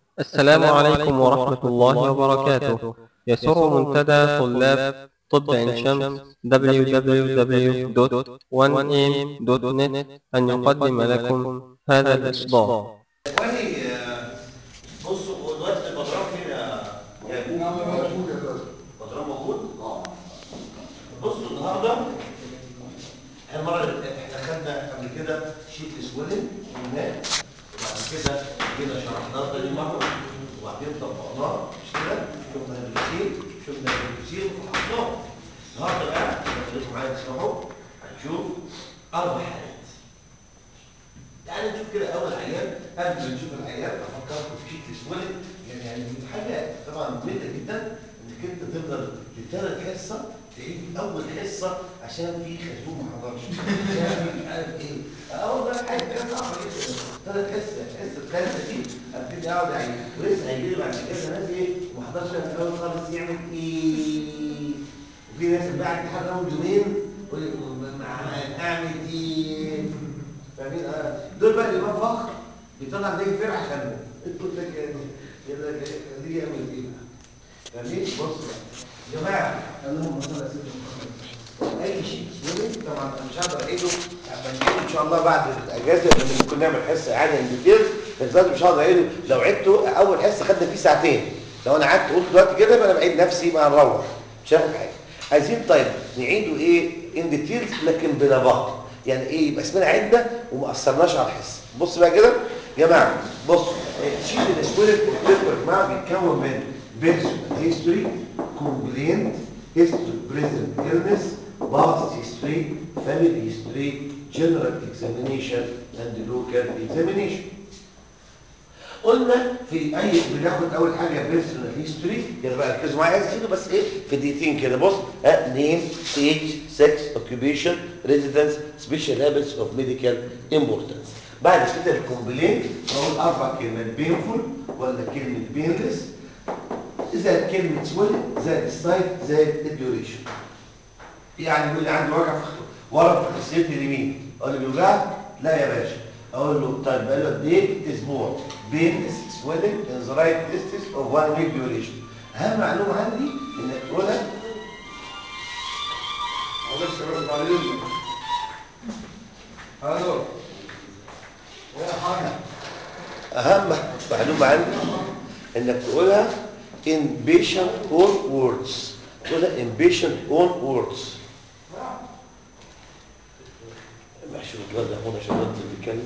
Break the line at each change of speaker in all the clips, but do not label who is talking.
السلام عليكم ورحمة الله وبركاته يسر منتدى طلاب طب عين شمس www.1am.net أن يقدم لكم هذا الإصدار
اخواني آه، بصوا هو دلوقتي البدران فين يا يا ابوه؟ البدران موجود؟ بصوا النهارده المره اللي فاتت احنا خدنا قبل كده شيت سويلنج قلناه وبعد كده جينا شرحناه تاني مره وبعدين طبقناه مش كده؟ شفنا البروتين شفنا البروتين وفحصناه النهارده بقى خليكم معايا تسمعوا هنشوف اربع حالات تعالى نشوف كده اول عيان قبل ما نشوف العيان افكركم في شيت سويلنج يعني يعني دي حاجه طبعا ممله جدا انك انت تفضل لثالث حصه تعيد اول حصه عشان في خازوق ما حضرش عشان في مش عارف ايه اه والله حاجه كده صعبه جدا ثالث حصه الحصه الثالثه دي ابتدي اقعد يعني ولسه هيجي لي بعد كده ناس ايه ما حضرش من الاول خالص يعمل ايه وفي ناس بعد امتحان اول يومين يقول لك مع- اعمل ايه فاهمين اه دول بقى الامام فخر بيطلع زي فرع خلوه يقول لك يعني يقول لك ايه خليه يعمل ايه فاهمين بص بقى يا جماعه اللهم صل على سيدنا اي شيء سوري طبعا انا مش هقدر اعيده هنجيبه ان شاء الله بعد الاجازه لان ممكن نعمل حصه عادي كتير بس دلوقتي مش هقدر اعيده لو عدته اول حصه خدنا فيه ساعتين لو انا قعدت قلت دلوقتي كده يبقى انا بعيد نفسي ما هنروح مش هاخد حاجه عايزين طيب نعيده ايه ان ديتيلز لكن بلا بعض يعني ايه يبقى اسمنا عده وما اثرناش على الحصه بص بقى كده يا جماعه بصوا شيت الاسكويلت قلت لكم يا جماعه بيتكون من بيرسونال هيستوري كومبلينت هيستوري بريزنت illness past history family history general examination and local examination قلنا في اي بناخد اول حاجه بيرسونال هيستوري يلا بقى ركزوا معايا عايز تفيدوا بس ايه في دقيقتين كده بص ها نيم ستيج سكس اوكيبيشن ريزيدنس سبيشال هابتس اوف ميديكال امبورتنس بعد كده الكومبلين نقول اربع كلمات بينفول ولا كلمه بينلس زائد كلمه سويل زائد السايت زائد الديوريشن يعني يقول لي عندي وجع في ورم في خصيتي اليمين اقول له بيوجعك لا يا باشا اقول له طيب بقى له قد ايه اسبوع بين سويلنج ان ذا رايت ديستنس اوف 1 ويك ديوريشن اهم معلومه عندي انك تقولها
معلش بس بعدين الو يا حاجه
اهم معلومه عندي انك تقولها in patient own words تقولها in patient own words ماشي الواد ده هنا عشان الواد اللي بيتكلم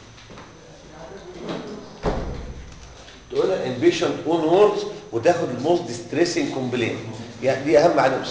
تقولها in patient own words وتاخد الموست distressing complaint يعني دي اهم معلومه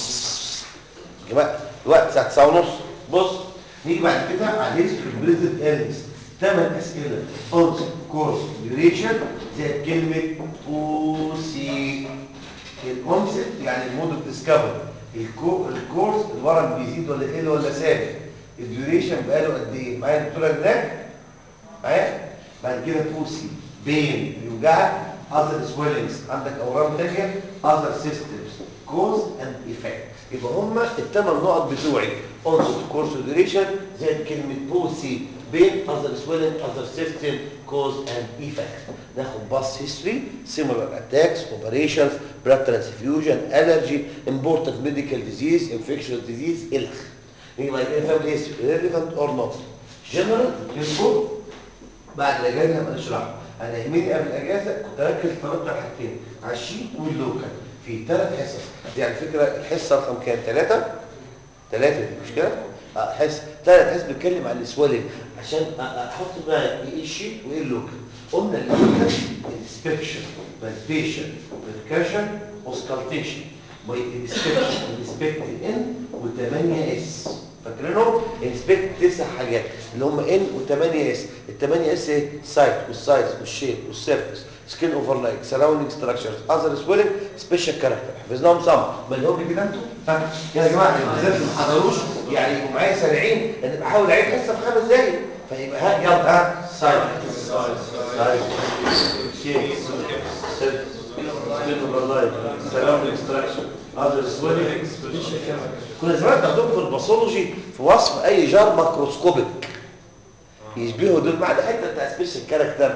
يا جماعه الوقت الساعه 9 ونص بص نيجي بعد كده على هيستوري بريزنت ايلنس ثمان اسئله اونست كورس ديوريشن زي كلمه او سي الكونسبت يعني المود اوف ديسكفري الكورس الورق بيزيد ولا يقل ولا ثابت الديوريشن بقاله قد ايه معايا الدكتوره هناك معايا بعد كده فوسي بين بيوجعك اذر سويلنجز عندك اورام ثانيه اذر سيستمز كوز اند ايفكت يبقى هم الثمان نقط بتوعي اونست كورس ديوريشن زائد كلمه بوسي بين اذر سويلنج اذر سيستم كوز اند ايفكت ناخد باس هيستوري سيميلر اتاكس اوبريشنز بلاد ترانسفيوجن الرجي امبورتنت ميديكال ديزيز انفكشن ديزيز الخ يبقى فاميلي هيستوري ريليفنت اور نوت جنرال يذكر بعد الاجازه هبقى نشرحه انا يهمني قبل الاجازه كنت اركز طلبت على حاجتين على الشيت واللوكال في ثلاث حصص دي على فكره الحصه رقم كام ثلاثه ثلاثه دي مش كده اه حصه ثلاث حصص بيتكلم عن السوالين عشان أ- احط بقى ايه الشيت وايه اللوكال قلنا اللوكال انسبكشن بالبيشن بريكشن اوسكالتيشن والانسبكشن انسبكت ان و8 اس فاكرينهم انسبكت تسع حاجات اللي هم ان و8 اس ال8 اس ايه سايت والسايز والشيب والسيرفيس سكين اوفرلايك سراوندينج ستراكشرز اذر سويلنج سبيشال كاركتر حفظناهم صم ملهم كده انتوا ها يا جماعه اللي بالذات اللي ما حضروش يعني يبقوا معايا سريعين لان بحاول اعيد حصه في خمس دقايق فيبقى ها يلا ها سايت سايت شيب سيرفيس سكين اوفرلايك سراوندينج ستراكشر اذر سويلنج سبيشال كاركتر كنا زمان بناخدهم في الباثولوجي في وصف اي جار ماكروسكوبيك يشبهوا دول مع ده حته بتاع سبيشال كاركتر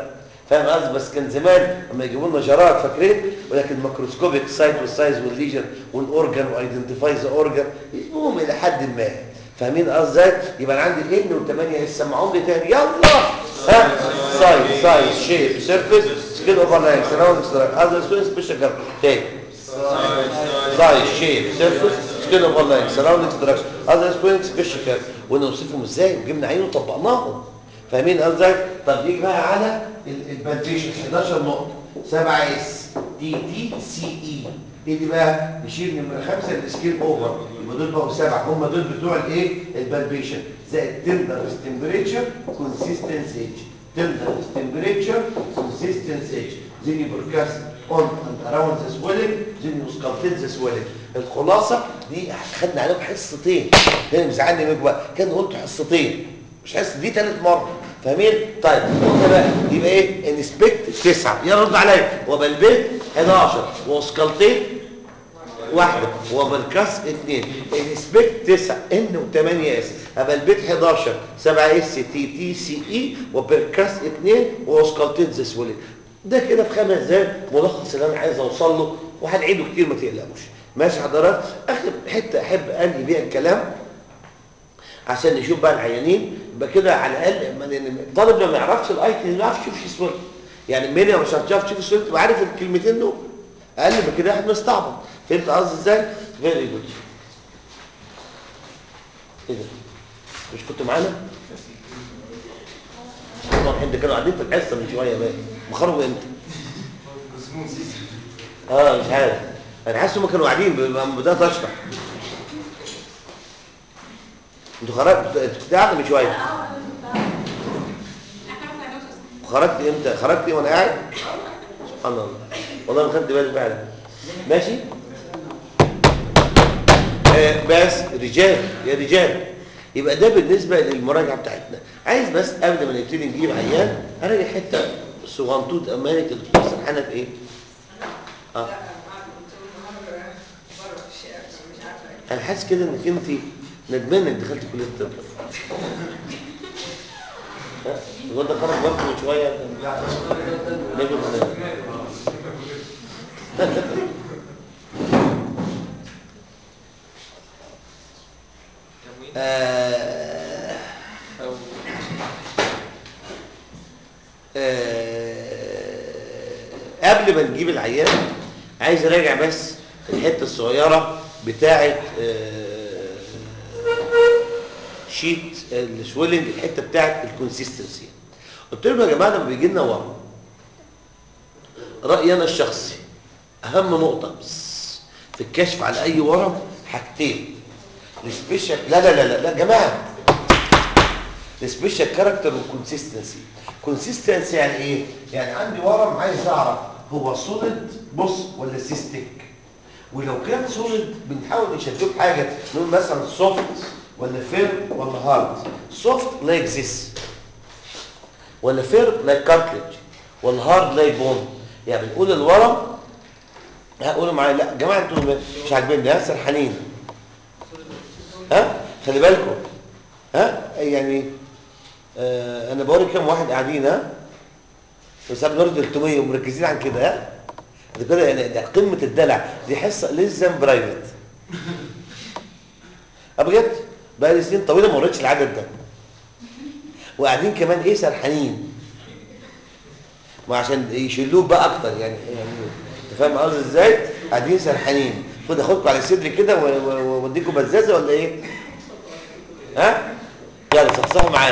فاهم قصدي بس كان زمان لما يجيبوا لنا جراد فاكرين ولكن ماكروسكوبيك سايت والسايز والليجن والاورجن وايدنتيفاي ذا اورجن المهم الى حد ما فاهمين قصدي ازاي يبقى انا عندي الان و8 اس سمعهم لي تاني يلا ها سايز سايز شيب سيرفيس سكيل اوفر لاين سراوند ستراك هذا سوين سبيشال جرام تاني سايز شيب سيرفيس سكيل اوفر لاين سراوند ستراك هذا سوين سبيشال جرام ونوصفهم ازاي وجبنا عينه وطبقناهم فاهمين قصدي ازاي طب نيجي بقى على البالفيشن 11 نقطه 7 اس دي دي سي اي دي دي بقى نشيل نمره 5 السكيل اوفر يبقى دول بقوا سبعه هم دول بتوع الايه البالفيشن زائد تندر تمبريتشر كونسيستنس ايج تندر تمبريتشر كونسيستنس ايج then you broadcast on and around the swelling then you sculptate the swelling الخلاصه دي خدنا عليهم حصتين ده مزعلني منكم بقى كان قلت حصتين مش حصه دي ثالث مره فاهمين طيب قلنا بقى يبقى ايه انسبكت 9 يلا رد عليا وبالبيت 11 وسكالتين واحدة وبالكاس اثنين انسبكت 9 ان و8 اس ابقى البيت 11 7 اس تي تي سي اي وبالكاس 2 وسكالتين زسولين ده كده في خمس دقايق ملخص اللي انا عايز اوصل له وهنعيده كتير ما تقلقوش ماشي حضرات اخر حته احب انهي بيها الكلام عشان نشوف بقى العيانين يبقى كده على الاقل ما- لأن الطالب لما يعرفش الاي تي ما يعرفش يشوف سويل يعني مين مش هتعرف تشوف سويل تبقى عارف الكلمتين دول اقل من كده احنا بنستعبط فهمت قصدي ازاي فيري جود ايه ده مش كنت معانا طبعا انت كانوا قاعدين في الحصه من شويه بقى مخرجوا امتى اه مش عارف انا حاسس هم كانوا قاعدين ب- ب- بدات اشرح انتوا خرجتوا انتوا كنت قاعده من شويه خرجت امتى خرجت ايه وانا قاعد سبحان الله والله ما خدت بالي فعلا ماشي آه بس رجال يا رجال يبقى ده بالنسبه للمراجعه بتاعتنا عايز بس قبل ما نبتدي نجيب عيان اراجع حته صغنطوط امانه الدكتور سرحانه في ايه اه انا حاسس كده انك انت ندمان انك دخلت كليه الطب ها؟ الواد ده خرج برضه من شويه نجم ولا آه آه قبل ما نجيب العيان عايز اراجع بس الحته الصغيره بتاعه آه شيت السويلنج الحته بتاعه الكونسيستنسي قلت لهم يا جماعه لما بيجي لنا ورم رايي انا الشخصي اهم نقطه بس في الكشف على اي ورم حاجتين السبيشال لا لا لا لا لا يا جماعه السبيشال كاركتر والكونسيستنسي كونسيستنسي يعني ايه يعني عندي ورم عايز اعرف هو سوليد بص ولا سيستيك ولو كان سوليد بنحاول نشبهه بحاجه نقول مثلا سوفت ولا فير ولا هارد سوفت لايك ذس ولا فير لايك كارتلج ولا هارد لايك بون يعني بنقول الورم هقولوا معايا لا يا جماعه انتوا مش عاجبيني ها سرحانين ها خلي بالكم ها يعني آه انا بوري كام واحد قاعدين ها بس قبل نرد 300 ومركزين عن كده ها ده كده يعني ده قمه الدلع دي حصه لازم برايفت اه بجد بقى لي سنين طويله ما وريتش العدد ده وقاعدين كمان ايه سرحانين ما عشان يشيلوك بقى اكتر يعني يعني انت فاهم قصدي ازاي قاعدين سرحانين خد اخدكم على صدري كده و- و- واديكم بزازه ولا ايه ها يلا صحصحوا معايا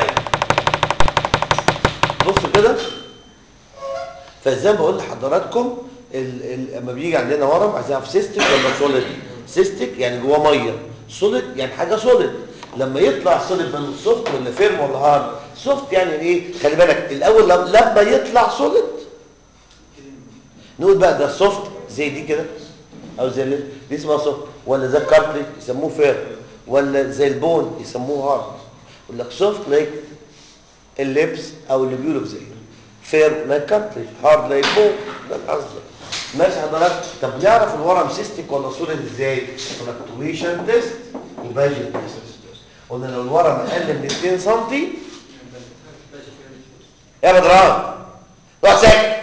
بصوا كده فزي ما بقول لحضراتكم ال- ال- لما بيجي عندنا ورم عايزين نعرف سيستيك ولا سوليد سيستيك يعني جواه ميه سوليد يعني حاجه سوليد لما يطلع سوليد من سوفت ولا فيرم ولا هارد سوفت يعني ايه خلي بالك الاول لم- لما يطلع سوليد نقول بقى ده سوفت زي دي كده او زي اللي دي اسمها سوفت ولا زي الكارتريج يسموه فير ولا زي البون يسموه هارد يقول لك سوفت لايك اللبس او اللي بيقولوا زي فير لايك كارتريج هارد لايك بون ده القصد ماشي حضرتك طب نعرف الورم سيستيك ولا سوليد ازاي فلكتويشن تيست وباجن تيست قلنا لو الورم اقل من 2 سم يا بدران روح ساكت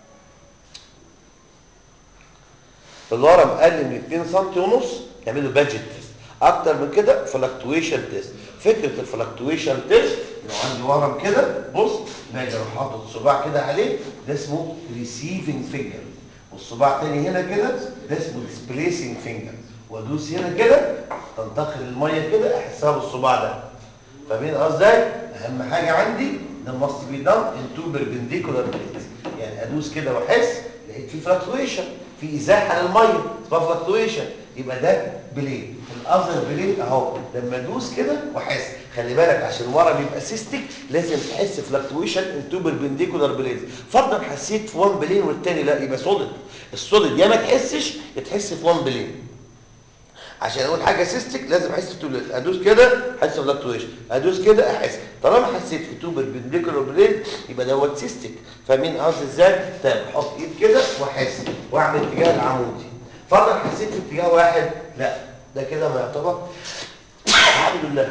الورم اقل من 2 سم ونص يعملوا باجت تيست اكتر من كده فلكتويشن تيست فكره الفلكتويشن تيست لو عندي ورم كده بص باجي اروح حاطط صباع كده عليه ده اسمه ريسيفنج فينجر والصباع تاني هنا كده ده اسمه ديسبليسنج فينجر وادوس هنا كده تنتقل الميه كده احسها بالصباع ده فاهمين قصدي اهم حاجه عندي ده must be done in two perpendicular plates يعني ادوس كده واحس لقيت في فلكتويشن في ازاحه للميه اسمها فلكتويشن يبقى ده بلين الاذر بلين اهو لما ادوس كده واحس خلي بالك عشان ورم يبقى سيستيك لازم تحس فلكتويشن ان تو بيربنديكولار بلينز فرضا حسيت في وان بلين والتاني لا يبقى سوليد السوليد يا ما تحسش يا تحس في وان بلين عشان اقول حاجه سيستيك لازم احس في تو بلين ادوس كده احس فلكتويشن ادوس كده احس طالما حسيت في تو بيربنديكولار بلين يبقى دوت سيستيك فاهمين قصدي ازاي طيب احط ايد كده واحس واعمل اتجاه العمودي فرضا حسيت في اتجاه واحد لا ده كده ما يعتبر الحمد لله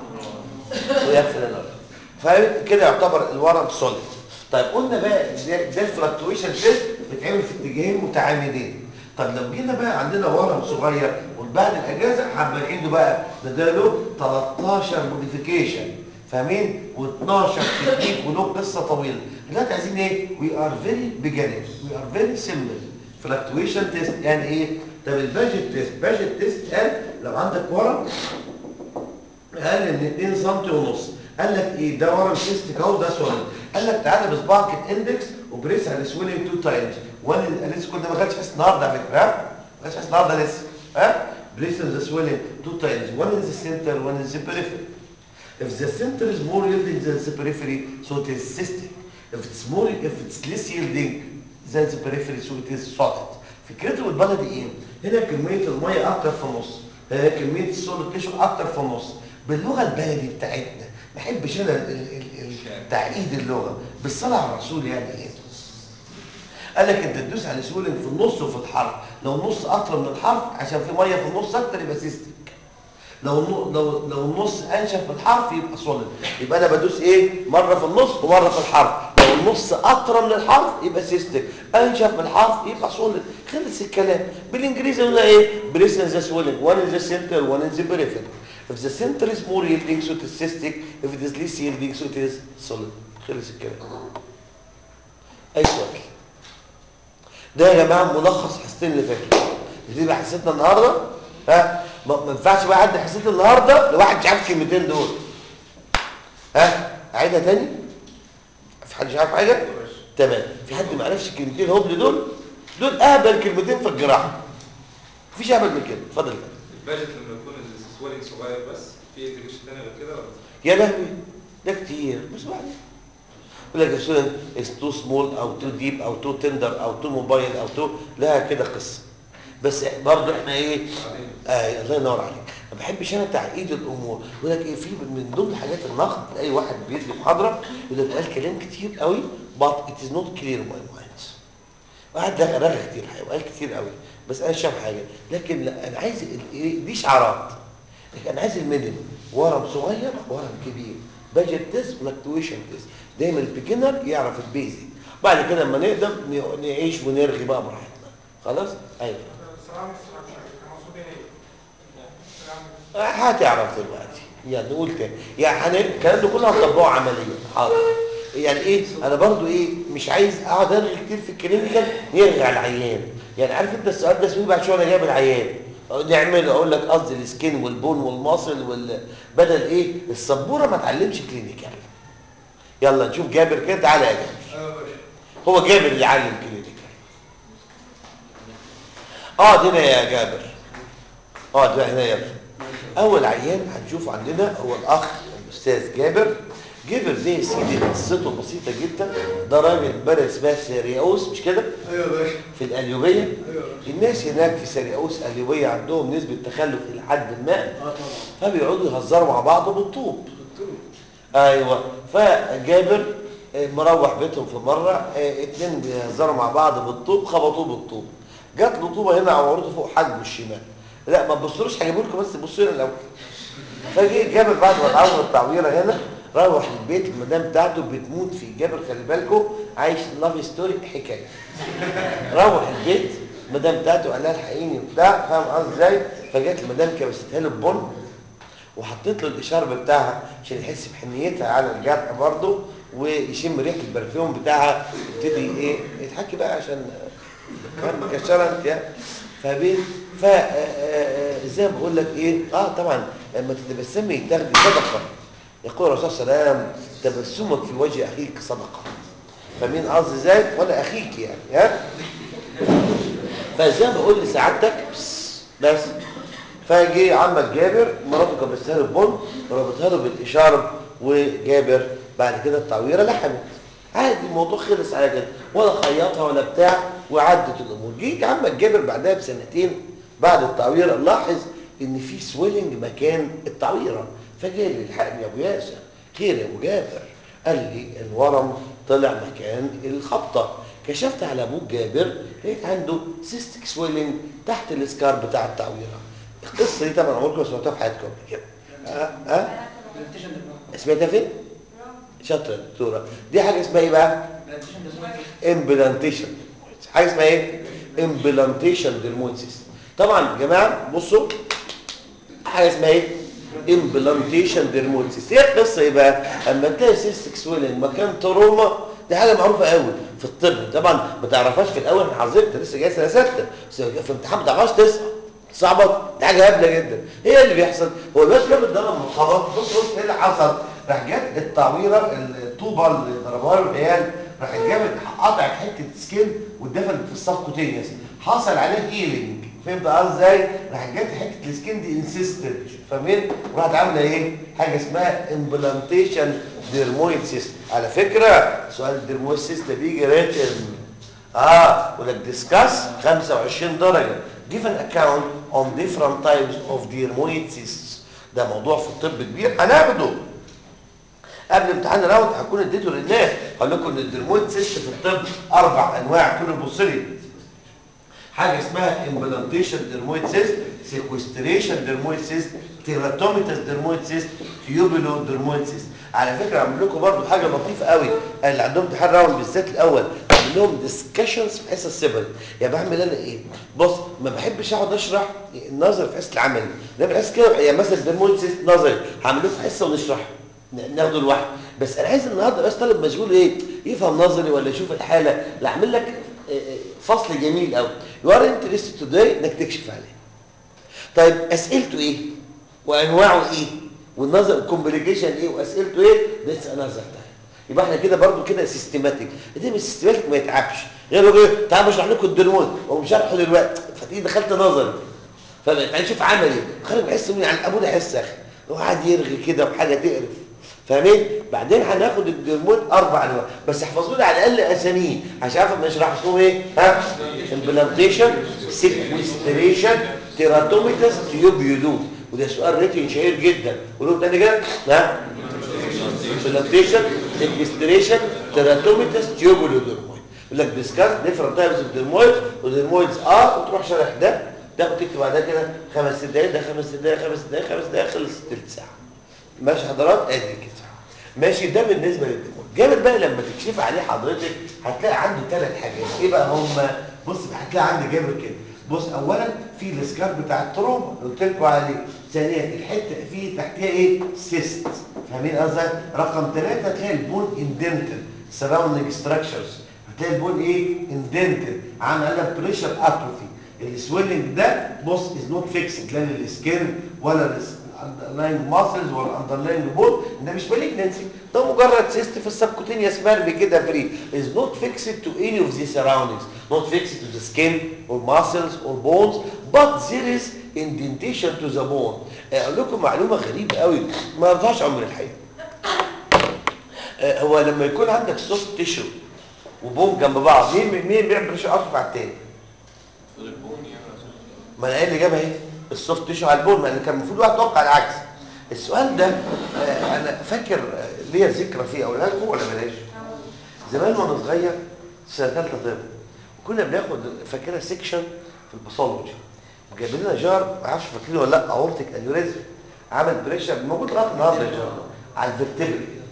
ويغفر لنا فاهم كده يعتبر الورم سوليد طيب قلنا بقى ده, ده الفلكتويشن تيست بيتعمل في اتجاهين متعامدين طب لو جينا بقى عندنا ورم صغير وبعد الاجازه حابه نعيده بقى ده ده له 13 موديفيكيشن فاهمين و12 تكنيك وله قصه طويله دلوقتي عايزين ايه وي ار فيري بيجنرز وي ار فيري سيمبل فلكتويشن تيست يعني ايه طب الباجت تيست باجت تيست قال لو عندك ورم اقل من 2 سم ونص قال لك ايه ده ورم سيستيك اهو ده سوليد قال لك تعالى بصباعك الاندكس وبريس على السويلنج تو تايمز وانا لسه كنا ما خدتش حس النهارده على فكره ها ما خدتش حس النهارده لسه ها بريس ذا سويلنج تو تايمز one in the center one in the periphery if the center is more yielding than the periphery so it is cystic if it's more if it's less yielding than the periphery so it is solid فكرته بالبلدي ايه هنا كميه الميه اكتر في النص هنا كميه السوليد تيشو اكتر في النص باللغه البلدي بتاعتنا ما احبش انا ال- ال- ال- تعقيد اللغه بالصلاه على الرسول يعني ايه قال لك انت تدوس على سولنج في النص وفي الحرف لو النص اطول من الحرف عشان في ميه في النص اكتر يبقى سيستيك لو النو- لو لو النص انشف في الحرف يبقى سوليد يبقى انا بدوس ايه مره في النص ومره في الحرف لو النص اطرى من الحرف يبقى سيستيك انشف من الحرف يبقى سوليد خلص الكلام بالانجليزي يقول ايه بريس ذا سويلنج وان ان ذا سنتر وان ان ذا بريفيري if the center is more yielding so it is cystic if it is less yielding so it is solid خلص الكلام اي سؤال ده يا جماعه ملخص حصتين اللي فاتوا دي بقى حصتنا النهارده ها ما ما ينفعش بقى عندي حصتي النهارده لواحد مش عارف الكلمتين دول ها اعيدها تاني في حد مش عارف حاجه تمام في حد ما عرفش الكلمتين الهبل دول دول اهبل كلمتين في الجراحه مفيش اهبل من كده اتفضل
الباجت لما يكون السويلنج صغير بس في انديكيشن تاني غير كده ولا
يا لهوي ده كتير بس بعدين يقول لك السودان از تو سمول او تو ديب او تو تندر او تو موبايل او تو لها كده قصه بس برضه احنا ايه آه الله ينور عليك ما بحبش انا تعقيد الامور يقول لك ايه في من ضمن حاجات النقد اي واحد بيدي محاضره يقول لك قال كلام كتير قوي but it is not clear in my mind واحد ده رغى كتير الحقيقه وقال كتير قوي بس انا مش فاهم حاجه لكن لا انا عايز ال- إيه، دي شعارات لكن انا عايز المينيمم ورم صغير ورم كبير باجت تيست فلكتويشن تيست دايما البيجنر يعرف البيزك بعد كده لما نقدم ن- نعيش ونرغي بقى براحتنا خلاص ايوه
سلام المقصود ايه؟
هتعرف دلوقتي يعني نقول تاني يعني هن- الكلام ده كله هنطبقه عمليا حاضر يعني ايه انا برضو ايه مش عايز اقعد ارغي كتير في الكلينيكال يرغي على العيان يعني عارف انت السؤال ده اسمه إيه بعد شويه انا جايب العيان نعمله اقول لك قصدي السكين والبون والمصل وال بدل ايه السبوره ما اتعلمش كلينيكال يلا نشوف جابر كده تعالى يا جابر
ايوه يا باشا
هو جابر اللي علم كلينيكال اه هنا يا جابر اه ده هنا يا جابر اول عيان هنشوفه عندنا هو الاخ الاستاذ جابر جابر ده يا سيدي قصته بسيطه جدا ده راجل بلد اسمها سيرياوس مش كده
ايوه يا باشا
في القليوبيه
ايوه يا باشا
الناس هناك في سيرياوس قليوبيه عندهم نسبه تخلف الى حد ما
اه طبعا
فبيقعدوا يهزروا مع بعض بالطوب
دكتور
ايوه فجابر آه، مروح بيتهم في مره آه، اتنين بيهزروا مع بعض بالطوب خبطوه بالطوب جات له طوبه هنا عورته فوق حاجبه الشمال لا ما تبصلوش هجيبه لكم بس بصوا هنا الاول فجه جابر بعد ما اتعور التعويره هنا روح البيت المدام بتاعته بتموت في جابر خلي بالكم عايش لاف ستوري حكايه روح البيت المدام بتاعته قال لها الحقيني وبتاع فاهم قصدي ازاي فجت المدام كبستها له ببن وحطيت له الاشارب بتاعها عشان يحس بحنيتها على الجرح برضه ويشم ريحه البرفيوم بتاعها يبتدي ايه يتحكي بقى عشان كمان مكشره انت يعني فبين ف آه، آه، زي ما بقول لك ايه اه طبعا لما تتبسمي تاخدي صدقه يقول الرسول صلى الله عليه وسلم تبسمك في وجه اخيك صدقه فمين قصدي ازاي ولا اخيك يعني ها فزي ما بقول لسعادتك بس بس فجي عمك جابر مراته كبستها له البن وربطها له بالاشاره وجابر بعد كده التعويره لحمت عادي الموضوع خلص على كده ولا خيطها ولا بتاع وعدت الامور جيت عمك جابر بعدها بسنتين بعد التعويره لاحظ ان في سويلنج مكان التعويره فجاي لي الحقني يا ابو ياسر خير يا ابو جابر قال لي الورم طلع مكان الخبطه كشفت على ابوك جابر لقيت عنده سيستك سويلنج تحت الاسكار بتاع التعويره القصه دي طبعا عمركم ما سمعتوها في حياتكم قبل كده ها ها سمعتها فين شاطره يا دكتوره دي حاجه اسمها ايه بقى امبلانتيشن حاجه اسمها ايه امبلانتيشن ديرمويسيس طبعا يا جماعه بصوا حاجه اسمها ايه امبلانتيشن ديرمويسيس هي القصه ايه بقى اما تلاقي سيستك سويلنج مكان تروما دي حاجه معروفه قوي في الطب طبعا ما تعرفهاش في الاول انا حظرت لسه جاي سنه سته بس في امتحان ما تعرفهاش تسقط صعبه دي حاجه هبله جدا هي اللي بيحصل هو بس جاب ده لما اتخبط بص بص ايه اللي حصل راح جاب التعويره الطوبه اللي ضربها له العيال راح جابت قطعت حته سكين واتدفنت في السبكوتينيوس حصل عليه هيلينج فهمت قصدي ازاي راح جابت حته السكين دي انسيستد فاهمين وراحت عامله ايه حاجه اسمها امبلانتيشن ديرمويدسيس على فكره سؤال الديرمويدسيس ده بيجي ريتن اه ولك ديسكاس 25 درجه give an account on different types of dermoid cysts ده موضوع في الطب كبير هناخده قبل امتحان الراوند هكون اديته للناس هقول لكم ان الدرمويد سيست في الطب اربع انواع كل بص لي حاجه اسمها امبلانتيشن ديرمويد سيست سيكوستريشن ديرمويد سيست تيراتوميتاس ديرمويد سيست تيوبولو ديرمويد سيست على فكره اعمل لكم برضو حاجه لطيفه قوي اللي عندهم امتحان راوند بالذات الاول بعمل لهم ديسكشنز في حصه السيفل يعني بعمل انا ايه بص ما بحبش اقعد اشرح النظر في حصه العملي ده بحس كده يعني مثلا ديرمويد سيست نظري هعمل لكم حصه ونشرح ناخده لوحده بس انا عايز النهارده بس طالب مشغول ايه يفهم نظري ولا يشوف الحاله لا اعمل لك فصل جميل قوي يو ار انترستد توداي انك تكشف عليه طيب اسئلته ايه وانواعه ايه والنظر كومبليكيشن ايه واسئلته ايه ذاتس انذر تايم يبقى احنا كده برضو كده سيستماتيك دي مش سيستماتيك ما يتعبش غير ايه تعال بشرح لكم الدرمون هو مش شرحه دلوقتي فتيجي دخلت نظري فتعال نشوف عملي خلي بحس ان يعني ابونا يحس يا اخي وقعد يرغي كده وحاجه تقرف فاهمين بعدين هناخد الدرمون اربع انواع بس احفظوا لي على الاقل اساميه عشان اعرف نشرح اسمهم ايه ها امبلانتيشن سيكوستريشن تيراتوميتاس تيوبيولو وده سؤال ريتن شهير جدا قولوا تاني كده ها امبلانتيشن سيكوستريشن تيراتوميتاس تيوبيولو درمويد يقول لك ديسكاس ديفرنت تايبس اوف درمويد ودرمويدز اه وتروح شارح ده تاخد تكتب بعدها كده خمس دقايق ده خمس دقايق خمس دقايق خمس دقايق خلص تلت ساعه ماشي حضرات ادي كده ماشي ده بالنسبه للديمون جامد بقى لما تكشف عليه حضرتك هتلاقي عنده ثلاث حاجات ايه بقى هم بص هتلاقي عندي جابر كده بص اولا في الاسكار بتاع التروما اللي قلت لكم عليه ثانيا الحته في تحتها ايه سيست فاهمين قصدي رقم ثلاثة هتلاقي البون اندنتد سراوندنج ستراكشرز هتلاقي البون ايه اندنتد عامل لك بريشر اتروفي السويلنج ده بص از نوت فيكسد لا للسكين ولا الاندرلاين ماسلز ولا الاندرلاين بون ده مش مالجنسي ده مجرد سيست في السبكوتينيوس مرمي كده فري is not fixed to any of these surroundings not fixed to the skin or muscles or bones but there is indentation to the bone اقول لكم معلومه غريبه قوي ما رضاش عمر الحقيقه هو لما يكون عندك سوفت تيشو وبون جنب بعض مين مين بيعمل بريشر اطرف على التاني ما انا قايل اللي جابها ايه السوفت تيشو على البون ما انا كان المفروض واحد يتوقع العكس السؤال ده آه انا فاكر آه ليا ذكرى فيه اقولها لكم ولا بلاش زمان وانا صغير سنه ثالثه طب وكنا بناخد فاكرها سيكشن في الباثولوجي جايب لنا جار ما اعرفش فاكرينه ولا لا اورتيك انيوريزم عمل بريشر موجود لغايه النهارده الجار على الفرتبري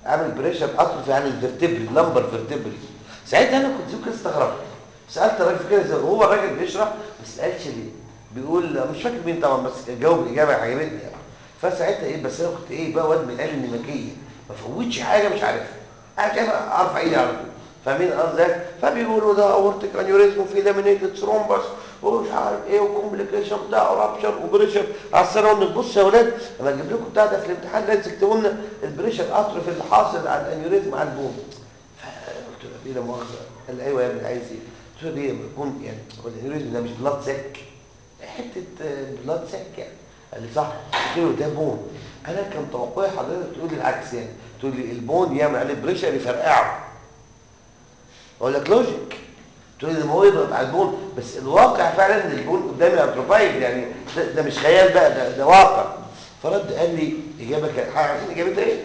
عامل بريشر اتروفي عن الفرتبري لمبر فيرتبري ساعتها انا كنت يمكن استغربت سالت الراجل في كده إزاي؟ هو الراجل بيشرح ما سالش ليه بيقول مش فاكر مين طبعا بس جاوب اجابه عجبتني يعني فساعتها ايه بس انا كنت ايه بقى واد من العيال النمكيه ما فوتش حاجه مش عارفها قاعد كده ارفع ايدي على طول فاهمين قصدي فبيقولوا ده اورتيك انيوريزم وفي لامينيتد ثرومبس ومش عارف ايه وكومبليكيشن بتاع ورابشر وبريشر على السنه قلنا بص يا اولاد انا اجيب لكم بتاع ده في الامتحان لازم تكتبوا لنا البريشر اتروفي اللي حاصل على الانيوريزم على البون فقلت له ايه لا مؤاخذه قال لي ايوه يا ابني عايز ايه؟ قلت له دي لما يكون يعني هو الانيوريزم ده مش بلاد سك حته بلاد سك يعني قال لي صح قلت له ده بون انا كان توقعي حضرتك تقول لي العكس يعني تقول لي البون يعمل عليه بريشر يفرقعه اقول لك لوجيك تقول لي ما هو يضغط على البون بس الواقع فعلا ان البون قدام الانتروفايد يعني ده, ده مش خيال بقى ده, ده واقع فرد قال لي اجابه كانت عارفين اجابتها ايه؟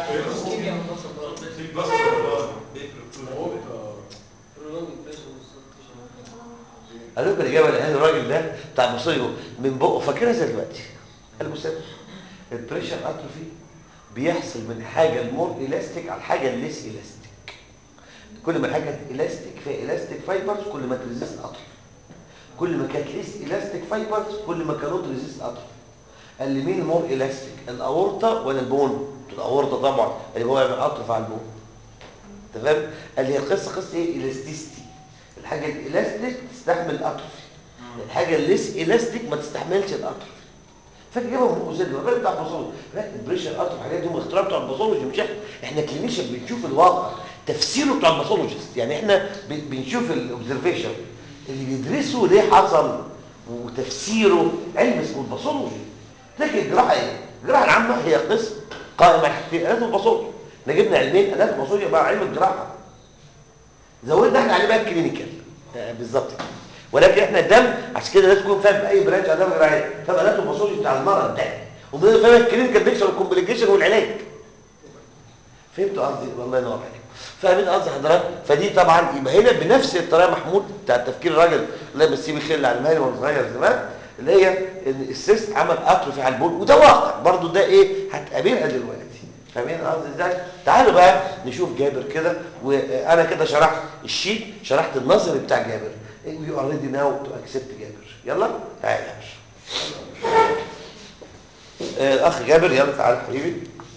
قال لكم الاجابه اللي قال الراجل ده بتاع المصري من بقه فاكرها زي دلوقتي قال بص البريشر اتروفي بيحصل من حاجه المور الاستيك على الحاجه الليس الاستيك كل ما الحاجه الاستيك فيها الاستيك فايبرز كل ما تريزيست اتروفي كل ما كانت ليس الاستيك فايبرز كل ما كانت ريزيست اتروفي قال لي مين المور الاستيك الاورطه ولا البون الاورطه طبعا اللي هو يعمل اطرف على البون تمام قال لي القصه قصه ايه الاستيستي الحاجه الالاستيك تستحمل اتروفي الحاجه الليس الاستيك ما تستحملش الاتروفي فاكر جابها من اوزيل الراجل بتاع الباثولوجي لا البريشر اتروفي الحاجات دي هم اختراع بتوع الباثولوجي مش احنا احنا كلينيشن بنشوف الواقع تفسيره بتاع الباثولوجيست يعني احنا ب- بنشوف الاوبزرفيشن اللي بيدرسه ليه حصل وتفسيره علم اسمه الباثولوجي لكن الجراحه ايه الجراحه العامه هي قسم قائم على حاجتين الات الباثولوجي احنا جبنا علمين الات الباثولوجي بقى علم الجراحه زودنا احنا عليه بقى الكلينيكال آه، بالظبط كده. ولكن احنا الدم عشان كده لازم تكون فاهم في اي برانش اداب جراحيه فاهم الات الباثولوجي بتاع المرض ده وبعدين فاهم الكلينيكال بيكشر والكومبليكيشن والعلاج فهمتوا قصدي والله ينور عليك فاهمين قصدي حضرتك فدي طبعا يبقى هنا بنفس الطريقه محمود بتاع تفكير الراجل الله يمسيه بالخير اللي علمها لي وانا صغير زمان اللي هي ان السيست عمل اتروفي على البول وده واقع برضو ده ايه هتقابلها دلوقتي فاهمين قصدي ازاي تعالوا بقى نشوف جابر كده وانا كده شرحت الشيت شرحت النظري بتاع جابر يو اوريدي ناو تو اكسبت جابر يلا تعالى يا باشا آه، الاخ جابر يلا تعالى حبيبي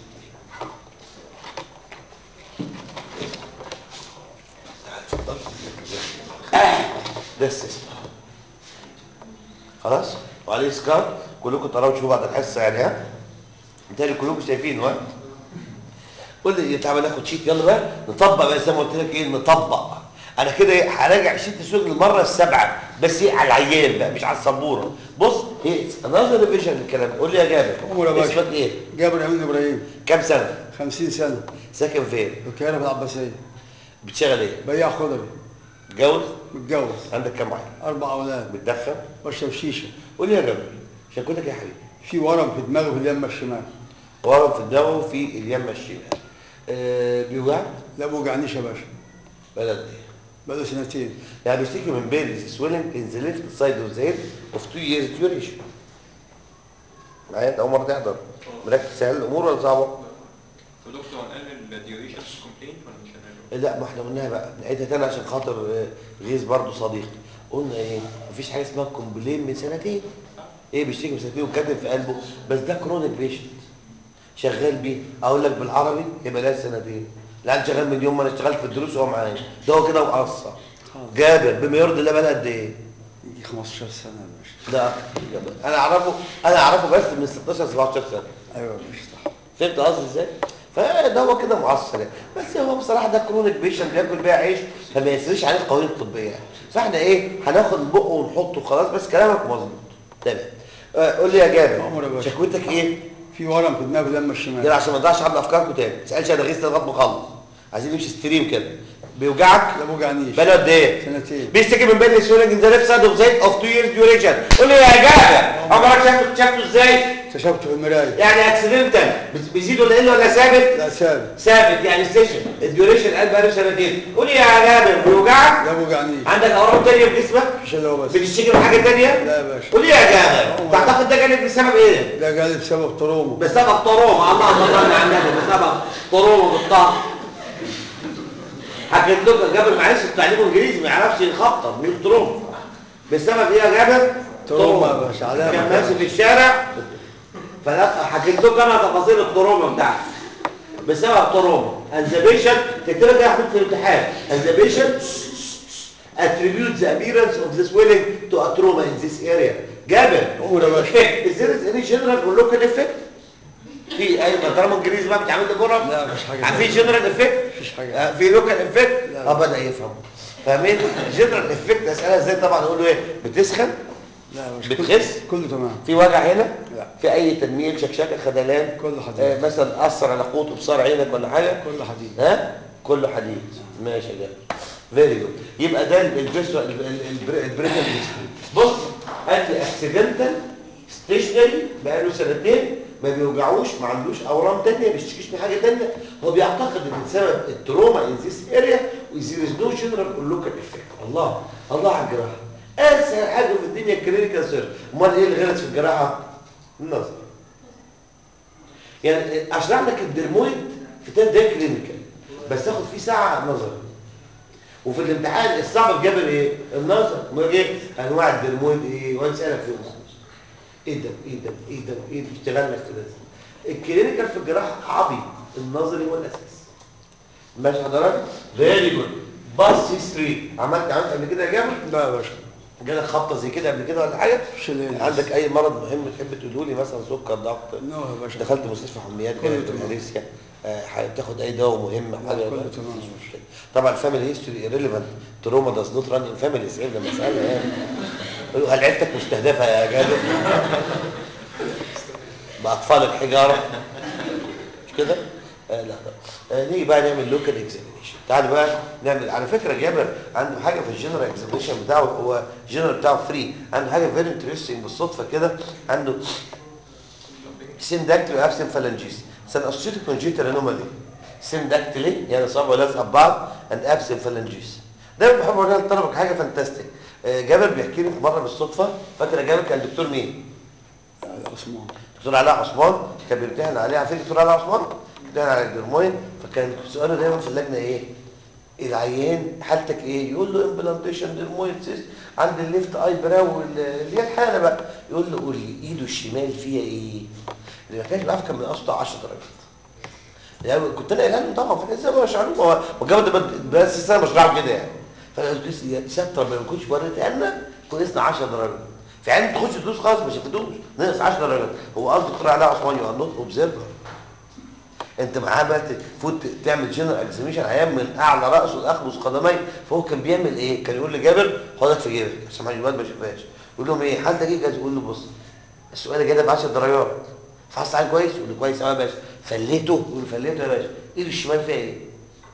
ده السيستم خلاص وعليه سكار كلكم تراوا تشوفوا بعد الحصه يعني ها بالتالي كلكم شايفينه ها قول لي تعالى ناخد شيت يلا بقى نطبق بقى زي ما قلت لك ايه نطبق انا كده ايه هراجع شيت السوق المره السابعه بس ايه على العيان بقى مش على السبوره بص ايه نظر فيجن الكلام قول لي يا جابر
أمور يا باشا.
اسمك ايه
جابر امين ابراهيم
كام سنه
50 سنه
ساكن فين
في القاهره في العباسيه
بتشتغل ايه
بياع خضري
متجوز
متجوز
عندك كام عيل
اربع اولاد
بتدخن
بشرب شيشه
قول لي يا جابر شكوتك إيه يا حبيبي
في ورم في دماغي في اليمه الشمال
ورم في الدم في اليمه الشمال أه بيوجعك
لا بوجعنيش يا باشا
بلد ايه
بقاله سنتين
يعني بيشتكي من بين swelling in the left side of the head of two years duration معايا انت اول مره تحضر مركز سهل الامور ولا صعبه؟
فدكتور هنقلل الديوريشن كومبلينت ولا مش هنقلل؟
لا ما احنا قلناها بقى نعيدها تاني عشان خاطر آه، غيظ برضو صديقي قلنا ايه مفيش حاجه اسمها كومبلين من سنتين ايه بيشتكي من سنتين وكاتب في قلبه بس ده كرونيك بيشنت شغال بيه اقول لك بالعربي يبقى ده سنتين لا انا شغال من يوم ما انا اشتغلت في الدروس وهو معايا ده هو كده مقصر جابر بما يرضي الله بقى قد ايه؟
يجي 15 سنه يا باشا
لا انا اعرفه انا اعرفه بس من 16 17 سنه
ايوه يا باشا صح
فهمت قصدي ازاي فده هو كده معصر يعني بس هو بصراحه ده كرونيك بيشن بياكل بيها عيش فما يسريش عليه القوانين الطبيه يعني فاحنا ايه هناخد من بقه ونحطه خلاص بس كلامك مظبوط تمام آه، قول لي يا
أمر يا
جابر
باشا.
شكوتك ايه
في ورم في دماغي في اليمه
يلا
الشمال
عشان ما نضيعش عنا افكاركم تاني ما تسالش انا غيث لغايه ما اخلص عايزين نمشي ستريم كده بيوجعك
لا بوجعنيش
بقاله قد ايه
سنتين
بيشتكي من بين سويلنج ان ذا ليفت سايد اوف زيت اوف 2 ييرز ديوريشن قول لي يا جابر عمرك شفته شفته ازاي
اكتشفته في المرايه
يعني اكسيدنتال بيزيد ولا يقل ولا ثابت
لا ثابت
ثابت يعني ستيشن الديوريشن قال بقاله سنتين قول لي يا جابر بيوجعك
لا ما بيوجعنيش
عندك اورام تانية في جسمك
مش اللي هو بس
بتشتكي من حاجه تانية
لا يا باشا
قول لي يا جابر تعتقد ده جالك بسبب ايه
ده جالي بسبب تروما
بسبب طرومه الله الله عن النبي بسبب طرومه بالطاقه حكيت لكم يا جابر معلش التعليم انجليزي ما يعرفش يخطط بيقول طرومه بسبب ايه يا جابر
طرومة يا باشا، علامة
كان
كده.
ماشي في الشارع فلا حكيت لكم انا تفاصيل الطرومه بتاعتي بسبب طرومه انزبيشن تكتبها كده يا حبيبي في الامتحان انزبيشن attribute the appearance of the swelling to a trauma in this area جابر
قول يا باشا.
effect is there any general or local effect في اي طالما انجليزي بقى بتعمل لي جرب
لا، مفيش حاجة
في
زي
جنرال افكت
مفيش حاجة.
في لوكال افكت
لا.
اه بدا يفهم فاهمين جنرال افكت اسالها ازاي طبعا اقول له ايه بتسخن
لا مش
بتخس؟
كله تمام
في وجع هنا
لا.
في اي تنميل شكشكه خدلان
كله حديد.
آه مثلا اثر على قوت ابصار عينك ولا حاجه
كله حديد
ها كله حديد ماشي يا جماعه فيري جود يبقى ده البريسو البريتال هيستوري بص قال لي اكسيدنتال ستيشنري بقاله سنتين ما بيوجعوش ما عندوش اورام تانية ما بيشتكيش من حاجه تانية هو بيعتقد ان بسبب التروما ان ذيس اريا وزير از نو جنرال اور لوكال افكت الله الله على الجراحه اسهل حاجه في الدنيا الكلينيكال سيرجن امال ايه اللي غلط في الجراحه النظر يعني اشرح لك الدرمويد في تاني ده كلينيكال بس تاخد فيه ساعه نظري وفي الامتحان الصعب في جابر ايه النظر ما ايه انواع الدرمويد ايه وانت سالك فيهم خالص ايه ده ايه ده ايه ده ايه ده اشتغل لك في ده الكلينيكال في الجراحه عبيط النظري هو الاساس ماشي حضرتك فيري جود باص هيستوري عملت عملت قبل كده يا جابر
لا يا باشا
جالك خبطه زي كده قبل كده ولا حاجه
مش اللي-
عندك اي مرض مهم تحب تقوله لي مثلا سكر ضغط
نو يا باشا
دخلت مستشفى حميات
كله
جالك
تمام.
بالهريسيا بتاخد اي دواء مهم حاجه
كله
لا؟
تمام.
مفيش مشكله طبعا الفاميلي هيستوري ريليفنت تروما داز نوت ران ان فاميلي صعب لما اسالها يعني يقولوا هل عيلتك مستهدفه يا جابر باطفال الحجاره مش كده آه لا لا آه نيجي بقى نعمل لوكال اكزامينيشن تعالوا بقى نعمل على فكره جابر عنده حاجه في الجنرال اكزامينيشن بتاعه هو الجنرال بتاعه فري عنده حاجه فيري انترستنج بالصدفه كده عنده سينداكتلي وابسن فالانجيس سن اسوشيتد كونجيتال انومالي سينداكتلي يعني صابع لازقه ببعض اند ابسن فالانجيس دايما بحب اقول للطلبه حاجه فانتاستيك آه، جابر بيحكي لي في مره بالصدفه فاكر يا جابر كان دكتور مين؟
عثمان
دكتور علاء عثمان كان بيمتحن عليه عارفين دكتور علاء عثمان بيمتحن على الجرموين فكان سؤاله دايما في اللجنه ايه العيان حالتك ايه يقول له امبلانتيشن ديرمويد سيست عند الليفت اي براو اللي هي الحاله بقى يقول له قول لي ايده الشمال فيها ايه اللي ما كانش بيعرف كان من اصله 10 درجات يعني كنت انا قايلها لهم طبعا في الحساب مش عارف هو مجرد بد- بس السنه بشرحه كده يعني فانا قلت له يا ساتر ربنا ما كنتش وريتها لنا كويسنا 10 درجات في عين تخش تدوس خلاص مش هتدوس ناقص 10 درجات هو قصده دكتور علاء عثمان يو ار نوت اوبزرفر انت معاه بقى تفوت تعمل جنرال اكزاميشن عيان من اعلى راسه لاخلص قدميه فهو كان بيعمل ايه كان يقول لجابر حضرتك في جيبك عشان ما الواد ما يشوفهاش يقول لهم ايه حالتك ايه كذا يقول له بص السؤال جاي ده ب 10 درجات فحصت عليه كويس يقول له كويس قوي يا باشا فليته يقول له فليته يا باشا ايده الشمال فيها ايه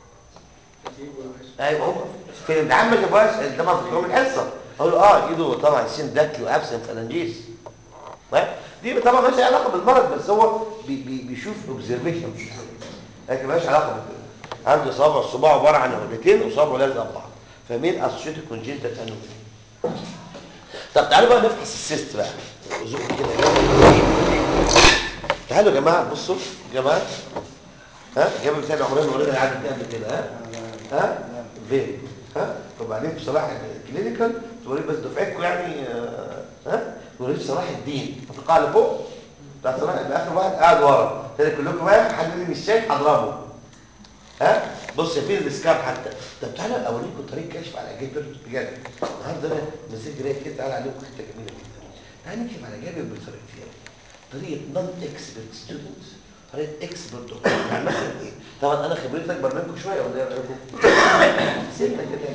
ايوه هو في الامتحان ما شافهاش طبعا في يوم الحصه اقول له اه ايده طبعا سين داكلي وابسن فلانجيس ها؟ دي طبعا مالهاش علاقه بالمرض بس هو بي بي بيشوف اوبزرفيشن لكن مالهاش علاقه بالكده عنده صابع الصباع عباره عن عقدتين وصابعه لازقه ببعض فاهمين اسوشيتد كونجنتال انومي طب تعالوا بقى نفحص السيست بقى زق كده تعالوا يا جماعه بصوا يا جماعه ها جاب مثال عمرنا ما ولدنا قاعد قبل كده ها ها فين ها وبعدين بصراحه كلينيكال توريه بس دفعتكم يعني آه، ها توريه صلاح الدين هتقع لفوق بتاع صلاح يبقى اخر واحد قاعد ورا تاني كلكم بقى حد اللي مش شايف هضربه ها بص يا فين الاسكار حتى طب تعالى اوريكم طريق كشف على جابر بجد النهارده انا مزاج رايق كده تعالى عليكم حته جميله جدا تعالى نكتب على جابر بطريقتين طريقه نون اكسبرت ستودنت طريقه اكسبرت دكتور يعني مثلا ايه طبعا انا خبرتي اكبر منكم شويه ولا ايه رايكم سنه كده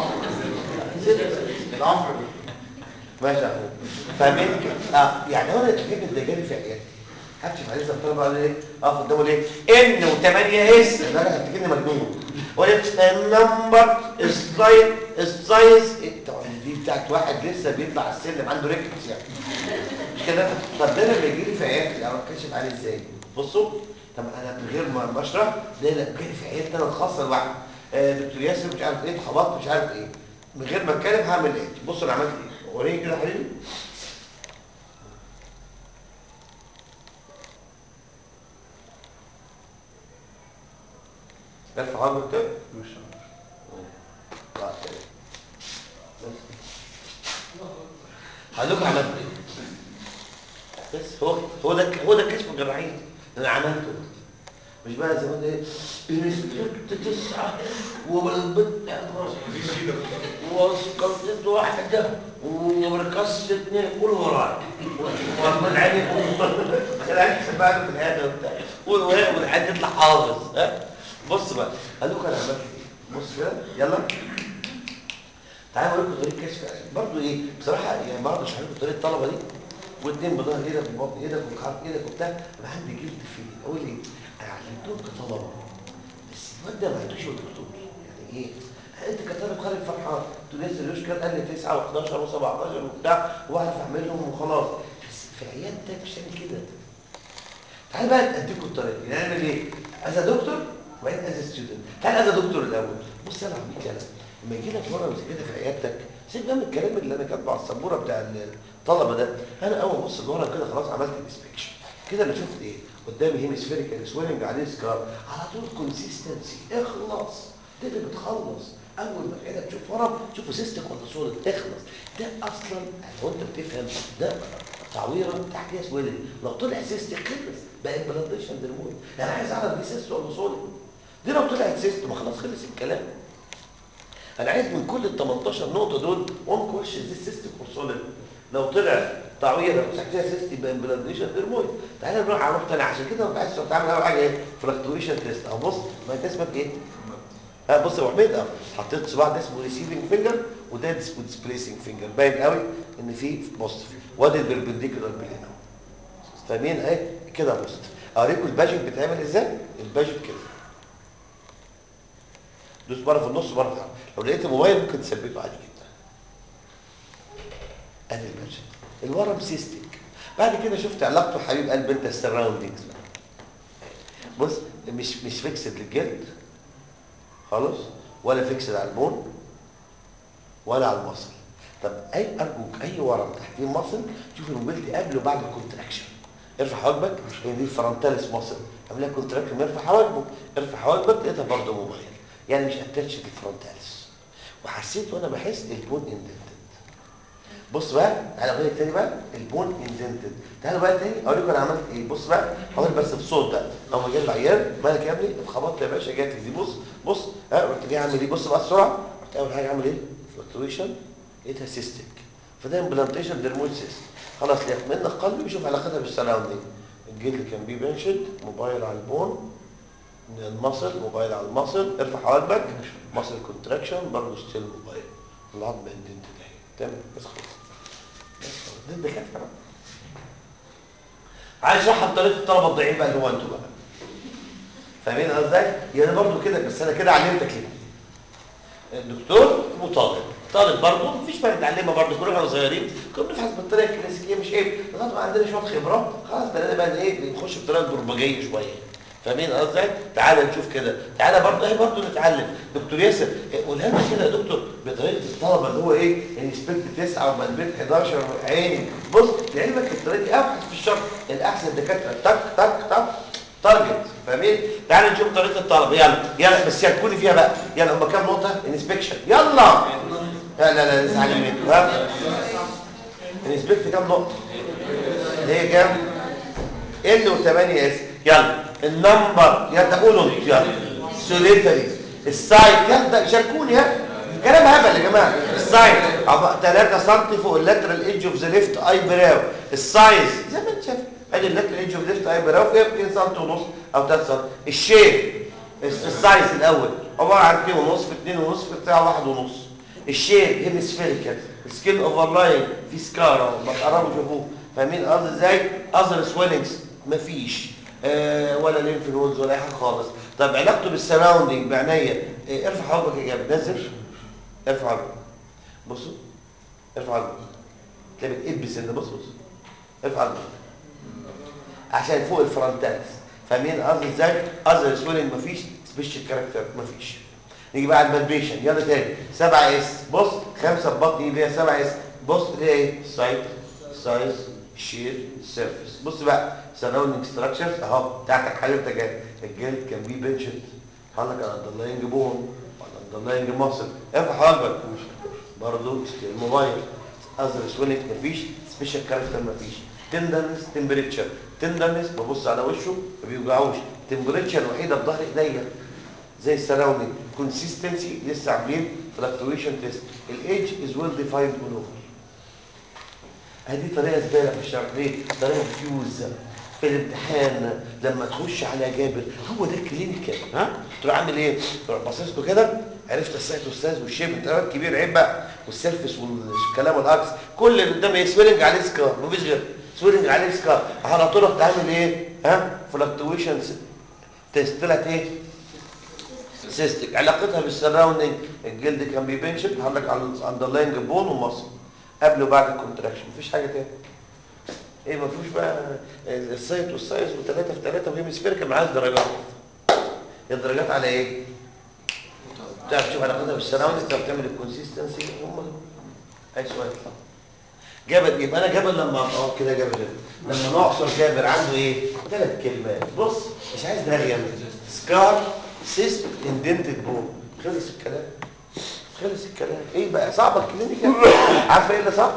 سنه ماشي يا اخويا فاهمين اه يعني هو الكتاب الدجالي في عيادتي هكتب عليه زي الطلبه قالوا ايه اقف قدامه ليه ان و8 اس ده انا هفتكرني مجنون وقلت النمبر سلايد السايز طبعا دي بتاعت واحد لسه بيطلع السلم عنده ريكتس يعني مش كده طب ده لما يجي لي في عيادتي الاول كشف عليه ازاي بصوا طب انا من غير ما بشرح ده لما جالي في عيادتي انا الخاصه لوحدي آه دكتور ياسر مش عارف ايه اتخبطت مش عارف ايه من غير ما اتكلم هعمل ايه بص انا عملت ايه وريني كده يا حبيبي ارفع عمرك كده
مش عارف.
طيب كده. بس. هقول لكم عملت ايه بس هو هو ده هو ده كشف الجراحين انا عملته مش بقى زي ما قلت ايه الانسبكت تسعه والبنت واسقطت واحده وركزت اثنين قول وراي وعمال عيني كان عايز بعد في الهاده وبتاع قول وراي والحاج يطلع حافظ ها بص بقى قال لكم انا عملت ايه بص كده يلا تعالوا اوريكم طريقه كشف برضه ايه بصراحه يعني برضه اشرح لكم طريقه الطلبه دي واثنين بظهر ايدك وبطن ايدك وبخارج ايدك وبتاع انا عندي جلد فيه اقول ايه انا علمتهم كطلبه بس الواد ده ما عندوش هو دكتور يعني ايه انت كطالب خارج فرحان تنزل يشكر قال لي 9 و11 و17 وبتاع واعرف اعملهم وخلاص بس في عيادتك مش هعمل كده تعال بقى اديكم الطريقه نعمل ايه از دكتور وبعدين از ستودنت تعال از دكتور الاول بص انا عميت انا لما يجي لك مره زي كده في عيادتك سيب بقى من الكلام اللي انا كاتبه على السبوره بتاع الطلبه ده انا اول بص لورا كده خلاص عملت الانسبكشن كده انا شفت ايه قدامي هيمسفيريكال سويلنج عليه سكار على طول كونسيستنسي اخلص ده اللي بتخلص اول ما كده تشوف ورم شوفوا سيستك ولا صورة اخلص ده اصلا لو انت بتفهم ده تعويره تحتيها سويلنج لو طلع سيستك خلص بقى امبلانتيشن درمون انا عايز اعرف دي سيست ولا صولي دي لو طلعت سيست ما خلاص خلص الكلام انا عايز من كل ال 18 نقطه دول وان كويشن دي سيستم اور سوليد لو طلع تعويره لو تحتيها سيست يبقى امبلانتيشن درمون تعالى نروح على نقطه ثانيه عشان كده ما عايز تعمل اول حاجه ايه فلكتويشن تيست اهو بص ما انت اسمك ايه ها بص يا ابو حميد اه حطيت صباع ده اسمه ريسيفنج فينجر وده اسمه ديسبليسنج فينجر باين قوي ان في بوزيتيف وادي البربنديكولار بلين اهو فاهمين اهي كده بوزيتيف اوريكم الباجت بتعمل ازاي الباجت كده دوس مره في النص مره في الحرف. لو لقيت الموبايل ممكن تثبته عادي جدا ادي الباجت الورم سيستيك بعد كده شفت علاقته حبيب قلب انت السراوندينجز بص مش مش فيكسد للجلد خلاص ولا فيكسد على البون ولا على المصل طب اي ارجوك اي ورم تحتيه مصل شوف الموبيلتي قبل وبعد الكونتراكشن ارفع حواجبك هي دي فرونتاليس مصل قبلها كونتراكشن ارفع حواجبك ارفع حواجبك لقيتها برضه موبايل يعني مش اتاتش للفرونتاليس وحسيت وانا بحس البون اندنتد بص بقى تعالى اقول لك تاني بقى البون اندنتد تعالى بقى تاني اوريكم انا عملت ايه بص بقى هقول بس بصوت بقى اول ما جه العيان مالك يا ابني اتخبطت يا باشا جات لي دي بص بص ها رحت جاي اعمل ايه بص بقى بسرعه رحت اول حاجه اعمل ايه فلكتويشن لقيتها سيستيك فده امبلانتيشن درمويد سيست خلاص ليطمئن قلبي وشوف علاقتها بالسراوندينج الجلد كان بيه بنشد موبايل على البون من المصل موبايل على المصل ارفع حواجبك مصل كونتراكشن برضه ستيل موبايل العظم اندنتد اهي تمام بس خلاص دي الدكاتره عايز اشرحها بطريقه الطلبه الضعيف بقى اللي هو انتوا بقى فاهمين أنا ازاي يعني برضو كده بس انا كده علمتك ليه الدكتور وطالب طالب برضه مفيش فرق نتعلمها برضه كلنا كنا صغيرين كنا بنفحص بالطريقه الكلاسيكيه مش عيب لغايه ما عندنا شويه خبره خلاص بقينا بقى ايه بنخش بطريقه برمجيه شويه فاهمين ازاي تعالى نشوف كده تعالى برضه اهي برضه نتعلم دكتور ياسر قولها لنا كده يا دكتور بطريقه الطلبه اللي هو ايه انسبكت 9 ومنبت 11 عيني بص لعلمك الطريقه دي ابحث في الشرح الاحسن دكاتره تك تك تك تارجت فاهمين تعالى نشوف طريقه الطلبه يلا يلا بس يكوني فيها بقى يلا هم كام نقطه انسبكشن يلا لا لا لا ازعل مني ها انسبكت كام نقطه اللي هي كام ال و8 اس يلا النمبر يلا قولوا انتوا يلا سوليتري السايت يلا شاركوني ها كلام هبل يا جماعه السايت 3 سم فوق اللاترال ايدج اوف ذا ليفت اي براو السايز زي ما انت شايف ادي اللاترال ايدج اوف ليفت اي براو فيها 2 سم ونص او 3 سم الشيب السايز الاول عباره عن 2 ونص في 2 ونص في بتاع 1 ونص الشيب هيمسفيريكال سكين اوفر لاين في سكار ما تقربوا شوفوه فاهمين قصدي ازاي اذر سويلنجز مفيش آه ولا لينف نودز ولا اي حاجه خالص طب علاقته بالسراوندنج بعناية آه ارفع حواجبك يا جابر نزل ارفع حواجبك بصوا ارفع حواجبك تلاقي بتقبس ان بص بص ارفع حواجبك عشان فوق الفرونتالز فاهمين قصدي ازاي اذر سويلنج مفيش سبيشال كاركتر مفيش نيجي بقى على البلبيشن يلا تاني 7 اس بص خمسه في بطني اللي هي 7 اس بص اللي هي ايه سايت سايز شير سيرفيس بص بقى سراوندينج ستراكشرز اهو بتاعتك حبيبتك اهي. الجلد كان بي بنشد حالك على الاندرلاينج بون وعلى الاندرلاينج ماسل ارفع حواجبك برضه اشتري الموبايل اذر سوينك مفيش سبيشال كاركتر مفيش تندنس تمبريتشر تندنس ببص على وشه ما بيوجعوش تمبريتشر الوحيده في ظهر ايديا زي السراوندينج كونسيستنسي لسه عاملين فلكتويشن تيست الايدج از ويل ديفايند اول اوفر هذه طريقه زباله في الشرح ليه طريقه فيوز في الامتحان لما تخش على جابر هو ده الكلينيكال ها تروح عامل ايه تروح باصص له كده عرفت السايت استاذ والشيب انت راجل كبير عيب بقى والسيرفس والكلام والعكس كل اللي قدام ايه سويلنج عليه سكار مفيش غير سويلنج عليه سكار على طول رحت عامل ايه ها فلكتويشن تيست طلعت ايه سيستك علاقتها بالسراوندنج الجلد كان بيبنشن حضرتك على الاندرلاينج بون ومصل قبل وبعد الكونتراكشن مفيش حاجه تاني ايه مفيش بقى السايت والسايز وثلاثه في ثلاثه وهي مسفيركه معاها درجات الدرجات على ايه؟ تعرف تشوف علاقتها بالسراوندنج تعرف تعمل الكونسيستنسي هم دول. اي سؤال جابر يبقى انا جابر لما اه كده جابر كده. لما نعصر جابر عنده ايه؟ ثلاث كلمات بص مش عايز نغيم سكار سيست اندنتد بون خلص الكلام خلص الكلام ايه بقى صعبه الكلينيكال عارفه ايه اللي صعب؟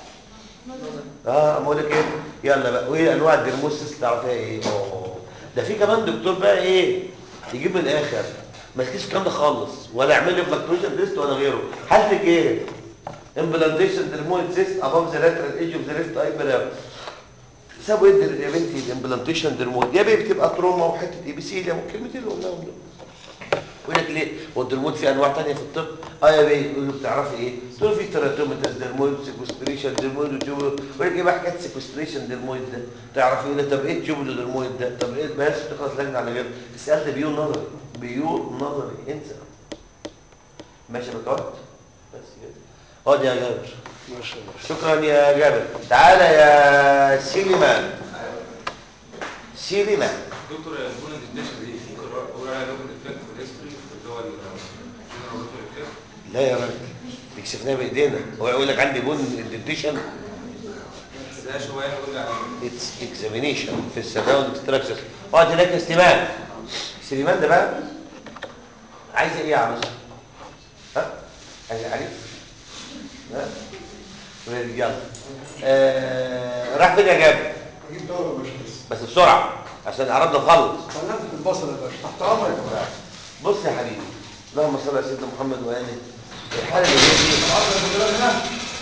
اه اقول لك ايه يلا بقى وايه انواع الدرموسيس تعرفيها ايه اه ده في كمان دكتور بقى ايه يجيب من الاخر ما يسكتش الكلام ده خالص ولا يعمل لي فلكتويشن تيست ولا غيره حالتك ايه امبلانتيشن درمويد سيست اباف ذا لاترال ايدج اوف ذا ليفت اي بلاب سابوا يد يا بنتي الامبلانتيشن درمويد يا بنتي بتبقى تروما وحته اي بي سي يا الكلمتين اللي قلناهم دول يقول لك ليه هو الدرمويد في انواع ثانيه في الطب اه يا بيه يقول له بتعرفي ايه تقول له في تيراتوميتاس درمويد سيكوستريشن درمويد وتيوبولو يقول لك ايه بقى حكايه سيكوستريشن درمويد ده تعرفي ايه ده طب ايه تيوبولو درمويد ده طب ايه بس تخلص لجنه على غير السؤال ده بيو نظري بيو نظري انسى ماشي يا بكوات بس كده اقعد يا جابر
ماشي يا باشا
شكرا يا جابر تعالى يا سيليمان سيليمان
دكتور البون ديتيشن دي ممكن اقول عليها دوبل افكت في الهيستوري في اللي هو الجنرال دوبل افكت
لا يا راجل دي كشفناها بايدينا هو يقول لك عندي بون اندنتيشن
بس ده شويه يقول لي عليه
اتس اكزامينيشن في السراوند ستراكشرز اقعد هناك يا سليمان سليمان ده بقى عايز ايه يا عروسه ها عايز عريس ها يلا آه راح فين يا جابر
اجيب دواء يا باشا بس
بس بسرعه عشان قربنا نخلص
خلينا في البصل يا باشا تحت امرك يا باشا
بص يا حبيبي اللهم صل على سيدنا محمد واله الحاله اللي هي دي
عارف يا فندم هنا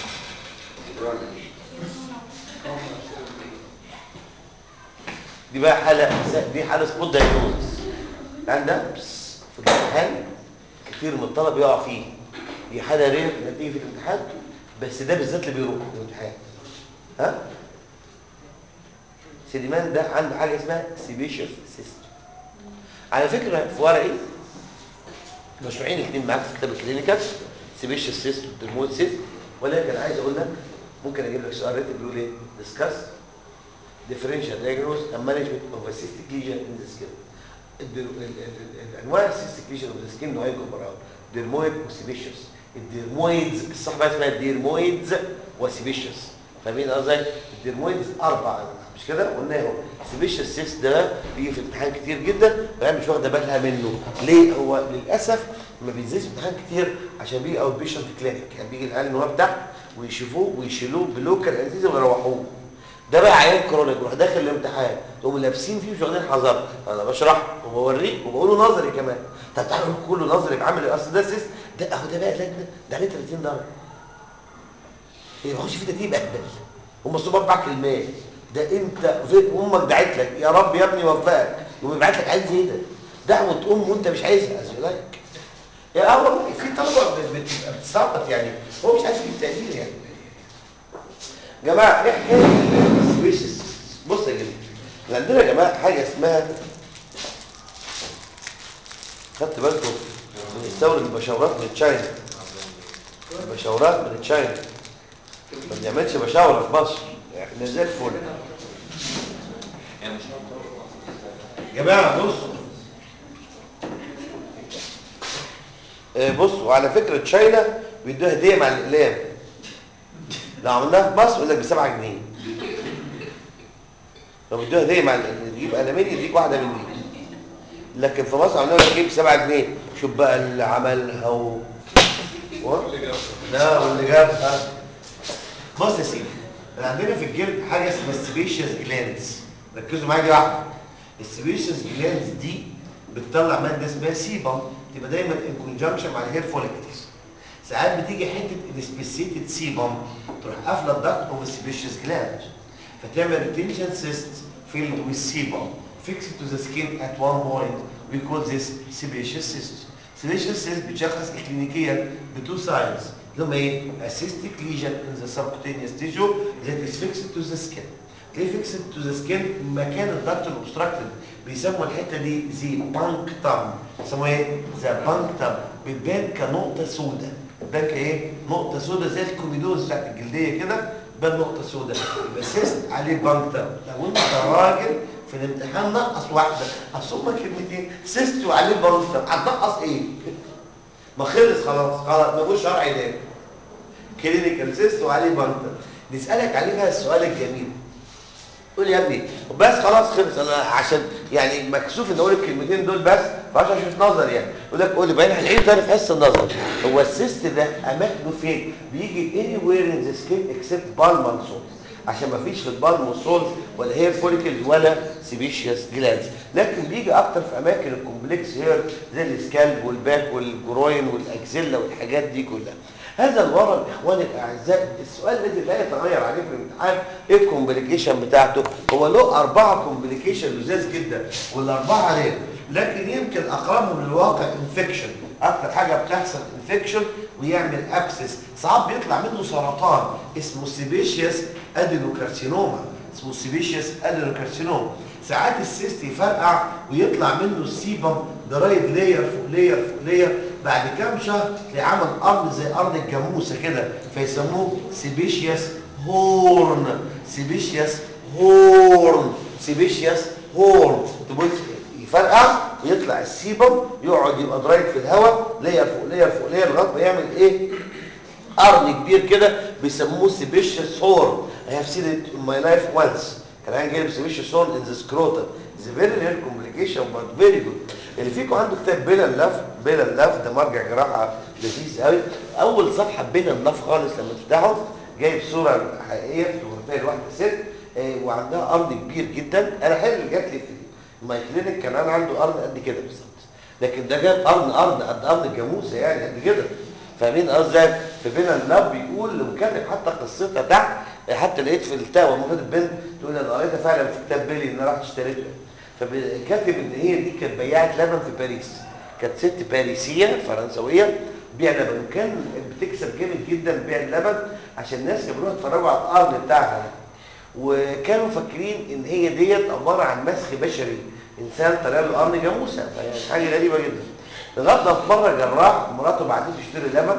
دي بقى حاله دي حاله سبوت دايجنوز عندها بس في الامتحان كتير من الطلبه يقع فيه دي حاله رير انها تيجي في الامتحان بس ده بالذات اللي بيروح في الامتحان ها سليمان ده عنده حاجه اسمها سيبيشس سيست على فكره في ورقي مشروعين الاثنين معاك في كتاب الكلينيكال سيبيشس سيست والدرمويد سيست ولكن عايز اقول لك ممكن اجيب لك سؤال ريتم بيقول ايه ديسكاس differential diagnosis and management of a cystic lesion in the skin. الد- ال- ال- ال- الانواع السيستيك ليجن اوف ذا سكين نوعين كبار قوي ديرمويد وسيبيشس الديرمويدز الصح بقى اسمها ديرمويدز وسيبيشس فاهمين قصدي الديرمويدز اربع انواع مش كده قلنا اهو سيبيشس سيس ده بيجي في امتحان كتير جدا وهي مش واخده بالها منه ليه هو للاسف ما بينزلش امتحان كتير عشان بيجي اوت بيشنت كلينيك يعني بيجي العيال ان هو بتاعه ويشوفوه ويشيلوه بلوكال انستيزيا ويروحوه ده بقى عيان كرونيك يروح داخل الامتحان تقوموا لابسين فيه مش واخدين حذر انا بشرح وبوريك وبقوله نظري كمان طب تعالوا نقول كله نظري بعمل ايه اصل ده سيس ده اهو ده بقى لجنه ده عليه 30 درجه اللي بخش فيه ده دي بهبل هم الصبح اربع كلمات ده انت فين امك دعت لك يا رب يا ابني وفقك يقوم يبعت لك عيل زي ده دعوه ام وانت مش عايزها ازيلاك يا اول في طلبه بت- بتبقى بتسقط يعني هو مش عايز يجيب تقدير يعني جماعه ايه حكايه السويسس بص يا جماعه احنا عندنا يا جماعه حاجه اسمها خدت بالكم بنستورد البشاورات من تشاينا البشاورات من تشاينا ما بنعملش بشاوره في مصر احنا زي الفل جماعه بصوا آه، بص وعلى فكره تشاينا بيدوها هديه مع الاقلام لو عملناها في مصر يقول لك ب 7 جنيه لو بيدوها هديه مع ال- تجيب قلمين يديك واحده من دي لكن في مصر عملوها لك ايه ب 7 جنيه شوف بقى اللي عملها و... و... لا واللي جابها بص يا سيدي احنا عندنا في الجلد حاجه اسمها السبيشيس جلاندز ركزوا معايا دي واحده السبيشيس جلاندز دي بتطلع ماده اسمها سيبم تبقى دايما ان كونجنكشن مع الهير فوليكلز ساعات بتيجي حته انسبيسيتد سيبم تروح قافله الضغط اوف السبيشيس جلاند فتعمل ريتنشن سيست filled with sebum fixed to the skin at one point we call this sebaceous cyst sebaceous cyst بتشخص كلينيكيا بتو ساينز اللي هم ايه a cystic lesion in the subcutaneous tissue that is fixed to the skin ليه fixed to the skin مكان الضغط الاوبستراكتد بيسموا الحته دي زي بانكتم يسموها ايه ذا بانكتم بتبان كنقطه سوداء بتبان كايه نقطه سوداء زي الكوميدوز بتاعت الجلديه كده بان نقطه سوداء يبقى سيست عليه بانكتم لو انت راجل في الامتحان نقص واحده اصل هما كلمتين سيست وعليه بانكتم هتنقص ايه ما خلص خلاص خلاص ما فيهوش شرع ده كلينيكال سيست وعليه بانكتم نسالك عليه بقى السؤال الجميل قول يا ابني بس خلاص خلص انا عشان يعني مكسوف ان اقول الكلمتين دول بس فعشان اشوف نظر يعني يقول لك قول لي بقى هنعيد تاني في حصه النظر هو السيست ده اماكنه فين بيجي اني وير ان ذا سكين اكسبت بالمر سول عشان ما فيش في البالم سول ولا هير فوليكلز ولا سيبيشيوس جلاندز لكن بيجي اكتر في اماكن الكومبلكس هير زي السكالب والباك والجروين والاكزيلا والحاجات دي كلها هذا الورم اخواني الاعزاء السؤال الذي لا يتغير عليه في الامتحان ايه الكومبليكيشن بتاعته هو له اربعه كومبليكيشن لذاذ جدا والاربعه رير لكن يمكن اقربهم للواقع انفكشن اكتر حاجه بتحصل انفكشن ويعمل ابسس ساعات بيطلع منه سرطان اسمه سيبيشيوس ادينوكارسينوما اسمه سيبيشيوس ادينوكارسينوما ساعات السيست يفرقع ويطلع منه السيبم درايد لاير فوق لاير فوق لاير بعد كام شهر تلاقي عمل ارض زي ارض الجاموسه كده فيسموه سيبيشيوس هورن سيبيشيوس هورن سيبيشيوس هورن تبص يفرقع ويطلع السيبم يقعد يبقى درايد في الهواء لاير فوق لاير فوق لاير لغايه ما يعمل ايه قرن كبير كده بيسموه سيبيشيوس هورن I have seen it in my life once كان عندي جايب سيبيشيوس هورن in the scrotum It's a very rare complication but very good اللي فيكم عنده كتاب بلا اللف بلا اللف ده مرجع جراحه لذيذ قوي اول صفحه بلا اللف خالص لما تفتحه جايب صوره حقيقيه فوتوغرافيه لواحده ست آه، وعندها قرن كبير جدا انا حلو اللي جات لي في ماي كلينيك كان انا عنده قرن قد كده بالظبط لكن ده جاب قرن قرن قد قرن الجاموسه يعني قد كده فاهمين قصدي في بين اللاب بيقول وكاتب حتى قصتها تحت حتى لقيت في التاوه المفروض البنت تقول انا قريتها فعلا في كتاب بيلي ان انا رحت اشتريتها فكاتب ان هي دي كانت بياعه لبن في باريس كانت ست باريسيه فرنسويه بيع لبن وكان بتكسب جامد جدا بيع اللبن عشان الناس كانوا بيروحوا يتفرجوا على القرن بتاعها وكانوا فاكرين ان هي ديت عباره عن مسخ بشري انسان طلع له قرن جاموسه فيعني حاجه غريبه جدا لغايه ما في مره جراح مراته بعتته تشتري لبن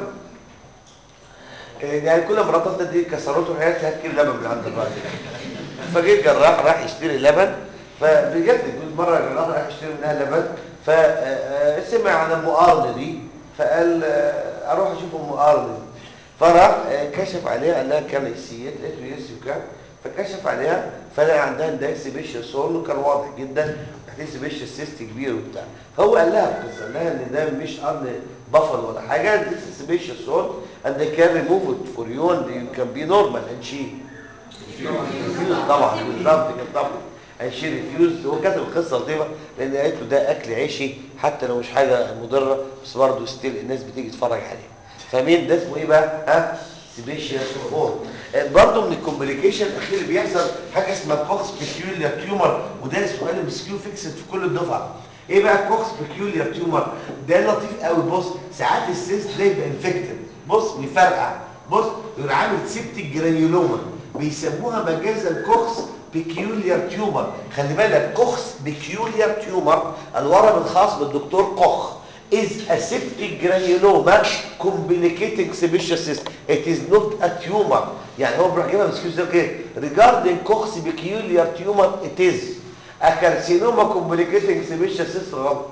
يعني كل مراتات دي كسرته حياتها هات كيلو لبن من عند الراجل فجيت جراح راح يشتري لبن فبجد كل مره جراح راح يشتري منها لبن فسمع عن ام قرن دي فقال آه، اروح اشوف ام قرن دي فراح آه، كشف عليها قال لها كان السيد قالت له يس وكان فكشف عليها فلقى عندها ده سيبيشيوس هورن كان واضح جدا تحتيه سيبيشيوس سيست كبير وبتاع فهو قال لها القصه قال لها ان ده مش قرن بفل ولا حاجه ده سيبيشيوس هورن and they can remove it for you and you can be normal and she refused طبعا بالظبط كده طبعا and she refused هو كاتب القصه لطيفه لان قالت له ده اكل عيشي حتى لو مش حاجه مضره بس برضه ستيل الناس بتيجي تتفرج عليه فمين ده اسمه ايه بقى ها سيبيشيوس هورن برضه من الكومبليكيشن الاخير اللي بيحصل حاجه اسمها كوكس بيكيوليار تيومر وده سؤال مسكيو فيكسد في كل الدفعه ايه بقى الكوكس بيكيوليار تيومر ده لطيف قوي بص ساعات السيست ده يبقى انفكتد بص بيفرقع بص يقول عامل سيبتك جرانيولوما بيسموها مجازا كوكس بيكيوليار تيومر خلي بالك كوكس بيكيوليار تيومر الورم الخاص بالدكتور كوخ is a septic granuloma complicating sebaceous cyst. It is not a tumor. يعني هو بيروح جايبها مسكين زي كده. Regarding cox peculiar tumor it is a carcinoma complicating sebaceous cyst غلط.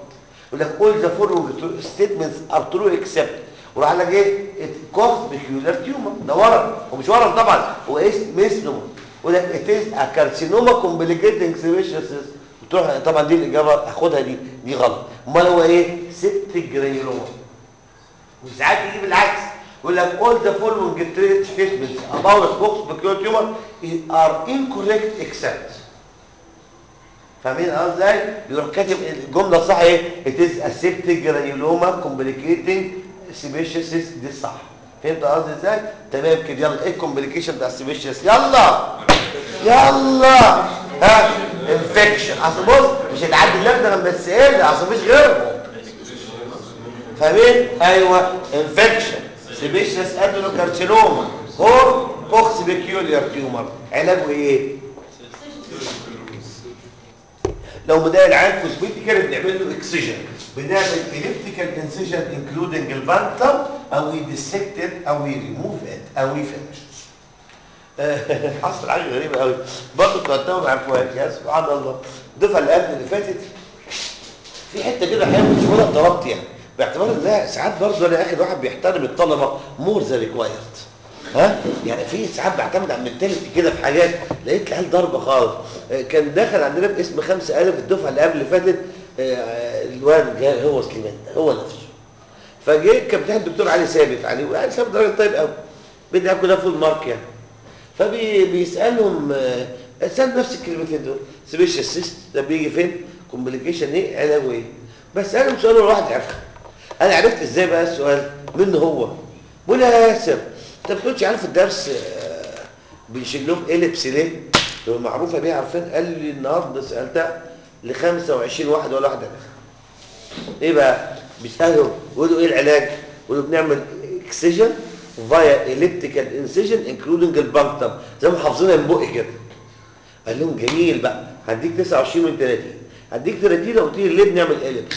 يقول لك all the following statements are true except وراح لك ايه كوكس بيكيولار تيومر ده ورم ومش ورم طبعا هو اسم ميسنوما يقول لك it is a carcinoma complicating sebaceous تروح طبعا دي الاجابه اخدها دي دي غلط امال هو ايه سيبتك جرانيولوما وساعات يجي بالعكس يقول لك all the following statements about box peculiar tumor are incorrect except فاهمين قصدي ازاي يروح كاتب الجمله الصح ايه it is a septic granuloma complicating sebaceous cyst دي الصح فهمت قصدي ازاي تمام كده يلا ايه الكومبليكيشن بتاع السيبيشيس يلا يلا ها انفكشن اصل بص مش هتعدي اللجنه لما تسال اصل مفيش غيرهم فاهمين ايوه انفكشن سيبيشيس ادينوكارسينوما هور كوكس بيكيوليار تيومر علاجه ايه لو مضايق العين كوزميتيكال بنعمل له اكسجن بنعمل اليبتيكال انسجن انكلودنج البانتم او وي ديسكتد او وي ريموف ات او وي فينش حصل حاجه غريبه قوي برضه تقدموا مع فؤاد يا سبحان الله الدفعه اللي قبل اللي فاتت في حته كده حلوه مش ولا ضربت يعني باعتبار ان لا ساعات برضه انا اخد واحد بيحترم الطلبه مور ذا ريكوايرد ها يعني في ساعات بعتمد على المنتاليتي كده في حاجات لقيت العيال ضربه خالص آه، كان دخل عندنا باسم خمسة ألف الدفعه اللي قبل اللي فاتت آه، الواد جاي هو سليمان ده، هو نفسه فجه كان بتاع الدكتور علي ثابت علي وعلي ثابت راجل طيب قوي بدي اكل ده فول مارك يعني فبيسالهم سال نفس الكلمتين دول سبيشال سيست ده بيجي فين كومبليكيشن ايه علاجه ايه بس انا سؤال الواحد عارفه انا عرفت ازاي بقى السؤال منه هو بقول يا ياسر انت ما كنتش عارف الدرس آه، بنشيل لهم اليبس ليه هو معروفه بيها عارفين قال لي النهارده سالتها ل 25 واحد ولا واحده ايه بقى بيسالهم يقولوا ايه العلاج يقولوا بنعمل اكسجن فايا اليبتيكال انسيجن انكلودنج البانكتم زي ما حافظينها من بقي كده قال لهم جميل بقى هديك 29 من 30 هديك 30 لو قلت لي ليه بنعمل اليبس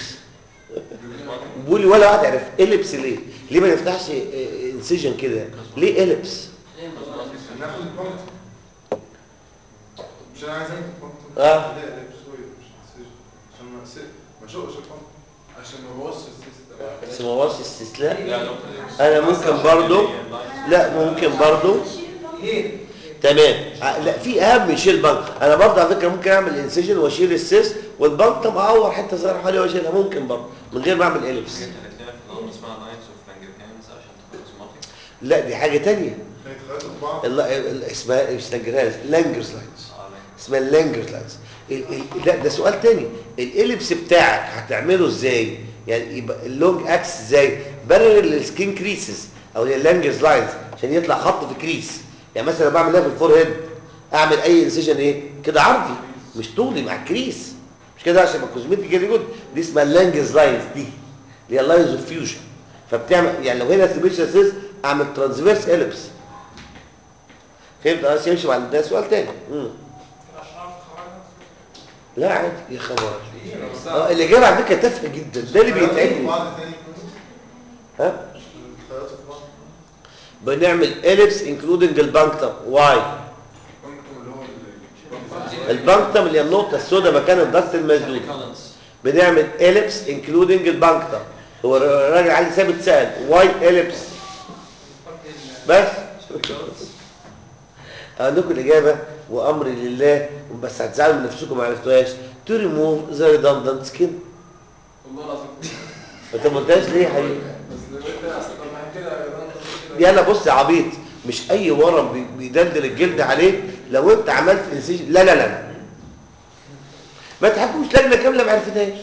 بيقول لي ولا واحد عرف اليبس ليه ليه ما نفتحش انسيجن كده ليه اليبس
ناخد البنك مش انا عايز اخد البنك
آه.
لا لا سوري مش نسيج. عشان ما أسيب- ما اشقش البنك عشان ما بوظش السيستم
بس ما هوش استسلاء
لا دكتور
انا ممكن برضو لا ممكن برضو تمام ع- لا في اهم من شيل بنك انا برضه على فكره ممكن اعمل انسيجن واشيل السيس والبنك اعور حته صغيره حوالي واشيلها ممكن برضه من غير ما اعمل اليبس
انت هتلاقي في النهار اسمها نايتس اوف لانجرهانز عشان تاخد سمارتي
لا دي حاجه تانية
كانت خدت بعض
ال- ال- اسمها مش لانجرهاز لانجرز لاينز
اه
اسمها اللانجرز لاينز ال- ال- لا ده سؤال تاني الاليبس بتاعك هتعمله ازاي يعني يبقى اللونج اكس ازاي بارل للسكين كريسز او اللانجرز لاينز عشان يطلع خط في كريس يعني مثلا لو بعمل ده في الفور هيد اعمل اي انسيجن ايه كده عرضي مش طولي مع الكريس مش كده عشان يبقى كوزمتيك فيري جود دي اسمها اللانجرز لاينز دي اللي هي لاينز اوف فيوجن فبتعمل يعني لو هنا سيبيشال سيس اعمل ترانسفيرس اليبس فهمت اه يمشي مع ده سؤال تاني مم.
الاشراف خرجنا
لا عادي يا خبر اه الاجابه على فكره تافهه جدا ده اللي بيتعبني
بعض تاني
ها
خياطة في بعض
بنعمل اليبس انكلودنج البانكتم واي
بنكم اللي هو ال-
البانكتم اللي هي النقطه السوداء مكان الضغط المسدود بنعمل اليبس انكلودنج البانكتم هو الراجل علي ثابت سال واي اليبس بس اقول لكم الاجابه وامري لله بس هتزعلوا من نفسكم ما عرفتوهاش تو ريموف ذا ريدندنت سكين
والله العظيم
انت ما قلتهاش ليه يا حبيبي
بس لو انت اصلا طب ما كده يا جدعان كده
يلا بص يا عبيط مش اي ورم بي- بيدلدل الجلد عليه لو انت عملت انسيجن لا لا لا ما تحكمش لجنه كامله ما عرفتهاش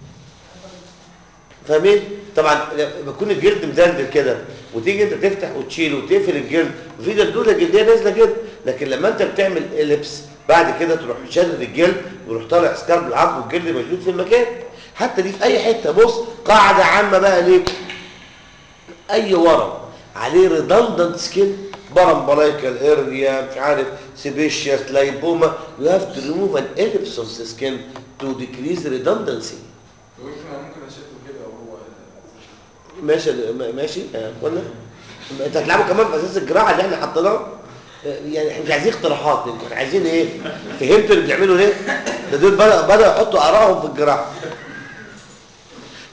فاهمين طبعا لما يكون الجلد مدلدل كده وتيجي انت تفتح وتشيل وتقفل الجلد وفي دلدوله جلديه نازله كده لكن لما انت بتعمل اليبس بعد كده تروح شادد الجلد وتروح طالع سكار بالعظم والجلد مشدود في المكان حتى دي في اي حته بص قاعده عامه بقى ليه اي ورم عليه ريدندنت سكين بارامبلايكال اريا مش عارف سيبيشياس لايبوما يو هاف تو ريموف ان ellipse of the skin to decrease redundancy
ويمكن انا ممكن اشده كده وهو
ماشي م- ماشي آه، قلنا انت هتلعبوا كمان في اساس الجراحه اللي احنا حطيناه آه، يعني احنا مش عايزين اقتراحات احنا عايزين ايه فهمتوا اللي بيعملوا ليه ده دول بدأ بدأوا يحطوا ارائهم في الجراحه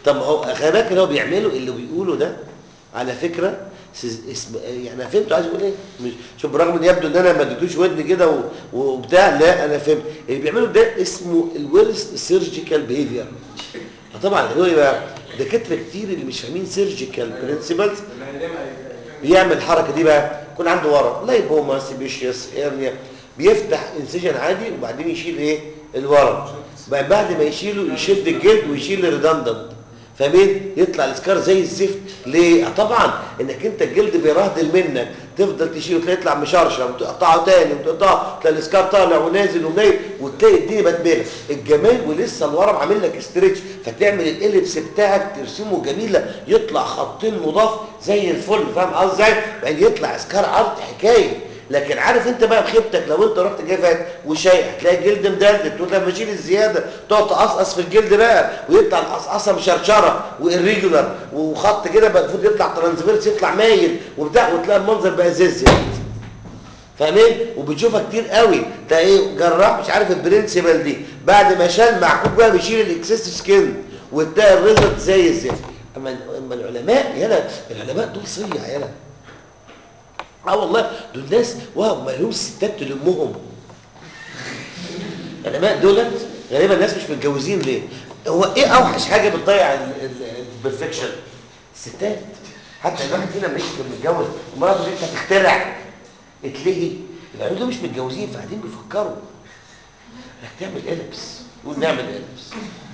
طب ما هو خلي بالك اللي هو بيعمله اللي بيقوله ده على فكره سز- اسم يعني انا فهمت عايز يقول ايه مش شوف برغم ان يبدو ان انا ما اديتوش ودني كده و- وبتاع لا انا فهمت اللي بيعمله ده اسمه الويرست سيرجيكال بيهيفير طبعا اللي هو إيه بقى دكاتره كتير اللي مش فاهمين سيرجيكال برنسبلز بيعمل الحركه دي بقى يكون عنده ورم لايبوما سيبيشيوس هيرنيا بيفتح انسجن عادي وبعدين يشيل ايه الورم بعد بعد ما يشيله يشد الجلد ويشيل الريدندنت فاهمين يطلع السكار زي الزفت ليه آه طبعا انك انت الجلد بيرهدل منك تفضل تشيله تلاقي يطلع مشرشر وتقطعه تاني وتقطعه تلاقي السكار طالع ونازل ومنيل وتلاقي الدنيا مدبله الجمال ولسه الورم عامل لك استريتش فتعمل الاليبس بتاعك ترسمه جميله يطلع خطين مضاف زي الفل فاهم قصدي ازاي بعدين يطلع سكار عرض حكايه لكن عارف انت بقى بخيبتك لو انت رحت جاي فات وشايع هتلاقي الجلد مدلدل تقول لما اشيل الزياده تقعد تقصقص في الجلد بقى ويطلع القصقصه مشرشره وإريجولار وخط كده بقى المفروض يطلع ترانسفيرس يطلع مايل وبتاع وتلاقي المنظر بقى زي فاهمين وبتشوفها كتير قوي ده ايه جراح مش عارف البرنسبل دي بعد ما شال معكوك بقى بيشيل الاكسس سكين وتلاقي الريزلت زي الزفت اما اما العلماء يلا العلماء دول صيع يلا اه والله دول ناس واو ما لهمش ستات تلمهم العلماء دولت غالبا الناس مش متجوزين ليه هو ايه اوحش حاجه بتضيع البرفكشن الستات حتى الواحد فينا لما يجي متجوز مراته دي هتخترع اتلهي العيال دول مش متجوزين فقاعدين بيفكروا انك تعمل البس قول نعمل البس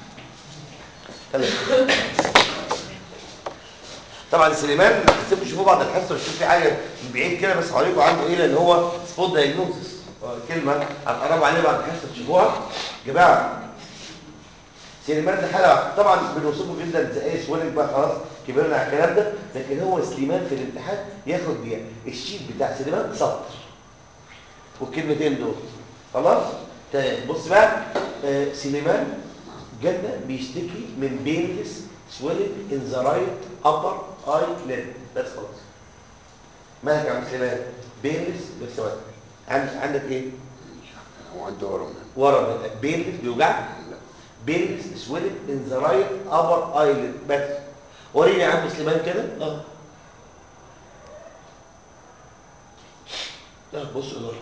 طبعا سليمان سيبوا تشوفوا بعض الحصه وتشوف في حاجه من بعيد كده بس هوريكم عنده ايه لان هو سبوت دايجنوزس كلمه هتقربوا عليه بعد الحصه تشوفوها يا جماعه سليمان ده حاله طبعا بنوصفه جدا زي سويلنج بقى خلاص كبرنا على الكلام ده لكن هو سليمان في الامتحان ياخد دي الشيت بتاع سليمان سطر والكلمتين دول خلاص تمام بص بقى آه سليمان جنة بيشتكي من بينلس سويلنج ان ذا رايت ابر اي ليد بس خلاص مالك يا عم سليمان بينلس بس واحد عندك عندك ايه
هو عنده ورم
ورم بينلس بيوجعك بينلس سويلنج ان ذا رايت ابر اي ليد بس وريني يا عم سليمان كده اه لا بص الورم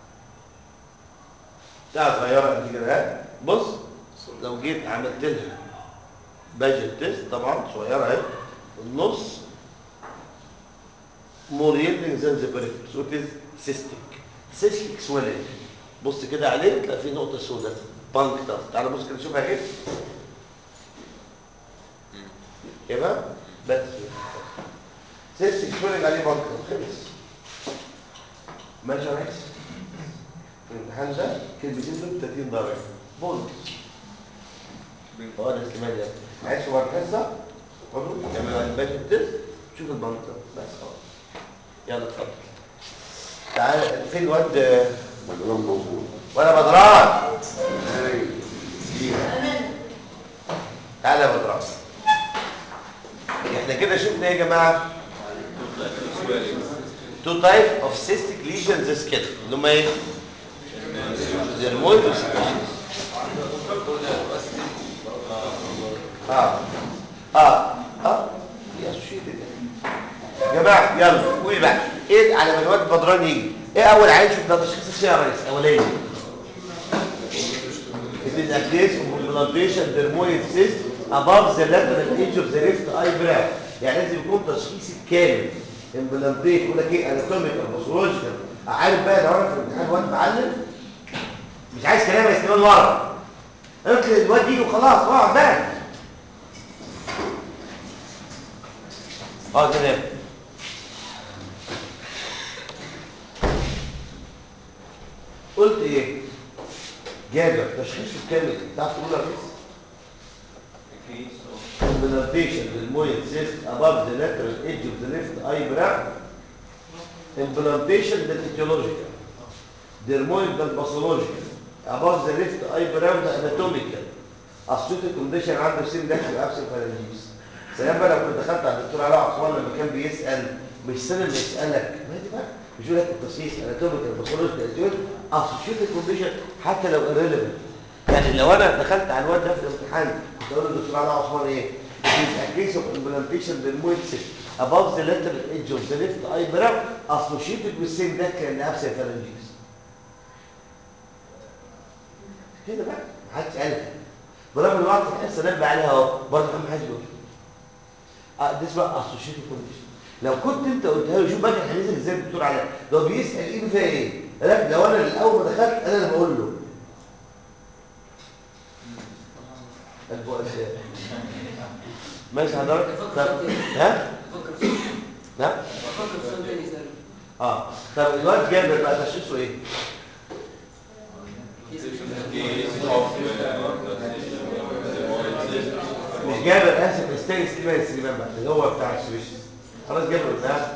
بتاع صغيره قد كده ها بص لو جيت عملت لها باجت تيست طبعا صغيره اهي النص more yielding than the peripheral so it is cystic cystic swelling بص كده عليه تلاقي فيه نقطه سوداء بانكتر تعال بص كده شوفها كده كده بس cystic swelling عليه بانكتر خلص ماشي يا ريس الامتحان ده كلمتين دول 30 درجه بونص هو ده استماد يعني عايز هو الحصه خدوا اعملوا الباقي التست شوف البنطه بس خلاص يلا اتفضل تعال فين الواد
مجرم موجود
وانا بدران
هاي
تعالى يا بدران احنا كده شفنا ايه يا جماعه تو تايب اوف سيستيك ليجنز كده اللي هم ايه ديرمويد وسيكوشنز اه اه اه يا شيء يا جماعه يلا قولي بقى ايه على ما الواد بدران يجي ايه اول عين شوف ده تشخيص الشيء يا ريس اولاني It is a case of implantation dermoid cyst above the lateral edge of the left eyebrow يعني لازم يكون تشخيص كامل امبلانتيت يقول لك ايه اناتوميكال باثولوجيكال عارف بقى لو انا في الامتحان واد معلم مش عايز كلام يا سليمان ورا قلت الواد يجي وخلاص اقعد بقى اه تمام قلت ايه جابر تشخيصه كامل تعرف تقول يا ريس implantation delmoid cyst above the lateral edge of the left eyebrow implantation ده etiological dermoid ده pathological above the left eyebrow ده anatomical associated condition عنده سين داخل ابسن فالانجيس سلام بقى لو كنت دخلت على الدكتور علاء عثمان لما كان بيسال مش سنه اللي يسالك ما دي بقى مش يقول لك التشخيص اناتوميكال باثولوجيكال associated condition حتى لو irrelevant يعني لو انا دخلت على الواد ده في الامتحان كنت اقول للدكتور علاء عثمان ايه It is a case of implantation delmoid cyst above the lateral edge of the left eyebrow associated with syndactyl abscess pharyngeus. كده بقى محدش قالها برغم ان وقت الحصه نبه عليها اهو برضه ما حدش بيقول اه ده اسمها اسوشيتد كونديشن لو كنت انت قلتها له شوف بقى كان هينزل ازاي الدكتور علاء لو بيسال ايه فيها ايه لكن لو انا الاول ما دخلت انا اللي بقول له البؤساء ماشي حضرتك طب ها لا اه طب الواد جابر بقى تشخيصه ايه مش جابر اسف استاذ سليمان سليمان بقى اللي هو بتاع السويس خلاص جابر ده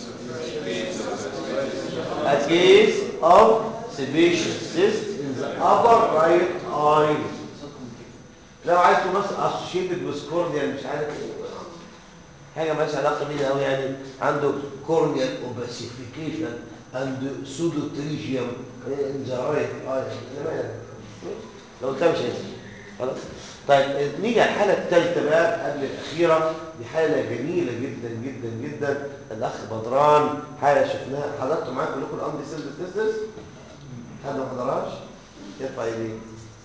A case of sebaceous cyst in the upper right eye. لو عايز تمثل associated with corneal مش عارف ايه حاجه مالهاش علاقه بينا قوي يعني عنده corneal opacification and pseudotrigium in the right eye زمان لو قلتها مش هينسى خلاص طيب نيجي على الحاله الثالثه بقى قبل الاخيره دي حاله جميله جدا جدا جدا الاخ بدران حاله شفناها حضرتوا معاكم كلكم الامر سيلز تيستس حد ما حضرهاش يرفع ايديه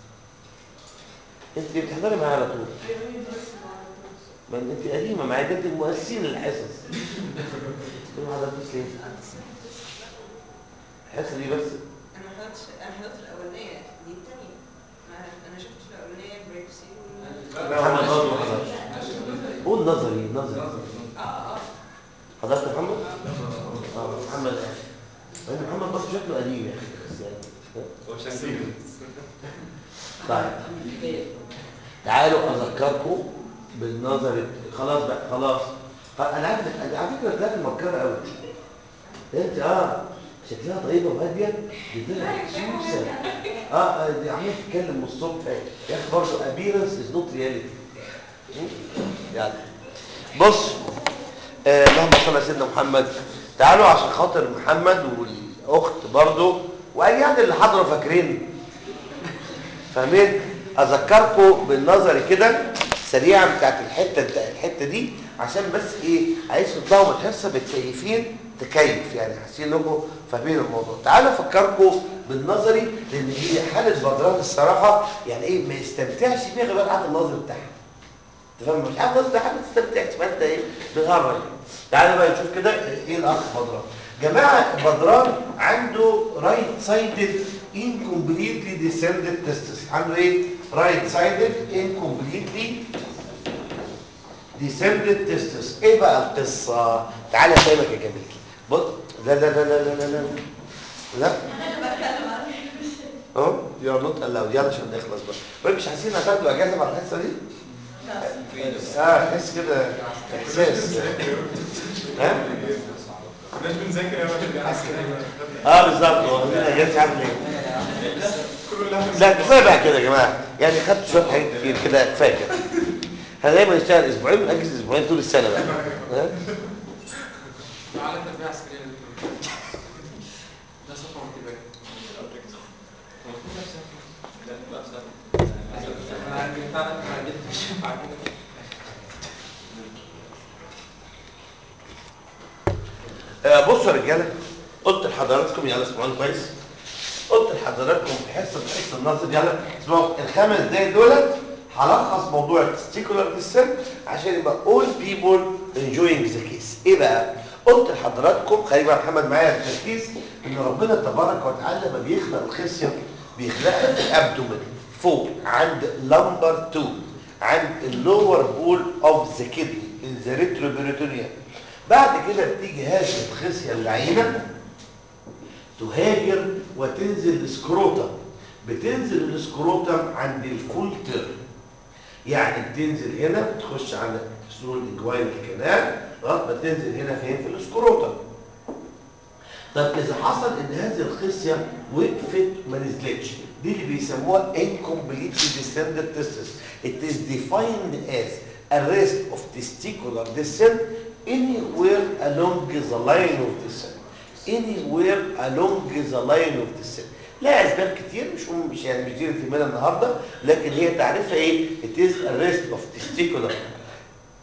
انت بتحضري معايا على طول ما انت قديمه معايا ده انت المؤسسين للحصص انت ما حضرتيش ليه الحصه دي بس
انا ما حضرتش انا حضرت الاولانيه دي الثانيه انا شفت في الاولانيه بريكسي
محمد برضه ما حضرش قول نظري نظري
اه اه
حضرت محمد؟ اه محمد مع ان محمد برضه شكله قديم يا اخي بس يعني
هو شكله
طيب تعالوا اذكركم بالنظر خلاص بقى خلاص خ- انا عارف إنك- على فكره طلعت مفكره قوي انت اه شكلها طيبه وهاديه دي طلعت سوسه اه آه، دي عماله تتكلم من الصبح يا اخي برضه ابيرنس از نوت رياليتي يعني بص آه، اللهم صل على سيدنا محمد تعالوا عشان خاطر محمد والاخت برضه واي يعني اللي حضروا فاكرين فاهمين اذكركم بالنظر كده سريعا بتاعت الحته بتاعت الحته دي عشان بس ايه عايزكم تطلعوا من الحصه متكيفين تكيف يعني حاسين انكم فاهمين الموضوع تعالوا افكركم بالنظري لان هي حاله بدران الصراحه يعني ايه ما يستمتعش بيها غير واحد عارف النظر بتاعها انت فاهم مش عارف النظر بتاعها ما تستمتعش يبقى انت ايه بتهرج تعالوا بقى نشوف كده ايه الاخ بدران جماعه بدران عنده رايت سايدد incompletely descended testis عنده ايه رايت سايدد incompletely descended testis ايه بقى القصه تعالى افهمك يا جميل بص لا لا لا لا لا لا لا لا اه يو ار نوت الاود يلا عشان نخلص بقى طيب مش حاسين هتاخدوا اجازه مع الحصه دي اه تحس كده احساس ها
مش بنذاكر يا ولد حاسس
اه بالظبط واخدين اجازه عامل ايه لا كفايه بقى كده يا جماعه يعني خدت شويه حاجات كتير كده كفايه كده احنا دايما نشتغل اسبوعين ونأجز اسبوعين طول السنه بقى ها؟
تعالى تربية عسكرية ده صفحة انتباه
آه، بصوا يا رجاله قلت لحضراتكم يلا اسمعوني كويس قلت لحضراتكم في حصه حصه النظر يلا اسمعوا الخمس دقايق دولت هلخص موضوع التستيكولار ديسنت عشان يبقى all people enjoying the case ايه بقى قلت لحضراتكم خلي بقى محمد معايا التركيز ان ربنا تبارك وتعالى لما بيخلق الخصيه بيخلقها في الابدومين فوق عند لمبر 2 عند اللور بول اوف ذا كدني ان ذا ريتروبيريتونيا بعد كده بتيجي هذه الخصيه اللعينه تهاجر وتنزل السكروتم بتنزل السكروتم عند الفولتر يعني بتنزل هنا بتخش عند سرور الانجوين الكنال لغايه ما تنزل هنا فين في السكروتم طب اذا حصل ان هذه الخصيه وقفت ما نزلتش دي اللي بيسموها incompletely descended testis it is defined as arrest of testicular descent anywhere along the line of descent anywhere along the line of descent لها اسباب كتير مش مش يعني مش دي اهتمامنا النهارده لكن هي تعريفها ايه it is arrest of testicular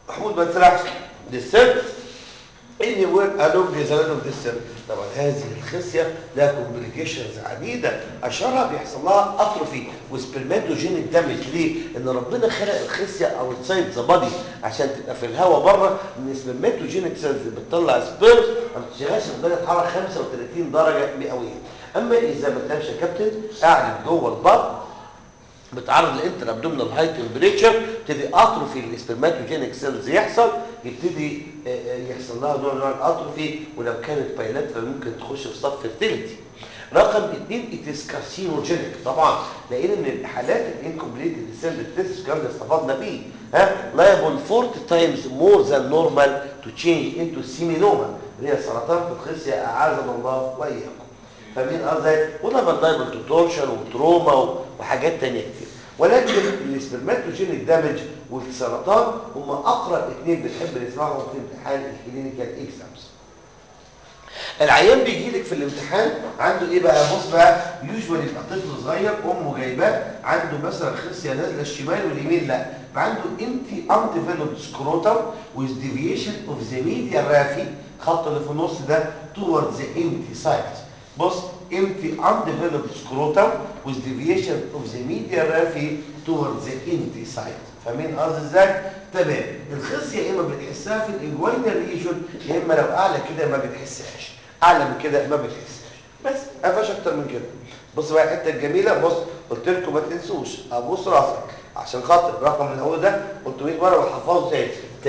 محمود ما تسرحش descent anywhere along the line of descent طبعا هذه الخصيه لها كومبليكيشنز عديده اشهرها بيحصل لها اتروفي وسبرماتوجينيك دامج ليه؟ ان ربنا خلق الخصيه او السايد ذا بادي عشان تبقى في الهواء بره ان السبرماتوجينيك سيلز بتطلع سبيرم ما بتشتغلش بدرجه حراره 35 درجه مئويه اما اذا ما كانش يا كابتن قاعد جوه البطن بتعرض للانتر ابدومينال هاي تمبريتشر تبتدي اتروفي السبرماتوجينيك سيلز يحصل يبتدي آه، آه، يحصل لها نوع نوع الاتروفي ولو كانت بايلاترال ممكن تخش في صف فيرتيليتي رقم اثنين اتس كارسينوجينيك طبعا لقينا ان الحالات الانكمبليت ديسندنت تيست الكلام ده استفدنا بيه ها لايبل 40 تايمز مور ذان نورمال تو تشينج انتو سيمينوما اللي هي سرطان في الخصيه اعاذنا الله واياكم فاهمين قصدي وطبعا دايما تورشن وتروما وحاجات تانية كتير ولكن السبرماتوجينيك دامج والسرطان هم اقرب اثنين بنحب نسمعهم في امتحان الكلينيكال اكزامز العيان بيجي لك في الامتحان عنده ايه بقى بص بقى يوجوالي يبقى طفل صغير امه جايباه عنده مثلا خصيه نازله الشمال واليمين لا فعنده امتي undeveloped scrotum with deviation of the medial raphe الخط اللي في النص ده towards the empty side بص empty undeveloped scrotum with deviation of the medial raphe towards the empty side فاهمين قصدي ازاي؟ تمام الخصيه يا اما بتحسها في الانجوينال ريجون يا اما لو اعلى كده ما بتحسهاش اعلى من كده ما بتحسهاش بس ما فيهاش اكتر من كده بص بقى الحته الجميله بص قلت لكم ما تنسوش ابوس راسك عشان خاطر الرقم اللي هو ده قلت 100 مره وحفظه تاني 80% 80%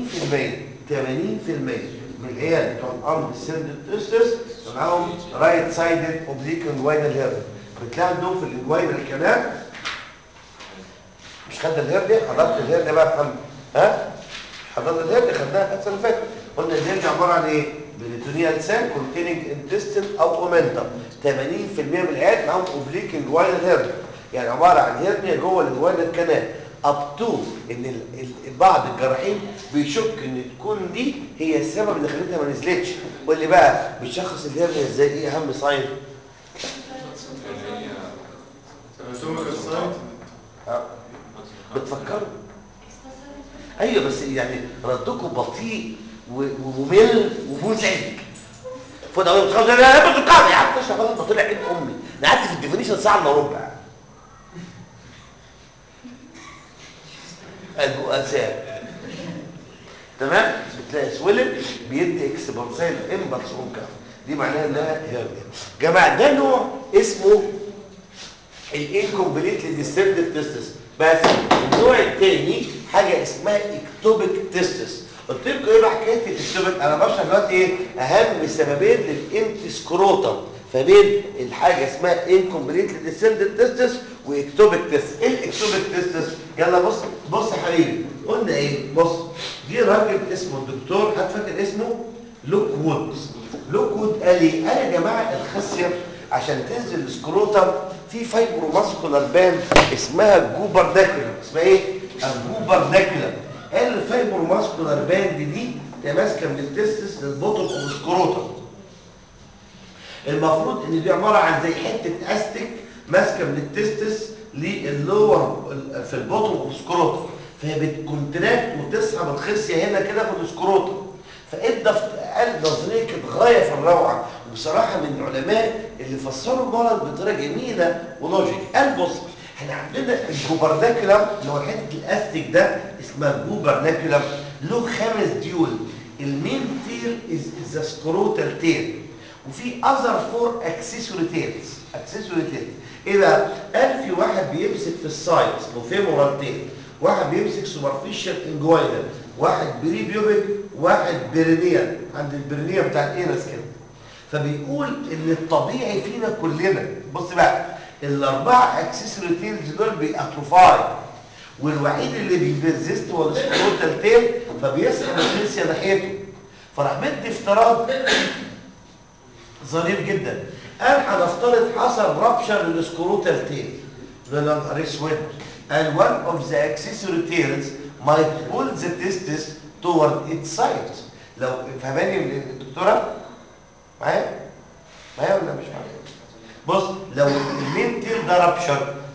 من العيال بتوع الارم السند تستس معاهم رايت سايدد اوبليك انجوينال هيرن بتلاقي عندهم في الانجوينال كمان مش خدنا الهرني حضرت الهرني بقى يا محمد ها حضرنا الهرني خدناها السنه اللي فاتت قلنا الهرني عباره عن ايه بريتونيال سيل كونتيننج انتستين او اومنتم 80% من العيال معاهم اوبليك انجوينال هرني يعني عباره عن هرنيا جوه الانجوينال كانال اب تو ان ال- ال- بعض الجراحين بيشك ان تكون دي هي السبب اللي خلتها ما نزلتش واللي بقى بيشخص الهرنيا ازاي ايه اهم ساين
anatomical site
بتفكروا ايوه بس يعني ردكم بطيء و- وممل ومزعج فده اقول لك لا لا لا بتقع يا عم تشرح غلط طلع عين امي انا قعدت في الديفينيشن ساعه الا ربع البؤساء تمام بتلاقي سويلن بيدي اكسبانسايل امبلس اونكا دي معناها انها هيرنيا جماعه ده نوع اسمه الانكمبليتلي ديستندد تيستس بس النوع الثاني حاجه اسمها اكتوبيك تيستس قلت لكم ايه بقى حكايه الاكتوبيك انا بشرح دلوقتي ايه اهم سببين للامتي سكروتم فبين الحاجه اسمها انكمبليتلي ديستندد تيستس واكتوبيك تيستس ايه الاكتوبيك تيستس يلا بص بص يا حبيبي قلنا ايه بص جه راجل اسمه الدكتور حد فاكر اسمه لوك وود لوك وود قال ايه قال يا جماعه الخصيه عشان تنزل السكروتم في فايبروماسكولار باند اسمها الجوبرداكولم اسمها ايه الجوبرداكولم قال الفايبروماسكولار باند دي هي ماسكه من التستس للبطن اوف السكروتم المفروض ان دي عباره عن زي حته استك ماسكه من التستس للور في البطن اوف السكروتم فهي بتكونتراكت وتسحب الخصيه هنا كده في السكروتم فادى قال نظريه كانت غايه في الروعه وبصراحه من العلماء اللي فسروا المرض بطريقه جميله ولوجيك قال بص احنا عندنا الجوبرناكولم اللي هو حته الاستك ده اسمها الجوبرناكولم له خمس ديول المين تيل از ذا سكروتال تيل وفي اذر فور اكسسوري تيلز اكسسوري تيلز ايه بقى قال في واحد بيمسك في السايد اسمه فيمورال تيل واحد بيمسك سوبرفيشال انجوينال واحد بريبيوبيك واحد بيرينيال عند البرينيال بتاع الانس كده فبيقول ان الطبيعي فينا كلنا بص بقى الاربعه اكسسوري تيلز دول بيأتروفاي والوحيد اللي بيرزيست هو السكروتال تيل فبيسحب الخلسيه ناحيته فراح مدي افتراض ظريف جدا قال هنفترض حصل رابشر للسكروتال تيل ده نهار اسود قال one of the accessory tails might pull the testis toward its side لو فهماني من الدكتوره معايا معايا ولا مش معايا بص لو المين تيل ده رابشر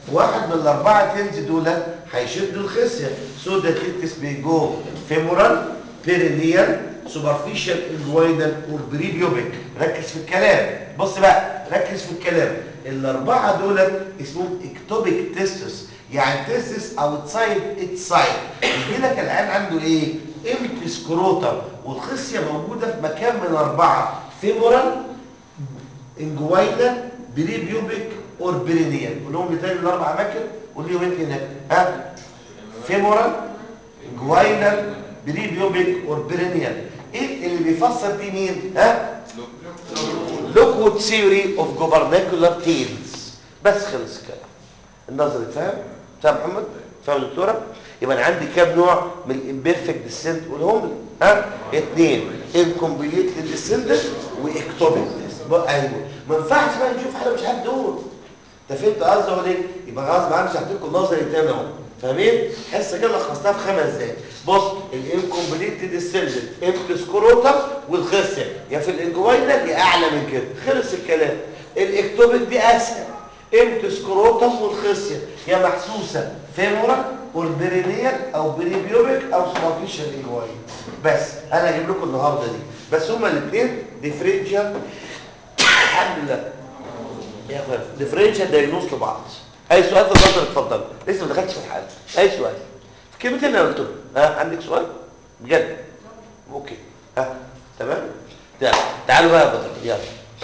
واحد من الاربعه تنز دول هيشد الخصيه سو ذات اتس بيجو فيمورال بيرينيال سوبرفيشال انجوينال والبريبيوبيك ركز في الكلام بص بقى ركز في الكلام الاربعه دول اسمهم اكتوبيك تيستس يعني تيستس اوتسايد اتس سايد يجي لك العيان عنده ايه امتي سكروتم والخصيه موجوده في مكان من اربعه فيمورال انجوينال بريبيوبيك اور برينيال قول لهم لي تاني الاربع اماكن قول لي انت هناك ها فيمورال انجوينال بريبيوبيك اور برينيال ايه اللي بيفسر دي مين ها لوكوود ثيوري اوف جوفرنيكولار تيلز بس خلص الكلام النظر اتفهم فاهم محمد فاهم دكتوره يبقى انا عندي كام نوع من الامبيرفكت ديسنت قولهم لي ها اثنين انكمبليت ديسندنت واكتوبيك ايوه ما ينفعش بقى نشوف حاجه مش عارف دول انت فهمت قصدي اقول ايه يبقى غصب عني شرحت لكم نظري تاني اهو فاهمين حصه كده لخصتها في خمس دقايق بص الانكمبليت ديسندنت امت سكروتم والخصيه يا في الانجوينال يا اعلى من كده خلص الكلام الاكتوبيك دي اسهل امت سكروتم والخصيه يا محسوسه فيمورال والبرينيال او بريبيوبيك او سوبرفيشال انجوين بس انا هجيب لكم النهارده دي بس هما الاثنين ديفرنشال الحمد لله يا اخوان ديفرنشال دايجنوز لبعض اي سؤال في النظر اتفضل لسه ما دخلتش في الحاله اي سؤال في كلمتين انا قلتهم ها عندك سؤال بجد اوكي ها تمام يلا تعالوا بقى يا بطل يلا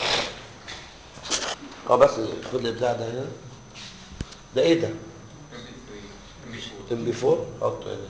اه بس خد البتاع ده هنا ده ايه ده ام بي 4 حطه هنا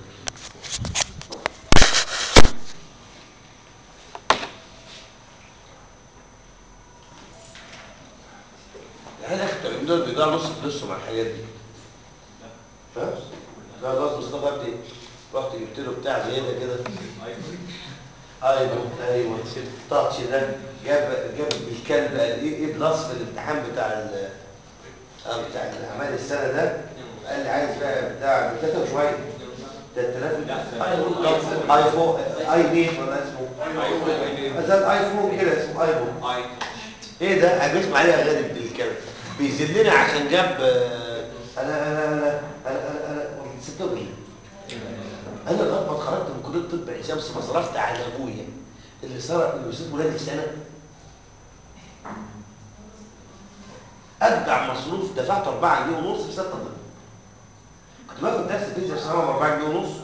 الحاجة اخي دول بيضيعوا نص فلوسهم على الحاجات دي فاهم؟ لا خلاص مصطفى ابني رحت جبت له بتاع زي ده كده ايوه ايوه تاتش ده جاب جاب بالكلب قال ايه ايه بلس في الامتحان بتاع ال اه بتاع الاعمال السنه ده قال لي عايز بقى بتاع بتاع شويه 3000 ايفون ايفون اي بي ولا اسمه زي الايفون كده اسمه ايفون ايه ده انا بسمع عليها غالب بالكلام بيذلني عشان جاب آه، انا انا انا انا انا انا والله ستة بالله انا لغايه ما اتخرجت من كليه الطب عين شمس ما صرفت على ابويا اللي سرق الاستاذ ولاد السنه اجدع مصروف دفعت 4 جنيه ونص في سته طب كنت باخد درس فيزياء في ثانوي ب 4 جنيه ونص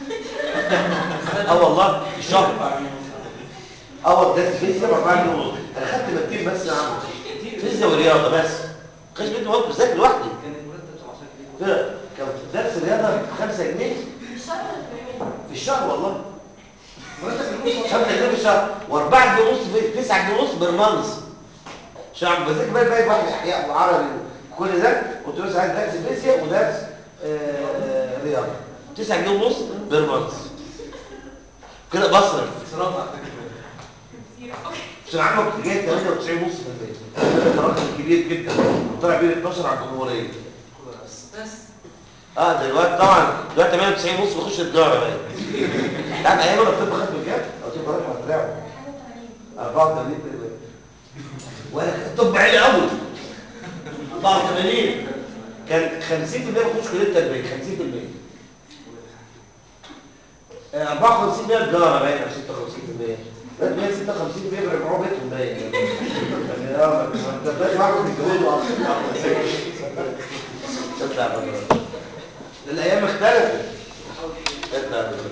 اه والله في الشهر اول درس فيزياء ب 4 جنيه ونص انا خدت مادتين بس يا عم فيزياء ورياضه بس ما كانش بيدي مواد بذاكر لوحدي كده كان درس رياضه ب 5 جنيه في الشهر والله 5 جنيه في الشهر و4 جنيه ونص في 9 جنيه ونص بالمانس شعب بذاكر بقى باقي واحد احياء وعربي كل ده كنت بس عايز درس فيزياء ودرس آه رياضه 9 جنيه ونص بالمانس كده بصرف عشان عمك كنت جايب 98 ونص في المية ده رقم كبير جدا وطلع بيه 12 على الجمهوريه اه دلوقتي طبعا دلوقتي 98 ونص بخش التجاره بقى تعرف ايام انا الطب خدت بكام؟ قلت له رايح هتلاقوا 84 بالمية وانا الطب عالي قوي 84 كان 50% بخش كليه التربيه 50% آه، 54% تجاره باين او 56% ده 156% بيرجعوا بيتهم باين يعني اه ما تقدرش واحد يتجوزوا اصلا اطلع بره الايام اختلفت اطلع بره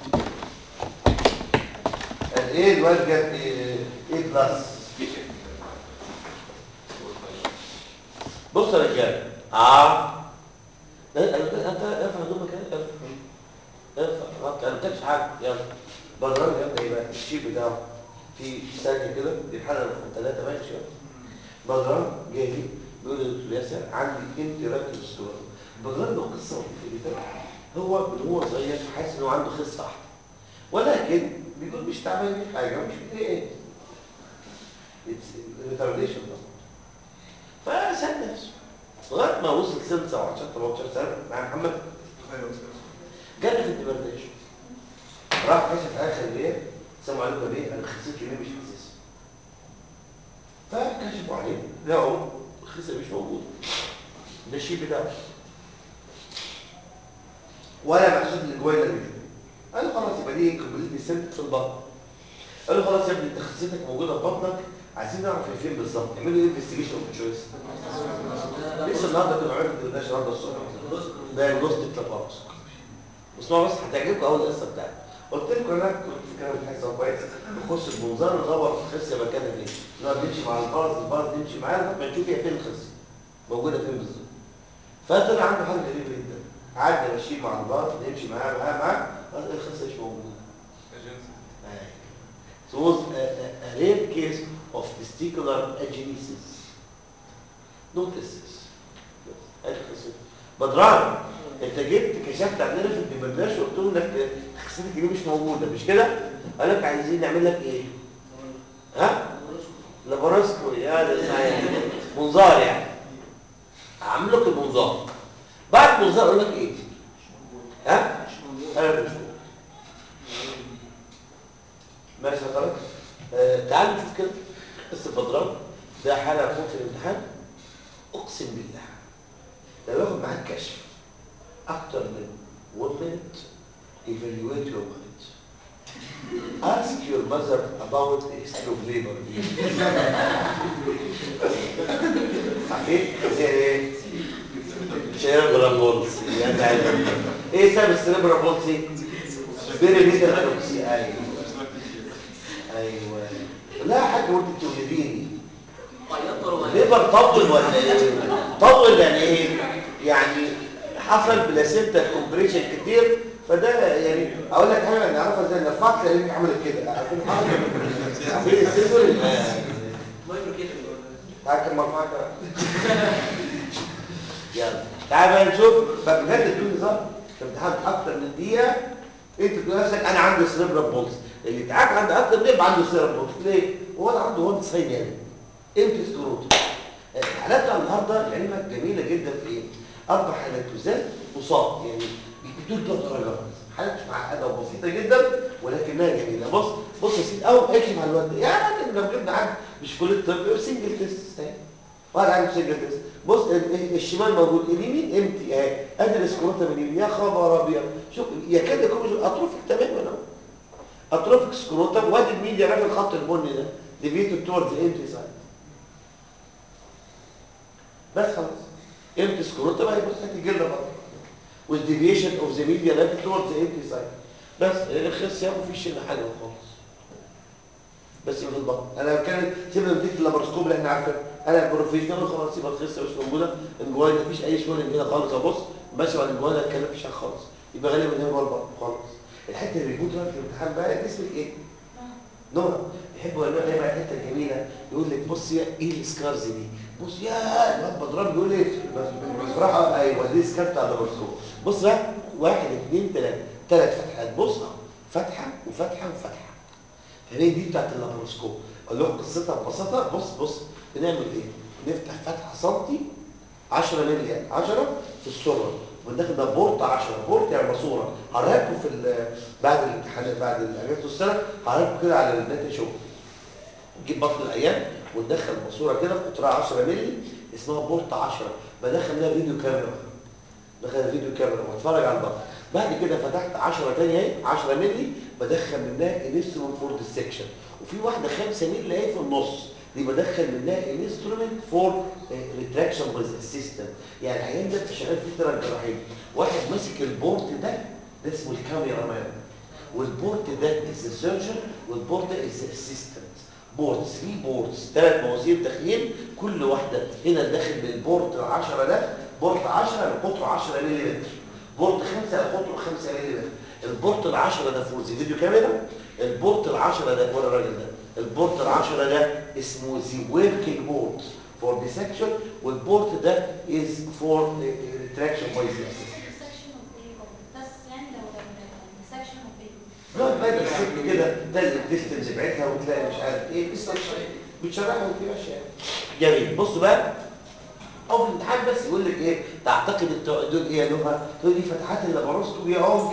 قال ايه الواد جاب ايه ايه بلس بص يا رجاله اه لا، انت انت ارفع هدومك كده ارفع ارفع غطي انا ما قلتلكش حاجه يلا برنامج يبدا ايه بقى الشيب بتاعه في ثانيه كده دي الحلقه رقم ثلاثه ماشي شويه بدران جاي لي بيقول لي دكتور ياسر عندي انت راكب الصوره بدران له قصه مختلفه هو من هو صغير حاسس ان هو عنده خصه واحده ولكن بيقول مش تعبان من حاجه مش في ايه ريتارديشن فسال نفسه لغايه ما وصل سن 17 18 سنه مع محمد
ايوه
جاله في الدبرداش راح كشف اخر الليل السلام عليكم يا بيه انا خسيت يمين مش حاسس فكشفوا عليه لقوا الخسر مش موجود ده الشيء بتاعه ولا محسوب الجوينه دي قال له خلاص يبقى دي كومبليت ديسنت في البطن قال له خلاص يا ابني انت خصيتك موجوده في بطنك عايزين نعرف هي فين بالظبط اعملوا ايه انفستيجيشن اوف تشويس لسه النهارده كنا عملنا ما النهارده الصبح ده جوستيك لاباروسكوبي اسمعوا بس هتعجبكم اول القصه بتاعتي قلت لكم انا كنت في كلام الحصه كويس نخش المنظار ندور في الخصيه مكانها فين نقعد نمشي مع البارز البارز يمشي معانا لغايه ما نشوف هي فين الخصيه موجوده فين بالظبط فطلع عنده حاجه غريبه جدا قعدنا ماشيين مع البارز نمشي معاه معاه معاه قال الخصيه مش موجوده
اجنسي
So it was a, a, a rare case of testicular agenesis. Notice this. ادي قصته. بدران انت جبت كشفت عندنا في الدبرداش وقلت لهم انك خصيتك دي مش موجوده مش كده؟ قال لك عايزين نعمل لك ايه؟ ها؟ لاباراسكو يا ده صحيح منظار يعني هعمل لك المنظار بعد المنظار اقول لك ايه؟ ها؟ انا مش موجود. ماشي حضرتك آه تعالوا نشوف كده بس البدران ده حاله هتكون في الامتحان اقسم بالله لو ياخد معاك كشف اكتر من 1 minute evaluate your mind ask your mother about history of labor عارفين زي ايه cerebral palsy يعني عايز ايه سبب السيربرال بولسي بيريميتال انوكسي ايوه ايوه لا يا حاج وانت بتولديني ليبر طول ولا ايه طول يعني ايه يعني حصل بلاسينتا كومبريشن كتير فده يعني اقول لك حاجه نعرفها ازاي نرفعك لانك عملت كده عارفين حاجه عارفين السيزون تعال كم مرفعك يلا تعال بقى نشوف بقى بجد بدون نظام في امتحان اكتر من دقيقه انت تقول نفسك انا عندي سيربرال بولس اللي تعاك عند اكتر من يبقى عنده سيربرال بولس ليه؟ هو انا عنده وان ساين يعني امتى سكروت الحالات بتاع النهارده لعلمك جميله جدا في ايه؟ اربع حالات وزاد وصاد يعني بدون ثلاث درجات حالات مش معقده وبسيطه جدا ولكنها جميله بص بص يا سيدي اول اكشف على الواد ده يعني لو جبنا حد مش في كليه الطب يبقى سنجل تيست اهي واحد عنده سنجل تيست بص ال- ال- الشمال موجود اليمين امتي اهي ادي السكروتا من اليمين يا خبر ابيض شوف يكاد يكون اتروفيك تماما اهو اتروفيك سكروتا وادي الميديا راجل الخط البني ده ديفيتد توردز الامتي سايد بس خلاص امتي سكروتا بقى يبص هات الجلده بره والديفيشن اوف ذا ميديا راجل توردز الامتي سايد بس الخس يا مفيش الا حاجه خالص بس في البطن انا بتكلم سيبنا من ديك اللابروسكوب اللي احنا عارفينه انا بروفيشنال خلاص يبقى الخصه مش موجوده الجوال مفيش اي شغل هنا خالص ابص ماشي على الجوال اتكلم مفيش حاجه خالص يبقى غالبا هي جوه البطن خالص الحته اللي بيموت في الامتحان بقى اسمك ايه؟ نورا يحبوا يقولوا دايما الحته الجميله يقول لك بص يا ايه السكارز دي؟ بص يا الواد بدران بيقول ايه؟ بصراحه ايوه دي سكار بتاع اللابروسكوب بص بقى واحد اثنين ثلاثه ثلاث فتحات بص فتحه وفتحه وفتحه فهي دي بتاعت اللابروسكوب اقول لكم قصتها ببساطه بص بص بنعمل ايه نفتح فتحه سنتي 10 مللي يعني 10 في السره وندخل ده بورت 10 بورت يعني ماسوره هرهبكم في ال- بعد الامتحانات بعد الاجازه السنه هرهبكم كده على النت شوف نجيب بطن الايام وندخل ماسوره كده قطرها 10 مللي اسمها بورت 10 بدخل منها فيديو كاميرا بدخل فيديو كاميرا واتفرج على البطن بعد كده فتحت 10 تانية اهي 10 مللي بدخل منها انسترومنت فور ديسكشن وفي واحده 5 مللي اهي في النص دي بدخل منها انسترومنت فور ريتراكشن ويز اسيستنت يعني العيان ده شغال فيه ثلاث جراحين واحد ماسك البورت ده ده اسمه الكاميرا مان والبورت ده از السيرجن والبورت ده از اسيستنت بورد 3 بوردز ثلاث مواسير داخلين كل واحده هنا داخل بالبورد ال 10 ده بورد 10 لقطره 10 ملم بورد 5 لقطره 5 ملم البورد ال 10 ده فور فيديو كاميرا البورد ال 10 ده ولا الراجل ده البورد ال 10 ده اسمه زي وركينج بورد فور ديسكشن والبورد ده از فور ريتراكشن باي
section of A of بس يعني لو لو section of A
نقعد بقى بالست كده تلاقي الديستنس بتاعتها وتلاقي مش عارف ايه بتشرحها وانت ماشيه جميل بص بقى او في الامتحان بس يقول لك ايه تعتقد التوع دول ايه يا لغه تقول دي فتحات اللاباروسكوب يا عمك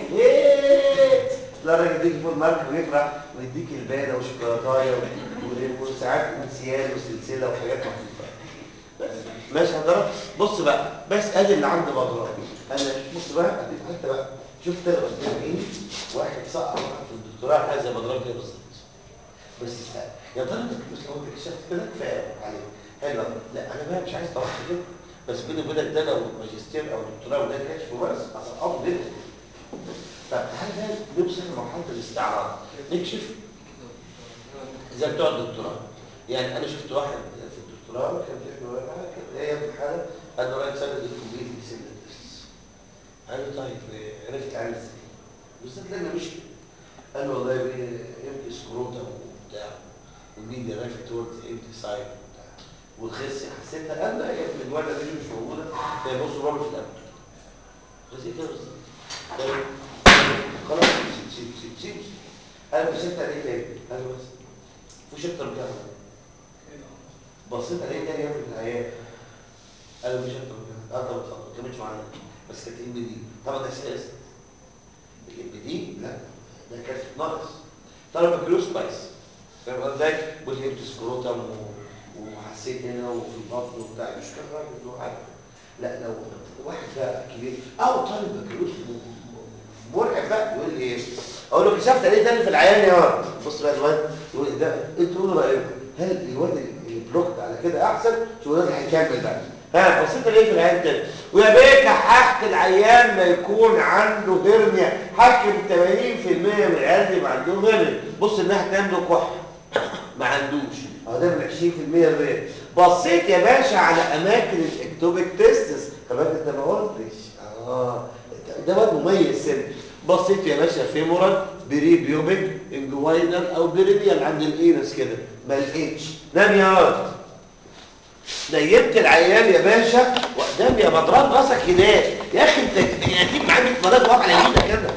ايه لا الراجل يديك فول مارك ويفرح ويديك البانه وشوكولاتايه و- وساعات انسيال وسلسله وحاجات مخفيفه بس ماشي حضرتك بص بقى بس ادي اللي عند بدر انا بص بقى اديك حته بقى شفت انا قدام عيني واحد سقط واحد في الدكتوراه حاجه زي ما ضربت كده بالظبط بس استنى. يا ترى انت بس لو انت اكتشفت كده كفايه عليك حلو أوي. لا انا بقى مش عايز طبعا كده بس بيني وبينك ده لو ماجستير او دكتوراه وده كشف بس اصعب جدا طب هل ده نوصل لمرحله الاستعراض نكشف زي بتوع الدكتوراه يعني انا شفت واحد في الدكتوراه كان بيحكي معايا كان هي في حاله قال له رايت سايد الكومبليت سيل تيست قال له طيب إيه، عرفت عامل ازاي بالذات لما مشي قال له والله يا بيه امتي سكروتا وبتاع والميديا رافت توردز امتي سايد وبتاع والخس حسيتها قال لا هي في الوالده دي مش موجوده هي بص رابط في القلب زي كده بالظبط طيب، خلاص سيب سيب سيب سيب انا مسكت عليه تاني قال له بس مفيش اكتر من كده بصيت عليه تاني يوم في الحياه قال له مفيش اكتر من كده قال له اتفضل ما كملتش معانا بس كانت ام دي طبعا ده اساس الام دي لا ده كانت ناقص طلب الجلوس كويس فاهم قصدي ازاي؟ والهبت سكروتم و- وحسيت هنا وفي البطن وبتاع مش كان راجل له حاجه لا لو واحد بقى كبير او طالب بكالوريوس م- مرعب بقى يقول لي ايه؟ اقول له كشفت عليه تاني في العيان يا واد بص بقى الواد يقول لي ده انتوا قولوا رايكم هل الواد اللي بلوكت على كده احسن؟ شو الواد اللي هيكمل بقى ها بصيت ليه في العيان تاني ويا بيه كحكت العيان ما يكون عنده هرنيا حكم 80% من العيال اللي ما عندهم هرنيا بص الناحيه التانيه عنده كح ما عندوش اهو ده من 20% الريت بصيت يا باشا على اماكن الاكتوبيك تيستس كمان انت ما قلتش اه ده واد مميز سن بصيت يا باشا فيمورال بري بيوبيك انجوينال او برينيال عند الاينس كده ما لقيتش نام يا واد نيمت العيان يا باشا وقدام يا مضران راسك هناك يا اخي انت يتيم معاك مرات واقف على يمينك كده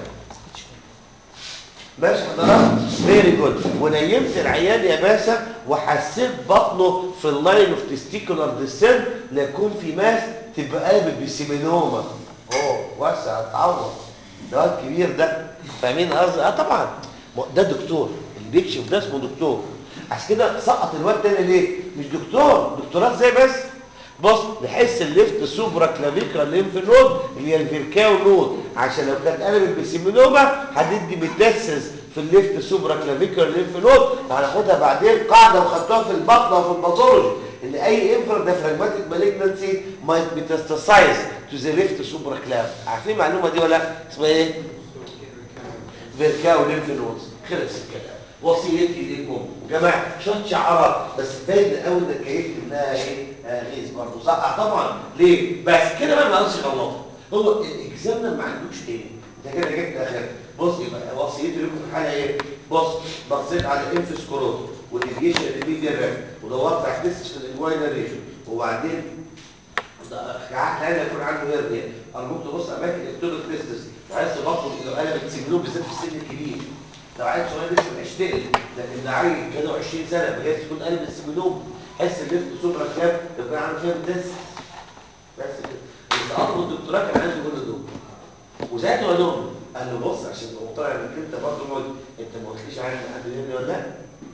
ماشي حضرتك فيري جود ونيمت العيان يا باشا وحسيت بطنه في اللاين اوف تستيكولار ديسنت لا يكون في ماس تبقى قلب بسيمينوما اوه واسع اتعور ده واد كبير ده فاهمين قصدي اه طبعا ما- ده دكتور اللي بيكشف ده اسمه دكتور عشان كده سقط الواد تاني ليه مش دكتور دكتوراه ازاي بس بص نحس الليفت سوبرا كلافيكرا ليمف نود اللي هي الفيركاو نود عشان لو كانت قلبت بسيمينوما هتدي ميتاسيس في الليفت سوبرا كلافيكرا ليمف نود هناخدها بعدين قاعده وخدتوها في البطن وفي الباثولوجي ان اي انفرا ديفراجماتيك مالجنسي مايت ميتاستاسايز تو ذا ليفت سوبرا كلاف عارفين المعلومه دي ولا لا اسمها ايه فيركاو ليمف نودز خلص الكلام وصيتي لكم يا جماعه شويه شعارات بس باين قوي انك كيفت انها ايه آه، غيظ برضه صح طبعا ليه بس كده بقى ما قالش غلطه هو الاكزامنا ما عندوش تاني انت كده جبت اخر بص يبقى وصيتي لكم في الحاله ايه بص بصيت على انفس كورونا والانجيشن الميديا راب ودورت على التست في الانجوينا ريجن وبعدين قعدت هذا يكون عنده هيرنيا ارجوك تبص اماكن اكتوبك تيستس عايز تبطل لو قلبت سيمينوم بالذات في السن الكبير لو عيل صغير لسه هيشتغل لكن ده عيل كده 20 سنه ما جايز تكون قلب السيمينوم حس الليفت سوبرا كلاب يبقى عنده فيها تيست بس كده بس اطول الدكتوراه كان عنده كل دول وذاته قال لهم قال له بص عشان تبقى مقتنع انك انت برضه موت انت ما قلتليش عارف حد هنا ولا لا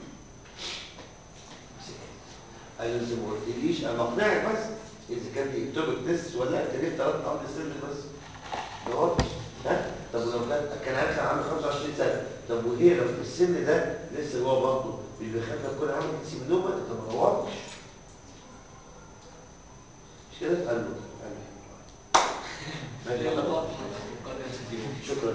قال له انت ما قلتليش انا بقنعك بس اذا كان دي اكتوبك تيست ولا لا انت ليه افترضت ارض السن بس ما قلتش ها طب ولو كان كان عارف عنده 25 سنه طب وهي لو في السن ده لسه جوه بطنه مش بيخاف يكون عامل سيمينوما انت ما دورتش مش كده قال له قال له ماشي خلاص. شكرا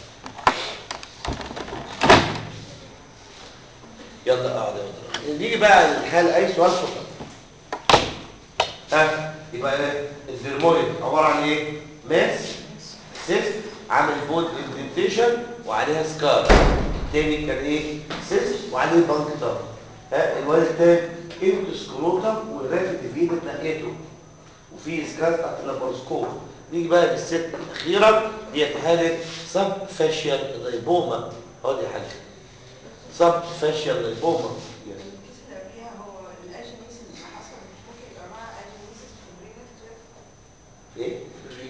يلا اقعد يا مدرب نيجي بقى للحال اي سؤال فقط ها يبقى ايه الفيرمويد عباره عن ايه ماس سيست عامل بون اندنتيشن وعليها سكار تاني كان ايه سيست وعليه بنكتر ها الواد التاني انت سكروتم ورافت الفيد نقيته وفي سكار تحت اللابروسكوب نيجي بقى للست الاخيره دي حاله سب فاشيال لايبوما اهو دي حاجه سب فاشيال لايبوما
الكيس اللي قبليها هو الاجنيس اللي حصل مش ممكن يبقى معاه اجنيس في
ايه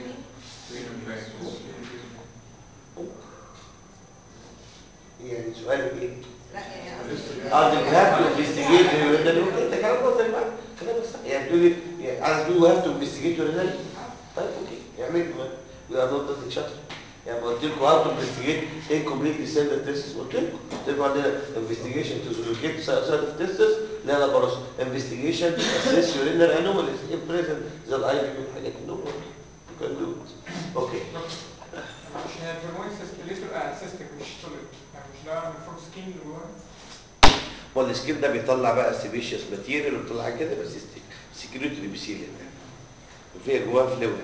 يعني سؤالك ايه
لا يعني قصدي
اه ده هاف تو انفستيجيت ده بيقول انت كلام نظري بقى كلام صح يعني تقول لي يعني عايز تقول هاف تو انفستيجيت ولا لا طيب اوكي اعمل يبقى نقطه شاطر يعني ما قلت لكم هاو تو انفستيجيت انكمبليت سيلر تيست قلت لكم قلت لكم عندنا انفستيجيشن تو لوكيت سيلر تيستس لا لا بروس انفستيجيشن اسيس يورينر انوماليز ان بريزنت زي الاي بي والحاجات دي كان دو اوكي
عشان الفيرموين سيست ليه تبقى سيستك مش سوليد يعني مش ده المفروض سكين اللي جواه
والسكين ده بيطلع بقى سيبيشيس ماتيريال وبيطلع كده بس سكيورتي بيسيل وفيها جواه فلويد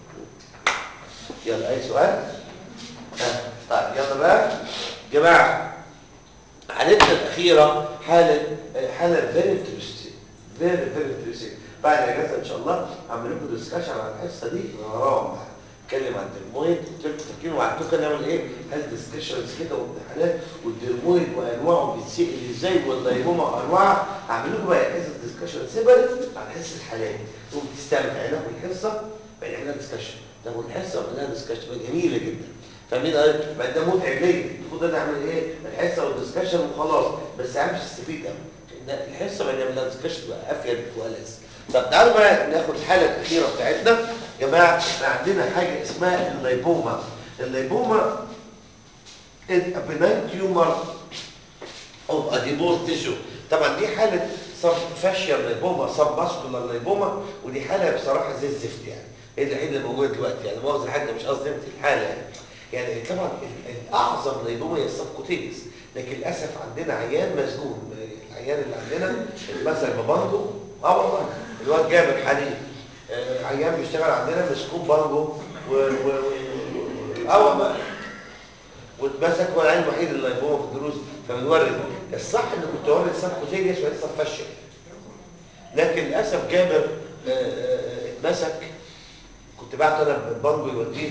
يلا اي سؤال ها طيب يلا بقى جماعه حالتنا الاخيره حاله حاله فيري انترستنج فيري فيري انترستنج بعد الاجازه ان شاء الله هعمل لكم ديسكشن على الحصه دي غرام اتكلم عن الدرمويد قلت لكم فاكرين وعدتكم نعمل ايه هل ديسكشنز كده وامتحانات والدرمويد وانواعه بيتسال ازاي واللايبوما وانواعها هعمل لكم بقى حصه ديسكشن سيبريت عن حصه الحالات تقوم تستمتع ناخد الحصه بقى نعملها ديسكشن ناخد الحصه ونعملها ديسكشن جميله جدا فاهمين قال بقى ده متعب ليا المفروض انا اعمل ايه الحصه والديسكشن وخلاص بس اهم مش استفيد قوي ان الحصه بقى نعملها ديسكشن تبقى افيد والذ طب تعالوا بقى ناخد الحاله الاخيره بتاعتنا يا جماعه احنا عندنا حاجه اسمها اللايبوما اللايبوما is a benign tumor of adipose tissue طبعا دي حاله سب فاشيال لايبوما سب ماسكولار لايبوما ودي حاله بصراحه زي الزفت يعني هي الوحيده اللي موجوده دلوقتي يعني مؤاخذه الحاجه مش قصدي انت الحاله يعني يعني طبعا ال- الاعظم لايبوما هي السبكوتينيس لكن للاسف عندنا عيان مسجون العيان اللي عندنا مثلا ببانجو اه والله الواد جابر حليم آه، عيان بيشتغل عندنا مسكون بانجو و و و- اه والله واتمسك هو العين الوحيد اللي هيبقى في الدروس فبنورد الصح ان كنت اورد سبكوتينيوس وبعدين سبفشل لكن للاسف جابر آه، آه، اتمسك كنت بعت انا بانجو يوديه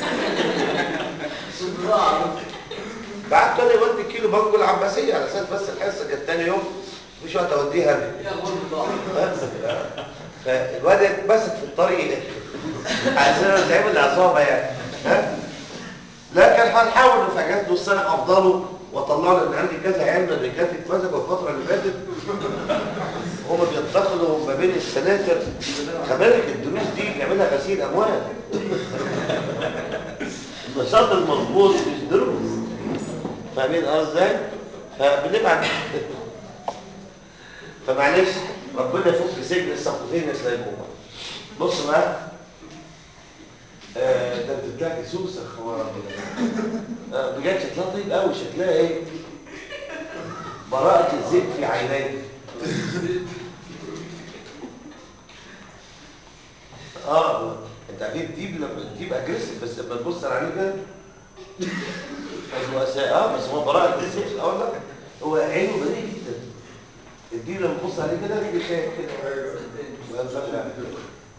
بعت انا يودي كيلو بانجو العباسيه على اساس بس الحصه كانت تاني يوم مش وقت اوديها انا فالواد اتمسك في الطريق عايزين نعمل عصابه يعني ها لكن هنحاول في اجازه نص سنه افضله واطلع له ان عندي كذا عيال من الرجال اتمسكوا الفتره اللي فاتت هما بينتقلوا ما بين السناتر خبالك الدروس دي بيعملها غسيل اموال النشاط المضبوط مش دروس فاهمين قصدي ازاي؟ فبنبعت فمعلش ربنا يفك سجن السقطين الاسلاميين بص بقى آه، ده انت بتاعك سوسه خوارج آه، بجد شكلها طيب قوي شكلها ايه براءة الزيت في عينيك اه انت عارفين الديب لما الديب اجريسيف بس لما تبص عليه كده الرؤساء اه بس هو براءة الزيت اه لا هو عينه بريء جدا الديب لما تبص عليه كده تلاقيه شايف كده وينفتح عليه كده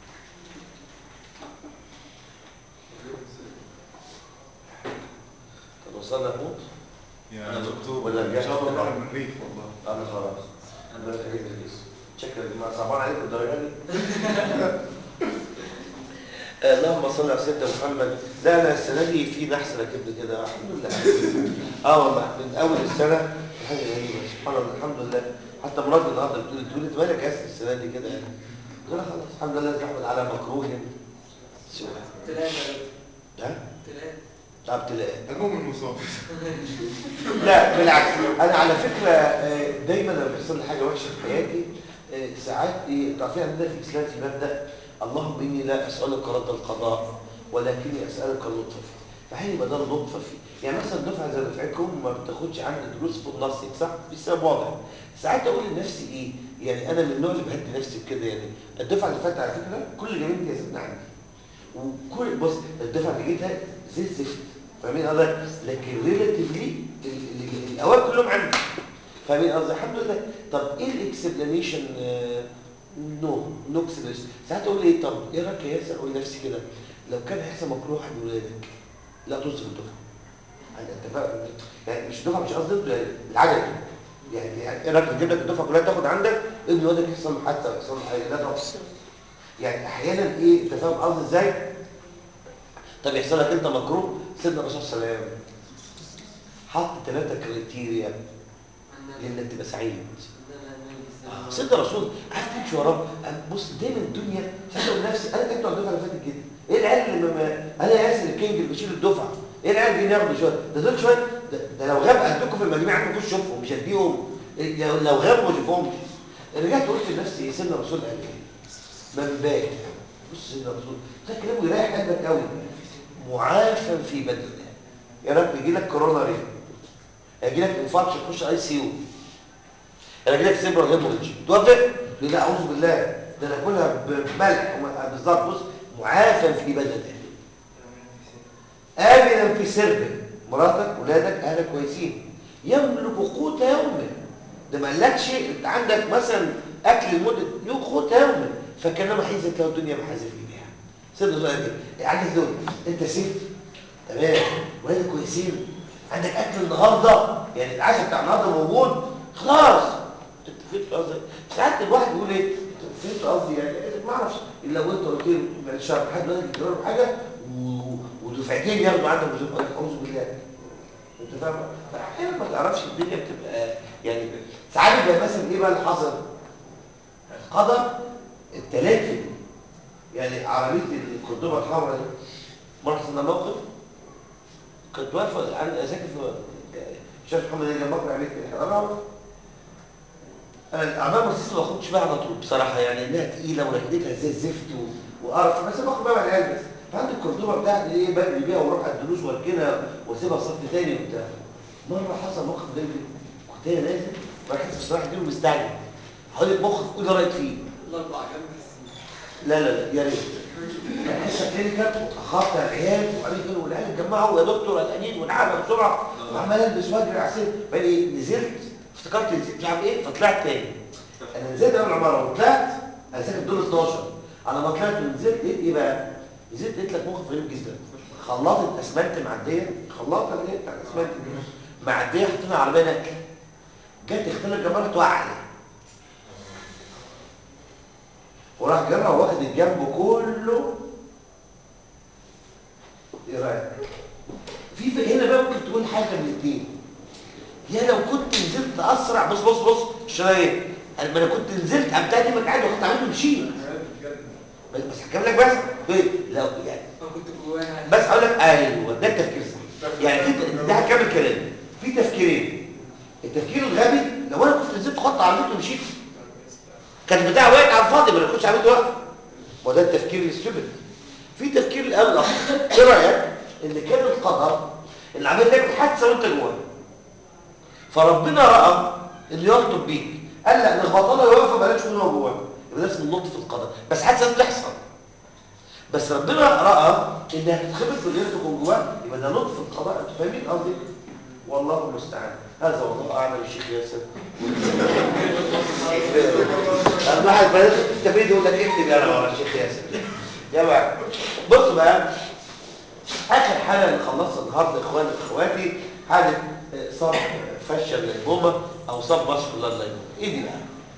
طب وصلنا نموت
يا دكتور
ولا
ان
رجعت
شاء الله
تبع؟
نروح المريخ والله
انا خلاص انا خليك رئيس شكرا يا جماعه صعبان عليكم الدرجه دي آه، اللهم صل على سيدنا محمد لا انا السنه دي في نحس راكبني كده الحمد لله اه والله من اول السنه حاجه غريبه سبحان الله الحمد لله حتى مراتي النهارده بتقول تقول انت مالك ياسر السنه دي كده يعني قلت لها خلاص الحمد لله زحمت على مكروه سوى ها؟ طب تلاقي
المهم المصاب
لا بالعكس انا على فكره آه، دايما لما بيحصل لي حاجه وحشه في حياتي آه، ساعات ايه تعرفين عندنا في الاسلام في مبدا اللهم اني لا اسالك رد القضاء ولكني اسالك اللطف فيه فحين ما ده اللطف فيه يعني مثلا دفعه زي دفعتكم ما بتاخدش عندي دروس في النص صح في سبب واضح ساعات اقول لنفسي ايه يعني انا من النوع اللي بهدي نفسي بكده يعني الدفعه اللي فاتت على فكره كل جميل امتيازاتنا عندي وكل بص الدفعه اللي جيتها زي الزفت فاهمين قصدي لكن ريلاتيفلي الاوائل كلهم عندي فاهمين قصدي الحمد لله طب ايه الاكسبلانيشن نو نو اكسبلانيشن ساعات اقول ايه طب ايه رايك يا ياسر اقول لنفسي كده لو كان هيحصل مكروه واحد من ولادك لا تصف الدفعه يعني انت فاهم يعني مش الدفعه مش قصدي انتوا، يعني العدد يعني يعني ايه رايك نجيب لك الدفعه كلها تاخد عندك ابن ولادك يحصل له حادثه ويحصل له حاجه لا طبعا يعني احيانا ايه انت فاهم قصدي ازاي طب يحصل لك انت مكروه سيدنا الرسول صلى الله عليه وسلم حط ثلاثه كريتيريا لانك تبقى سعيد آه، سيدنا الرسول عارف تمشي وراه أنا بص دايما الدنيا ساعات اقول لنفسي انا كنت على الدفعه اللي فاتت كده ايه العيال اللي ما انا ياسر الكينج اللي بشيل الدفعه ايه العيال دي ياخدوا شويه ده دول شويه ده, ده لو غاب هديكم في المجموعه ما كنتش شوفهم مش هديهم إيه، لو لو غابوا ما اشوفهمش رجعت قلت لنفسي سيدنا الرسول قال ايه من بات بص سيدنا الرسول ده كلامه يريح قلبك قوي معافى في بدنه يا رب يجي لك كورونا ريه يجي لك انفاركشن تخش اي سي يو انا جاي لك سيبرا هيموريدج توافق يقول لا اعوذ بالله ده انا اكلها بملح وما- بالظبط بص معافى في بدنه امنا في سربك مراتك ولادك اهلك كويسين يملك قوت يومه ده ما قالكش انت عندك مثلا اكل لمده يوم قوت يومه فكانما حيزت له الدنيا بحذف ايديها سيدنا الرسول كده عندك دول انت سيف تمام ولادك كويسين عندك اكل النهارده يعني العشاء بتاع النهارده موجود خلاص انت فهمت قصدي ساعات الواحد يقول ايه انت فهمت قصدي يعني ما اعرفش الا لو انت قلت له معلش حد دلوقتي بيجرب حاجه و- ودفعتين ياخدوا عندك وزير اعوذ بالله انت فاهم فاحيانا ما تعرفش الدنيا بتبقى يعني ساعات بيبقى مثلا ايه بقى اللي حصل القدر التلاتي يعني عربيه القردوبه الحمراء دي مرة حصلنا موقف كنت واقفه انا ساكن في شارع محمد اللي جنب مقر عليك الحراره انا الاعمال المصريه ما باخدش بيها على طول بصراحه يعني انها تقيله وركبتها زي الزفت و- وقرف بس باخد بقى مع العيال بس فعندي الكردوبه بتاعتي ايه بجري بيها واروح على الدروس واركنها واسيبها صف تاني وبتاع مره حصل موقف غريب جدا كنت انا نازل رايح بصراحه دي مستعجل هقول لك موقف قول لي رايك فيه
الاربع جنب
لا لا لا يا ريت كان حصه كلينيكال وتاخرت على العيال وبعدين كانوا العيال اتجمعوا يا دكتور قلقانين ونعالج بسرعه وعمال البس واجري على السير بقى إيه، نزلت افتكرت نزلت مش عارف ايه فطلعت تاني انا نزلت اول العماره وطلعت انا ساكن دور 12 على ما طلعت ونزلت لقيت ايه بقى؟ نزلت لقيت لك موقف غريب جدا خلاطه اسمنت معديه خلاطه اللي هي بتاع الاسمنت دي معديه حاطينها عربيه نقل جت اختلف الجمال توقع عليها وراح جرى واخد الجنب كله ايه رايك في في- هنا بقى ممكن تقول حاجه من الاثنين يا لو كنت نزلت اسرع بص بص بص الشرايط ايه انا ما انا كنت نزلت قبلها دي مقعد وخدت عملته مشيت بس بس هكمل لك بس ايه لو يعني
انا كنت جواها
بس اقول لك ايوه ده التفكير صح يعني في ده هكمل كلامي في تفكيرين التفكير الغبي لو انا كنت نزلت خدت عربيتي ومشيت كان بتاع وقت على الفاضي ما انا كنتش عملت وقت ما ده التفكير الستوبد في تفكير الابلغ ايه رايك ان كان القدر ان عملت تعمل حادثه وانت جوه فربنا راى اللي يلطف بيك قال لا نخبط لها واقفه بلاش تكون هو جوه يبقى ده اسمه اللطف في القدر بس حادثه بتحصل بس ربنا راى انها تتخبط في غير تكون جواه يبقى ده لطف في القضاء انتوا فاهمين قصدي والله المستعان هذا والله اعلم الشيخ ياسر الواحد بدات تستفيد يقول لك اكتب يا انا ورا الشيخ ياسر يا بقى بص بقى اخر حاله اللي خلصها النهارده اخواني واخواتي حاله آه، صاب فشل للبومه او صاب باسكولار لايبوما ايه دي بقى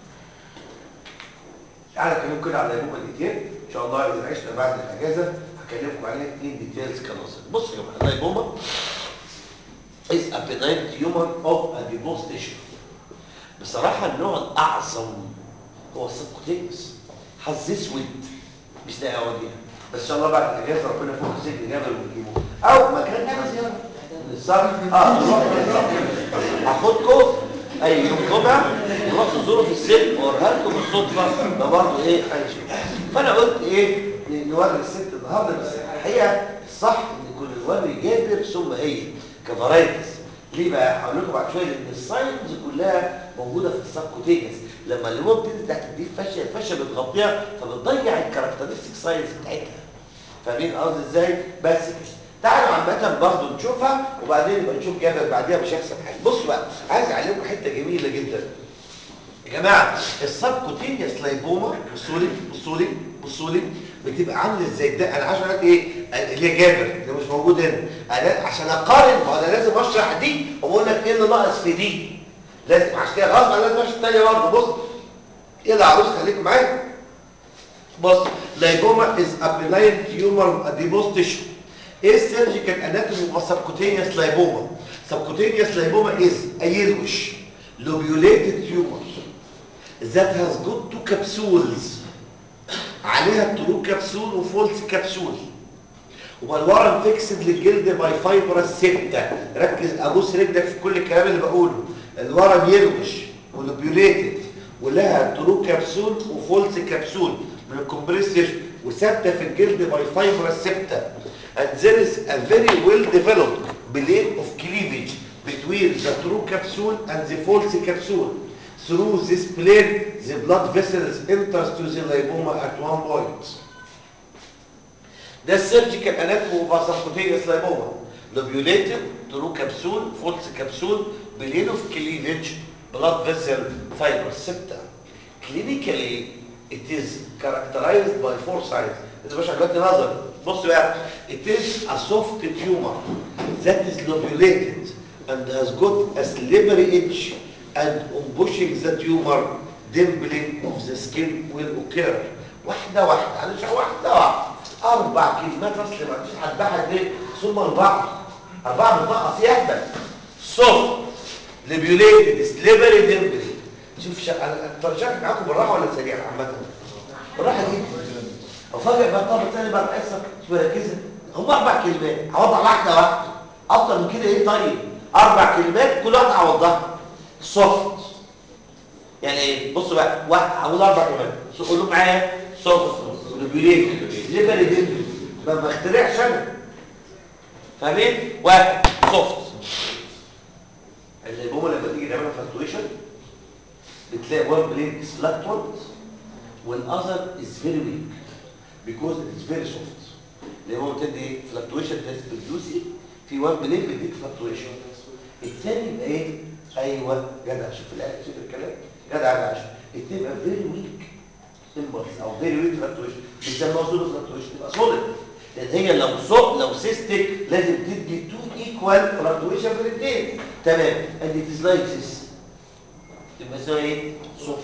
تعالى اكلمكم كده على الليبوما ديتيل ان شاء الله اذا عشنا بعد الاجازه هكلمكم عليها اثنين ديتيلز كنظر بص يا جماعه الليبوما is a benign tumor of adipose tissue بصراحه النوع الاعظم هو السبكوتينس حظ اسود مش لاقي اوديها بس ان شاء الله بعد الاجازه ربنا يفك السجن جبل ونجيبه او مكان نعمل زياره للصح اه نروح هاخدكم اي يوم جمعه نروح نزوره في السجن واوريها لكم بالصدفه ده برضه ايه هنشوف فانا قلت ايه نوري الست النهارده بس الحقيقه الصح ان كل نوري جابر ثم هي كفرايتس ليه بقى هقول لكم بعد شويه لان الساينز كلها موجوده في السبكوتينس لما الليمون بتنزل تحت الديب فاشيه الفاشيه بتغطيها فبتضيع الكاركترستيك ساينز بتاعتها فاهمين قصدي ازاي بس كده تعالوا عامه برضه نشوفها وبعدين نبقى نشوف جابر بعديها مش هيحصل حاجه بصوا بقى عايز اعلمكم حته جميله جدا يا جماعه السبكوتينيوس لايبوما بصوا لي بصوا لي بصوا لي بتبقى عامله ازاي ده انا عشان أقول ايه اللي هي جابر ده مش موجود هنا انا عشان اقارن ما انا لازم اشرح دي واقول لك ايه اللي ناقص في دي لازم عشان كده غصب عني لازم اشرح الثانيه برضه بص يلا عروس خليكم معايا بص لايبوما is a benign tumor of adipose tissue ايه السيرجيكال اناتومي of subcutaneous lipoma subcutaneous lipoma is a yellowish lobulated tumor that has got two capsules عليها ترو كبسول وفولس كبسول والورم فيكسد للجلد باي فايبرس سته ركز ابوس رجلك في كل الكلام اللي بقوله الورم يروش ولوبيوليتد ولها ترو كبسول وفولس كبسول من الكومبريسيش وثابته في الجلد باي فايبرس سته and there is a very well developed plane of cleavage between the true capsule and the false capsule through this plane the blood vessels enters to the lymphoma at one point ده السيرجيكال اناتومي اوف سبكوتينيوس لايبوما لوبيوليتد ترو كبسول فولس كبسول بلين اوف كليفج بلاد فيسل فايبر سبتا كلينيكالي it is characterized by four signs اذا مش عجبتني نظر بص بقى it is a soft tumor that is lobulated and has got a slippery edge and on pushing the tumor dimpling of the skin will occur واحدة واحدة هنشرح واحدة واحدة أربع كلمات أصل ما فيش هتبعها ليه ثم أربعة أربعة بتنقص يهبل soft ليبيوليتد سليبري ديمبلي شوف شا... أنا شارك معاكم بالراحة ولا سريع عامة بالراحة جدا أفاجئ بقى طب الثاني بقى الحصة مش مركزة هم أربع كلمات هوضح واحدة واحدة أكتر من كده إيه طيب أربع كلمات كل واحدة هوضحها soft يعني ايه بصوا بقى واحد هقول اربع كلمات قولوا معايا soft ليبيوليتد سليبري ديمبلي ما بخترعش أنا فاهمين؟ واحد soft الليبوما لما تيجي تعملها فلكتويشن بتلاقي one blade is fluctuant والاذر is very weak because it is very soft الليبوما بتدي ايه فلكتويشن تيست بالجوسي في one blade بيديك فلكتويشن الثاني يبقى ايه ايوه جدع شوف الايه شوف الكلام جدع جدع الثاني يبقى very weak impulse او very weak fluctuation بيسموها سولو فلكتويشن تبقى سوليد لان هي لو صوت لو سيستيك لازم تدي تو ايكوال فلكتويشن في الاثنين تمام ادي تسلايسيس يبقى اسمها ايه صوت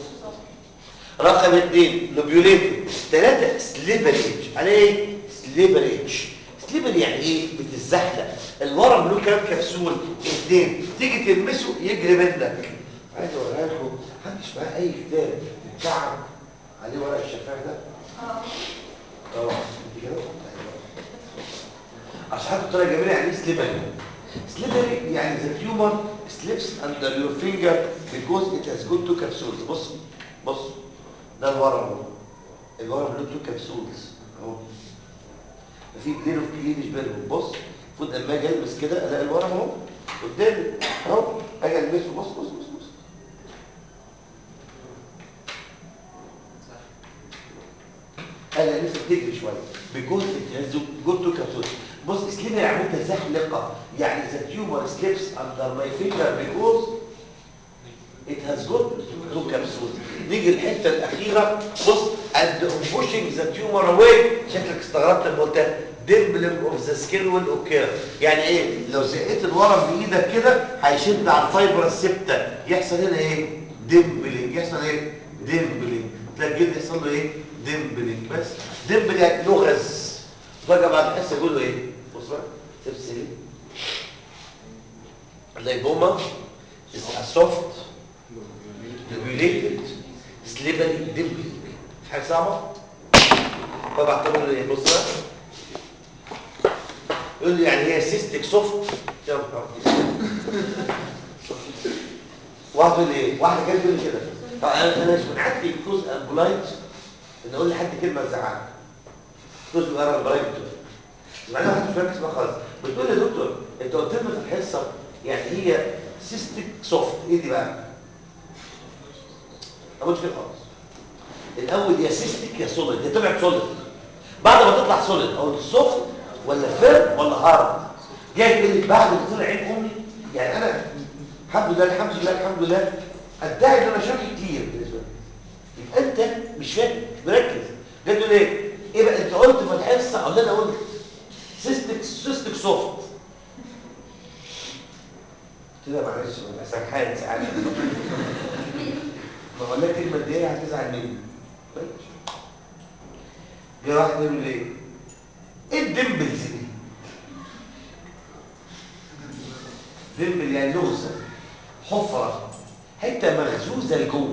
رقم اثنين لوبيوليتد ثلاثة سليبريج على ايه سليبريج سليبر يعني ايه بتتزحلق الورم له كام كبسول اثنين تيجي تلمسه يجري منك عايز اوريها لكم محدش معاه اي كتاب بتاع عليه ورق الشفاف ده اه انت كده عشان حتى طريقه جميله يعني ايه سليبري سليبري يعني the tumor slips under your finger because it has got two capsules بص بص ده الورم اهو الورم له two capsules اهو في بلين اوف كليفج بينهم بص المفروض لما اجي المس كده الاقي الورم اهو قدامي اهو اجي المسه بص بص بص بص انا لسه بتجري شويه بيكون جود تو كابسول بص سليب يعني متزحلقه يعني ذا تيومر سليبس اندر ماي فينجر بيكوز it has got two capsules نيجي الحته الاخيره بص and pushing the tumor away شكلك استغربت لما قلت dimpling of the skin will occur يعني ايه لو زقيت الورم بايدك كده هيشد على الفايبر السبته يحصل هنا ايه dimpling يحصل ايه dimpling تلاقي الجلد يحصل له ايه dimpling بس dimpling يعني لغز فجاه بعد الحصه يقولوا ايه بص بقى تفسير الليبوما is a soft لوبيوليتد سليبري ديمبلينج في حاجه صعبه فبعتبر له ايه بص بقى يقول لي يعني هي سيستيك سوفت يا نهار واحد يقول لي ايه واحده كانت تقول لي كده طب انا انا مش من عادتي بكوز امبولايت ان اقول لحد كلمه تزعلني بكوز انا امبولايت بعدين واحد مش مركز بقى خالص بتقول لي يا دكتور انت قلت لنا في الحصه يعني هي سيستيك سوفت ايه دي بقى ما قلتش كده خالص الاول يا سيستيك يا سوليد يا طلعت سوليد بعد ما تطلع سوليد او سوفت ولا فيرم ولا هارد جاي تقول لي بعد ما طلع عين امي يعني انا الحمد لله الحمد لله الحمد لله ادعي ان انا شرح كتير بالنسبه لي يبقى انت مش فاهم مش مركز جاي تقول ايه ايه بقى انت قلت في الحصه او انا قلت سيستيك سيستيك سوفت كده معلش سرحان ساعات ما اقول لك كلمه دي هتزعل مني جه واحد يقول لي ايه الدمبلز دي دمبل يعني لغزه حفره حته مغزوزه لجوه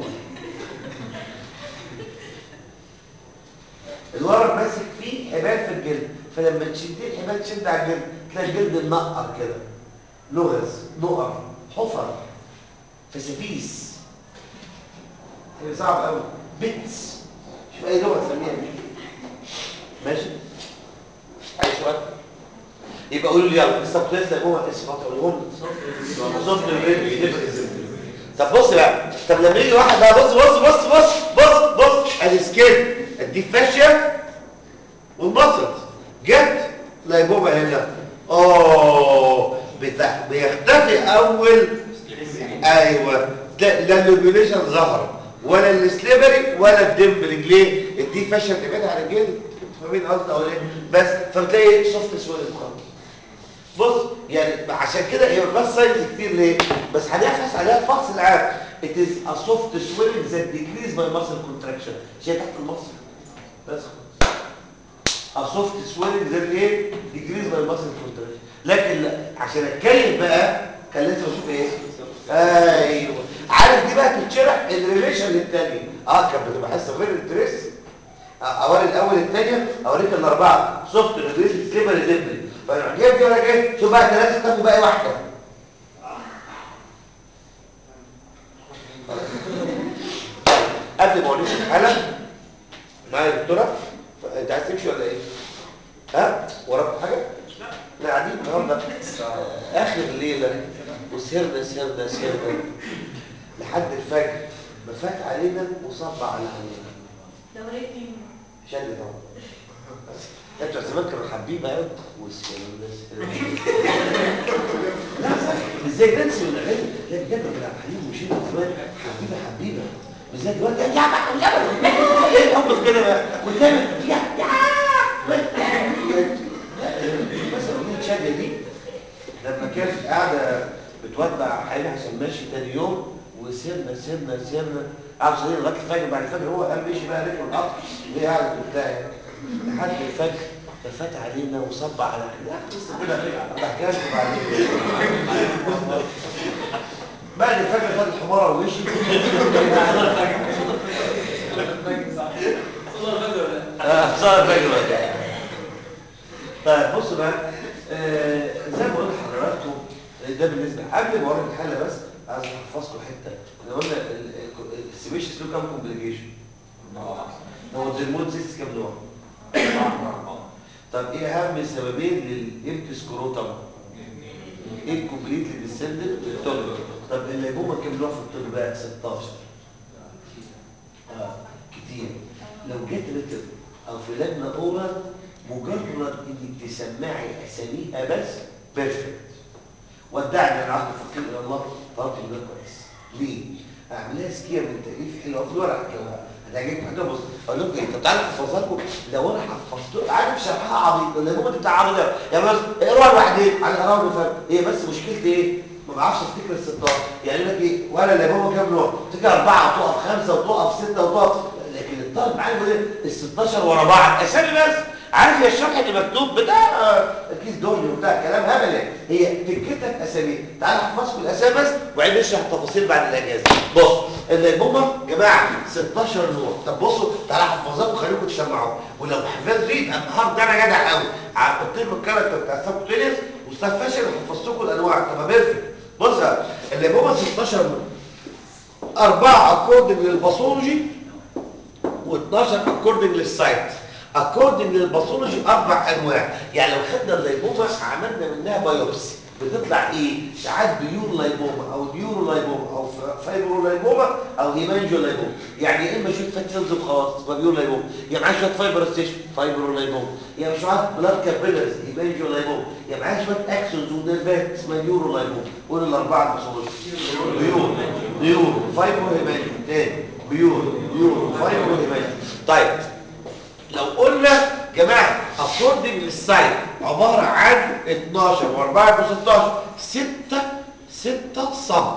الورق ماسك فيه حبال في الجلد فلما تشديه الحبال تشد على الجلد تلاقي الجلد منقر كده لغز نقر حفر فسافيس هي صعب قوي بيتس شوف اي لغه تسميها بيه. ماشي اي سؤال يبقى قولوا لي يلا السبتليس جوه اسمه تقولهم صوت الريد طب بص بقى طب لما يجي واحد بقى بص بص بص بص بص بص ادي سكين ادي فاشيه والمصل جت لايبوما هنا اوه بتاع بيختفي اول ايوه لا لا اللوبيوليشن ظهر ولا السليبري ولا الدمبلنج ليه الدي فاشيه بتبعد عن الجلد انتوا فاهمين قصدي او ايه بس فبتلاقي سوفت سويل خالص بص يعني عشان كده هي بس ساينز كتير ليه بس هنبحث عليها الفحص العام it is a soft swelling that decrease by muscle contraction شايف تحت المصل بس a soft swelling that ايه decrease by muscle contraction لكن لا، عشان اتكلم بقى كان لازم اشوف ايه ايوه عارف دي بقى تتشرح الريليشن للتاني اه كانت بتبقى حصه غير التريس اوري الاول الثانيه اوريك الاربعه سوفت ريليس سليبر ديبلي فانا جايب دي ولا جاي شوف بقى ثلاثه تاخد باقي واحده قبل ما اوريك الحاله معايا يا دكتوره ف- انت عايز تمشي ولا ايه ها وراك حاجه لا قاعدين النهارده اخر الليله وسهرنا سهرنا سهرنا لحد الفجر ما فات علينا وصب على علينا
دورية مين؟
شد طبعا انتوا زمان كانوا حبيبه قوي وسهرنا سهرنا لا صح ازاي ننسى الاغاني لا بجد كان عبد الحليم وشيرين زمان حبيبه حبيبه بالذات دلوقتي يا جماعه يا جماعه ايه الحب كده بقى والنبي يا يا مثلا اغنيه شاديه دي لما كانت قاعده بتودع حبيبي عشان ماشي تاني يوم وسيرنا سيرنا سيرنا قعدوا سيرنا لغايه الفجر بعد الفجر هو قام مشي بقى ركب القطر وهي قاعده بتاع لحد الفجر ففات علينا وصب على لا لسه كده بحكيها لكم بعدين بعد الفجر خد الحماره ومشي اه صار الفجر ولا طيب بصوا بقى آه زي ما قلت لحضراتكم ده بالنسبه قبل ما اوري الحاله بس عايز احفظكم حته احنا قلنا السبيشيس له كام كومبليكيشن هو الدرمون سيست كام نوع طب ايه اهم سببين للامتي سكروتم ايه كومبليتلي ديسندد التوب طب الليبوما كام نوع في الطب بقى 16 اه كتير لو جت رتب او في لجنه اورال مجرد انك تسمعي اساميها بس بيرفكت ودعني العبد الفقير الى الله طلبت ده كويس ليه؟ اعملها سكيه من تاليف حلوه في الورق كمان هتعجبكم حاجه بص اقول لكم ايه طب تعالوا احفظها لكم لو انا حفظت عارف شرحها عبيط ولا هو بتاع عبيط ده يا بس اقراها لوحدين على اقراها بفرق هي بس مشكلتي ايه؟ ما بعرفش افتكر ال 16 يعني يقول لك ايه ولا اللي هو كام نوع؟ تيجي اربعه وتقف خمسه وتقف سته وتقف لكن الطالب معايا يقول ايه ال 16 ورا بعض اسامي بس عارف يا الشرح اللي مكتوب بتاع آه، كيس دهني وبتاع كلام هبل يعني. هي تكتك اسامي تعالى احفظكم الاسامي بس وبعدين نشرح التفاصيل بعد الاجازه بص الليمومه جماعه 16 نوع طب بصوا تعالى احفظها وخليكم تسمعوا ولو حفظت يبقى النهارده انا جدع قوي قلت لكم الكاركتر بتاع السبكوتينيوس واستاذ فاشل حفظت لكم الانواع طب بيرفكت بص بقى، الليمومه 16 نوع أربعة أكوردنج للباثولوجي و12 اكوردنج للسايت اكوردنج للباثولوجي اربع انواع يعني لو خدنا الليبوما عملنا منها بايوبسي بتطلع ايه ساعات بيور لايبوما او نيورو لايبوما او فايبرو لايبوما او هيمانجيو لايبوما يعني يا اما شويه فات سيلز وخلاص تبقى بيور لايبوما يا معاه شويه فايبر ستيشن فايبرو لايبوما يا مش معاه بلاد كابيلرز هيمانجيو لايبوما يا معاه شويه اكسونز ونيرفات اسمها نيورو لايبوما قول الاربعه الباثولوجي بيور بيور فايبرو هيمانجيو تاني بيور بيور فايبرو هيمانجيو طيب لو قلنا جماعة اكوردنج للسايت عبارة عن 12 و4 و16 6 6 صب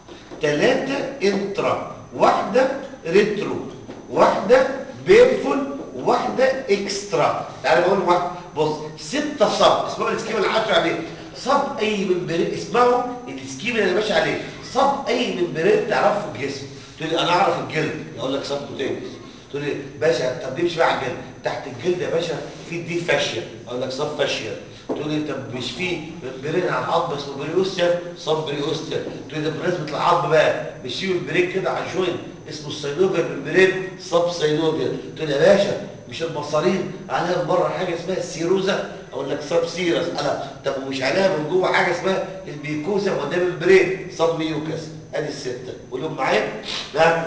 3 انترا واحدة ريترو واحدة بينفول واحدة اكسترا تعالى بقول واحد بص 6 صب اسمعوا السكيما اللي حاطه عليه صب اي ممبرين اسمعوا السكيما اللي ماشي عليه صب اي ممبرين تعرفه في الجسم تقول لي انا اعرف الجلد اقول لك صب تاني تقول لي باشا طب دي مش بقى على الجلد تحت الجلد يا باشا في دي فاشيه اقول لك صف فاشيه تقول لي طب مش في برين على العظم اسمه بريوستر صف بريوستر تقول لي ده بمناسبه العظم بقى مش في بريك كده على الجوين اسمه السينوفيا بالبرين صف سينوفيا تقول لي يا باشا مش المصارين عليها من بره حاجه اسمها السيروزا اقول لك سب سيرس انا طب ومش عليها من جوه حاجه اسمها البيكوزا وده من برين صب ميوكس ادي السته قولهم معايا ها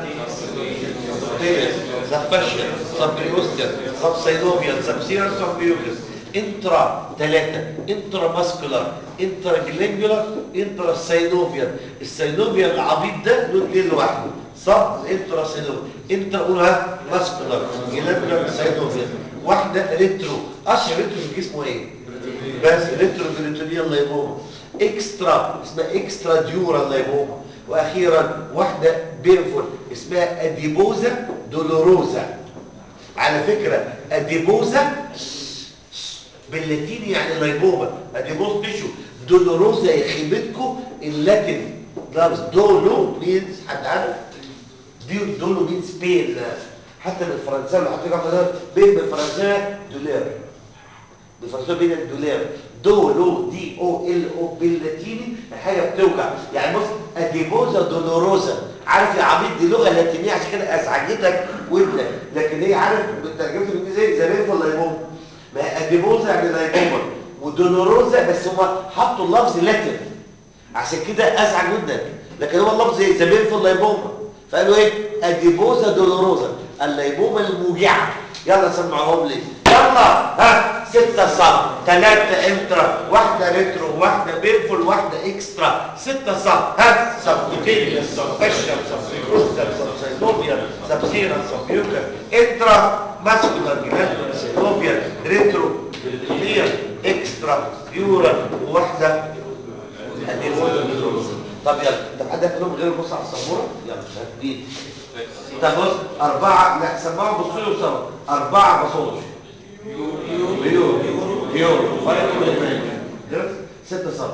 سب فاشيا سب بريوستر سب سينوفيا سب سيرس سب ميوكس انترا ثلاثة انترا ماسكولار انترا جلانجولار انترا سينوفيا السينوفيا العبيط ده له اثنين لوحده صب انترا سينوفيا انترا قولها ماسكولار جلانجولار سينوفيا واحدة ريترو اشهر ريترو في الجسم ايه بس ريترو بريتونيال لايبوما اكسترا اسمها اكسترا ديورال لايبوما واخيرا واحدة بينفول اسمها اديبوزا دولوروزا على فكرة اديبوزا باللاتيني يعني لايبوما اديبوز تيشو دولوروزا يا خيبتكم اللاتين لفظ دولو مينز حد عارف دي دولو مينز بين حتى بالفرنساوي اللي حاطين على بين بالفرنساوي دولار بالفرنساوي بين الدولار دولو دي او ال او باللاتيني حاجه بتوجع يعني بص اديبوزا دولوروزا عارف يا عبيد دي لغه لاتينيه عشان كده ازعجتك ودنك لكن هي عارف ترجمتها بالانجليزي زي بين ولا لايبوما ما هي اديبوزا يعني لايبوما ودولوروزا بس هم حطوا اللفظ لاتين عشان كده ازعج ودنك لكن هو اللفظ زي زمان في اللايبوما فقالوا ايه اديبوزا دولوروزا اللايبوما الموجعه يلا سمعوهم لي يلا ها ستة صب ثلاثة انترا واحدة ريترو واحدة بيرفول واحدة اكسترا ستة صب ها سبكوتينيا سبفشل سبسيكروزا سبسيلوبيا سبسيرا سبيوكا انترا ماسكولار جلاندولار سيلوبيا ريترو بريتونيا اكسترا بيورا وواحدة اديبوزا طب يلا طب حد ياخد غير بص على السبوره يلا مين طب بص اربعه لا سمعوا بصوا لي وسمعوا اربعه بصوش بيور بيور فايف ستة صب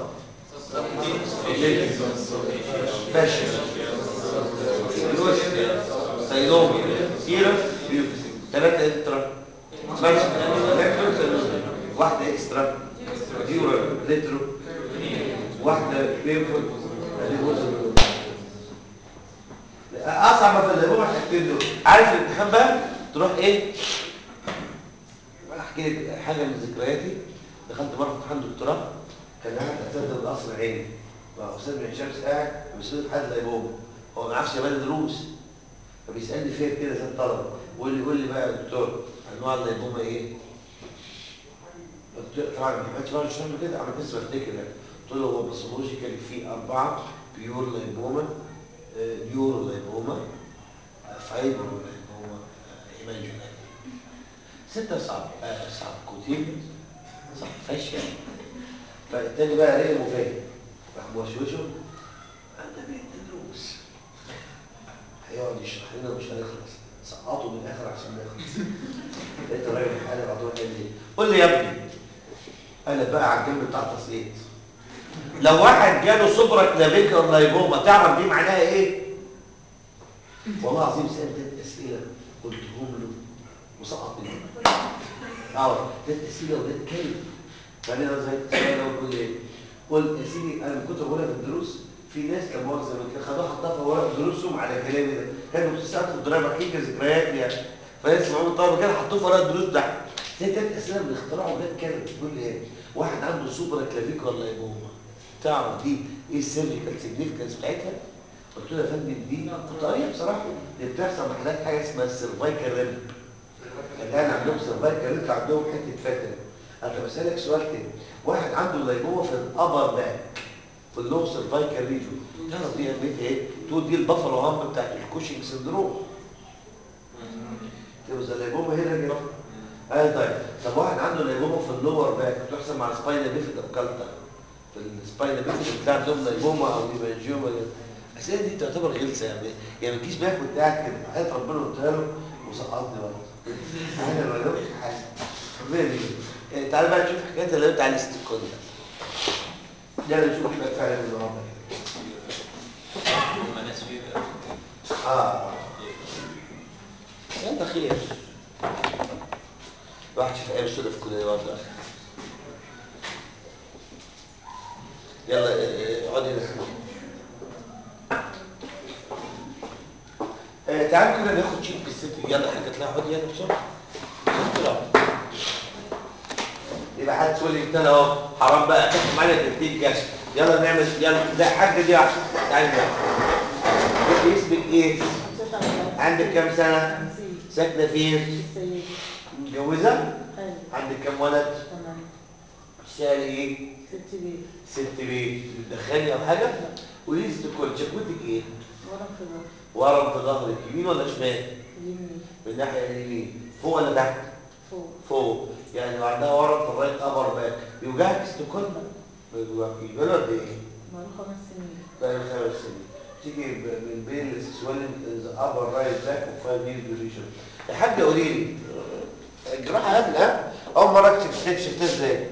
فاشل سيلوم سيرس بيوكس ثلاثة انترا فاشل واحدة اكسترا ديورا ريترو واحدة بينفول اصعب ما في الليبوما الحاجتين دول عارف الامتحان بقى تروح ايه احكي لك حاجه من ذكرياتي دخلت مره في امتحان دكتوراه كان قاعد اساتذه القصر العيني استاذ بن شمس قاعد بيسال حد ليبوما هو ما يعرفش يبان دروس فبيسالني فين كده زي الطلبه ويقول لي قول لي بقى يا دكتور انواع الليبوما ايه قلت طبعا ما حدش بقى يشرح كده عملت اسمه افتكر قلت له هو بيسولوجيكال في اربعه بيور لايبوما نيورو لايبوما فايبر لايبوما ايماجو ستة صعب آه صعب كوتين صعب فاشيا فالتاني بقى رئي مفاهم راح موشوشه انا بيت دروس هيقعد يشرح لنا مش هيخلص سقطه من الاخر عشان نخلص لقيت الراجل قال بعضهم قال لي قول لي يا ابني قال بقى على الجنب بتاع التصويت لو واحد جاله سوبرا كلافيكر لايبوما تعرف دي معناها ايه والله العظيم سألت ثلاث اسئله قلتهم له وسقط مني اه ثلاث اسئله ولاد كلب فانا زي السؤال ده بقول ايه قول يا سيدي انا كنت بقولها في الدروس في ناس لما مؤاخذه من كده خدوها حطها في ورق دروسهم على كلامي ده كانوا بتسالوا في الدرايه بحكي لك ذكريات يعني فناس معاهم الطلبه كده حطوه في ورق الدروس ده زي ثلاث اسئله من اختراعه ولاد كلب بتقول لي ايه واحد عنده سوبرا كلافيكر لايبوما تعرف دي ايه السيرجيكال سيجنيفيكانس بتاعتها قلت له يا فندم دي كنت قريب بصراحه دي بتحصل مع حالات حاجه اسمها السيرفايكال ريب الان عندهم سيرفايكال ريب عندهم حته فاتن انا بسالك سؤال تاني واحد عنده لايبوما في الابر باك في اللو سيرفايكال ريجون تعرف دي اهميتها ايه تقول دي البفلو هامب بتاعت الكوشنج سندروم تبقى اللايبوما هنا كده اي طيب طب واحد عنده لايبوما في اللور باك بتحصل مع سباينا بيفيدا كالتا في السباينا بيفيدا بتاع عندهم لايبوما او هيمانجيوما الاسئله دي تعتبر غلسه يعني يعني ما تجيش بياخد قاعد كده حياه ربنا قلتها له وسقطني برضه انا ما لهمش حاجه ربنا يعني تعالى بقى نشوف حكايه اللي بتاع الاستيكون ده ده نشوف بقى فعلا النهارده
هم ناس فيه
اه يلا خير الواحد شاف ايام سودة في الكليه برضه يلا اه، اه، اقعدي هنا اه، تعالوا كده ناخد شيء بالست يلا يا حاجه اطلعي اقعدي يلا بسرعه بسرعه يبقى حد تقول لي ابتدى اهو حرام بقى تاخد معانا تدريب كشف يلا نعمل يلا ده حاجه دي واحده تعالي بقى انت اسمك ايه عندك كام سنه ساكنه فين متجوزه عندك كام ولد تشتغلي ايه ست بيت بتدخلي او حاجه قولي لي كل شكوتك ايه ورم في ظهرك يمين ولا شمال من الناحيه اليمين فوق ولا تحت فوق يعني لو عندها ورم في الرايت ابر باك يوجعك استكل يبقى له قد ايه بقى له خمس سنين تيجي ب- من بين السويلنج ابر رايت باك وفايف يير ديوريشن يا حاجه قولي لي الجراحه قبل ها اول مره اكتب شفتها ازاي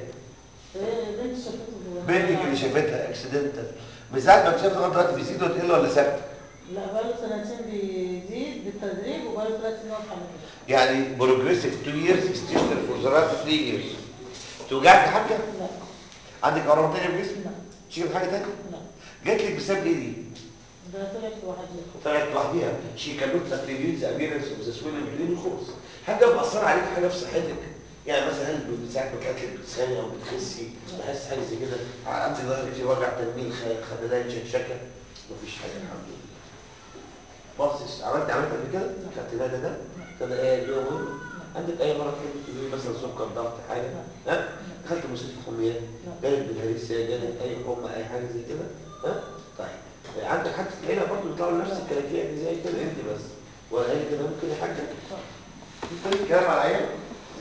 بنتك اللي شافتها اكسيدنتال من ساعه ما اكتشفت لغايه دلوقتي بيزيد ولا تقل ولا ثابته
لا بقاله سنتين بيزيد بالتدريج وبقاله ثلاث سنين واقف على كده
يعني بروجريسيف 2 years ستيشنري فور ذا 3 years توجعك يا حاجه
لا
عندك اورام تانية في جسمك
لا
تشيل حاجه تانية
لا
جات لك بسبب ايه دي
ده طلعت لوحدها
طلعت لوحديها شي كانت تقريبين ابيرنس اوف ذا سويلنج برين خالص حاجه مأثره عليك حاجه في صحتك يعني مثلا هل ساعات ما تاكلي بتسخني او بتخسي بحس حاجه زي كده عندي ظهرك فيه وجع تنميل خ- خدلان شكشكه مفيش حاجه الحمد لله بص عملت عملت قبل كده خدت بالك ده كده ايه اليوم مهم عندك اي مره تحب تقولي مثلا سكر ضغط حاجه ها دخلت مستشفى حميات جالك بالهريسيا جالك اي حمى اي حاجه زي كده ها طيب عندك حد في العيله برضه بيطلعوا نفس الكلاكيه دي زي كده انت بس ولا هي كده ممكن يا حاجه انت الكلام على العيال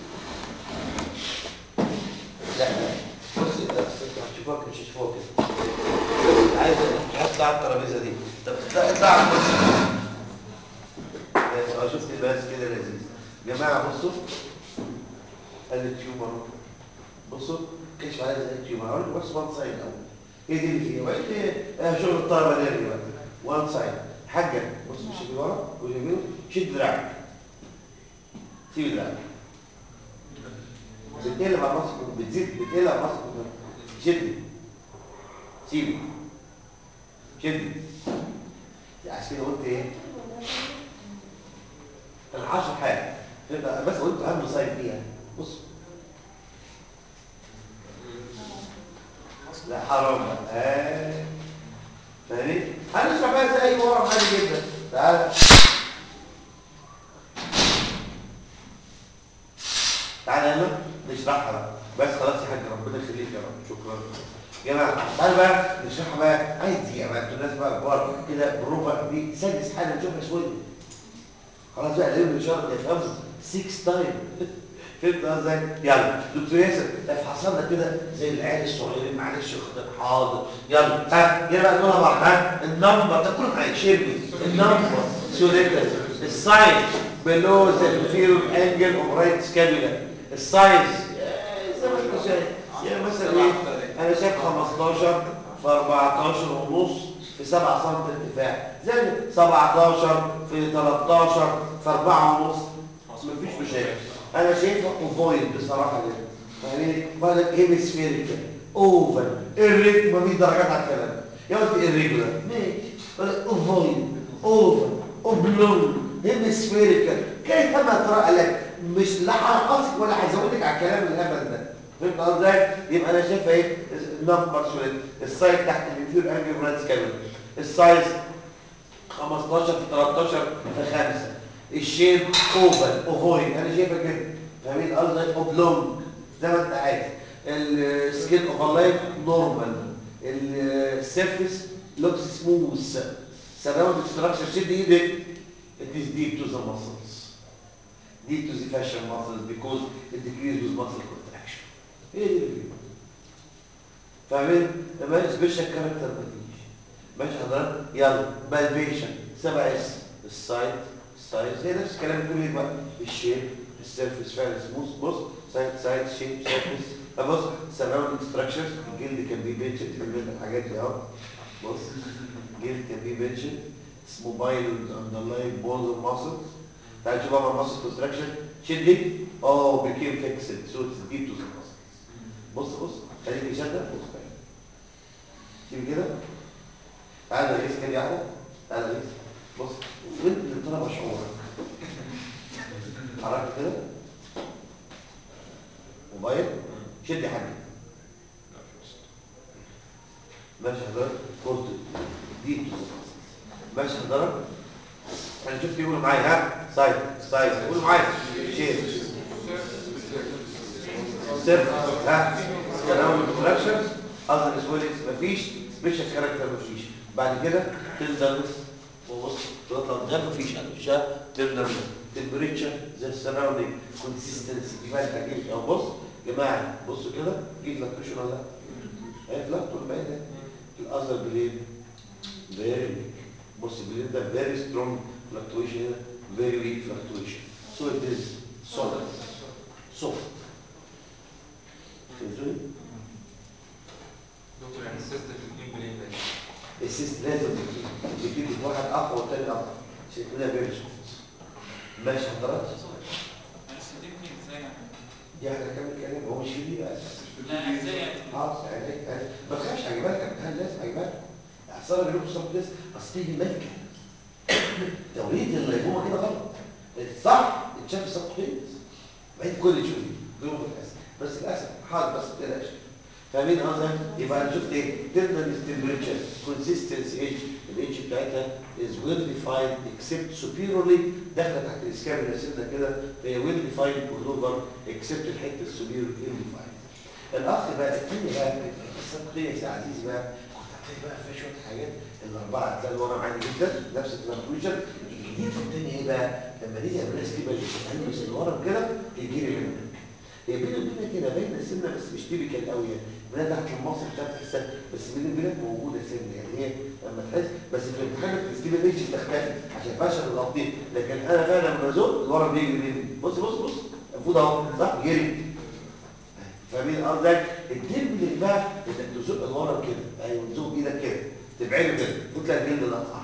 لا بص ده بس انت هتشوفوها كده مش هتشوفوها كده عايز تحط على الترابيزه دي طب اطلع اطلع على الكرسي بس اه شفت بس كده لذيذ يا جماعه بصوا قال التيومر بصوا كشف عليها زي التيومر هقول لكم بس وان سايد الاول ايه دي اللي فيها وقلت ايه شغل الطلبه نرجع بقى وان سايد حاجه بص مش اللي ورا واليمين شد دراعك سيب دراعك بتقلب على مصر بتزيد بتقلب على مصر شد سيبي شد عشان كده قلت ايه العشر حاجة يبقى بس قلت اهم صيد فيها بص لا حرام بقى آه. فاهمين هنشرح بقى زي اي ورم عادي جدا تعالى تعالى يلا نشرحها بقى بس خلاص يا حاج ربنا يخليك يا رب شكرا يا جماعه تعالى بقى نشرحها بقى عايز دقيقه بقى انتوا الناس بقى كبار كده بروفا دي سادس حاجه نشوفها شويه خلاص بقى لازم ان شاء الله يفهموا 6 تايم فهمت ازاي يلا دكتور ياسر افحص لنا كده زي العيال الصغيرين معلش خد حاضر يلا ها يلا بقى نقولها بعض ها النمبر ده كله معايا شيرني النمبر سوريتس السايز بلو ذا انفيرور انجل اوف رايت سكابيلا السايز زي ما انت شايف يعني مثلا ايه انا شايف 15 في 14 ونص في 7 سم ارتفاع زي 17 في 13 في 4 ونص مفيش مشاكل انا شايفها اوفويد بصراحه كده يعني ولا هيمسفيريكال اوفر الريت مفيش درجات على الكلام يا قلت الريجولار ماشي ولا اوفويد اوفر اوبلون هيمسفيريكال كيف ما ترى لك مش لا هنقصك ولا هزودك على الكلام الهبل ده فهمت قصدي يبقى انا شايفه ايه نمبر سوليد السايز تحت الانفير انجل برانس كامل السايز 15 في 13 في 5 الشيب اوفل اوفويد انا شايفه كده فاهمين قصدي اوبلونج زي ما انت عايز السكين اوفر لاين نورمال السيرفيس لوكس سموث سراوند ستراكشر شد ايدك it is deep to the muscles deep to the fascial muscles because it decreases with muscle contraction هي دي اللي فيه فاهمين ما سبيشال كاركتر مفيش ماشي حضرتك يلا بالفيشن سبع اس السايد السايز هي نفس الكلام كل بقى الشيب السيرفيس فعلا سموث بص سايد سايد شيب سيرفيس بص سراوندينج ستراكشرز الجلد كان بي بينشن من الحاجات دي اهو بص الجلد كان بي بينشن اسمه بايل اندرلاين بونز ماسلز تعال شوف بقى ماسل كونستراكشن شدي اه بيكيم فيكسد سو اتس ديب تو ذا بص بص خليك يشدد بص شوف كده تعالى قيس كده يا احمد تعالى قيس بص وانت اللي طلب شعورك حركت كده موبايل شد يا حبيبي ماشي حضرتك كورت دي ماشي حضرتك انا شفت يقولوا معايا ها سايد سايد قولوا معايا شير سيرف ها سيراوند كولكشن اذر سويلنجز مفيش سبيشال كاركتر مفيش بعد كده تندرس وبص تطلع قدام مفيش مفيش تندرس تمبريتشر زي السراوندينج كونسيستنسي دي بقى الاجيب او بص يا جماعه بصوا كده جيب لك كشن ولا لا ايه لا طول بعيد الاذر بلين فيري بص البلين ده فيري سترونج فلكتويشن هنا فيري ويك فلكتويشن سو ات از سوليد سوفت فهمتوني؟
دكتور يعني السيستم الاثنين بلين ده
السيست لازم يبتدي واحد اقوى والتاني اقوى عشان كده فيري سوفت ماشي حضرتك دي احنا كامل كلام هو مش في دي بقى
لا ازاي
خلاص يعني يعني ما تخافش هجيبها لك امتحان لازم هجيبها لك احصل لك لوكس سبليس اصل دي ملكه توريد الليبومه كده غلط الصح اتشاف السبقين بعيد كل شوف ظروف الاسف بس للاسف حاضر بس ما تقلقش فاهمين قصدي يبقى انا شفت ايه تيرنال تمبريتشر كونسيستنسي ايدج الايدج بتاعتها از ويل ديفايند اكسبت سوبيرورلي داخله تحت الاسكاب اللي رسمنا كده فهي ويل ديفايند كل اوفر اكسبت الحته السوبيرور ويل ديفايند الاخ بقى الثاني بقى السبقيه يا عزيزي بقى كنت هتلاقي بقى في شويه حاجات الاربعه هتلاقي الورم عادي جدا نفس الكونكلوجن الجديد في الثاني ايه بقى لما نيجي نعمل كده نلبس الورم كده يجي لي منك هي بين وبينك كده باينه سنه بس مش تيبيكال قوي يعني بنات تحت المصر بتاعت تحسها بس بين وبينك موجوده سنه يعني هي لما تحس بس في الامتحان التسجيل مش بتختفي عشان فاشل الغطيه لكن انا فعلا لما بزق الورم بيجي مني بص بص بص المفروض اهو صح جري فاهمين قصدك الدم بقى انك تزق الورم كده ايوه تزق ايدك كده تبعده كده وتلاقي الجلد الاقطع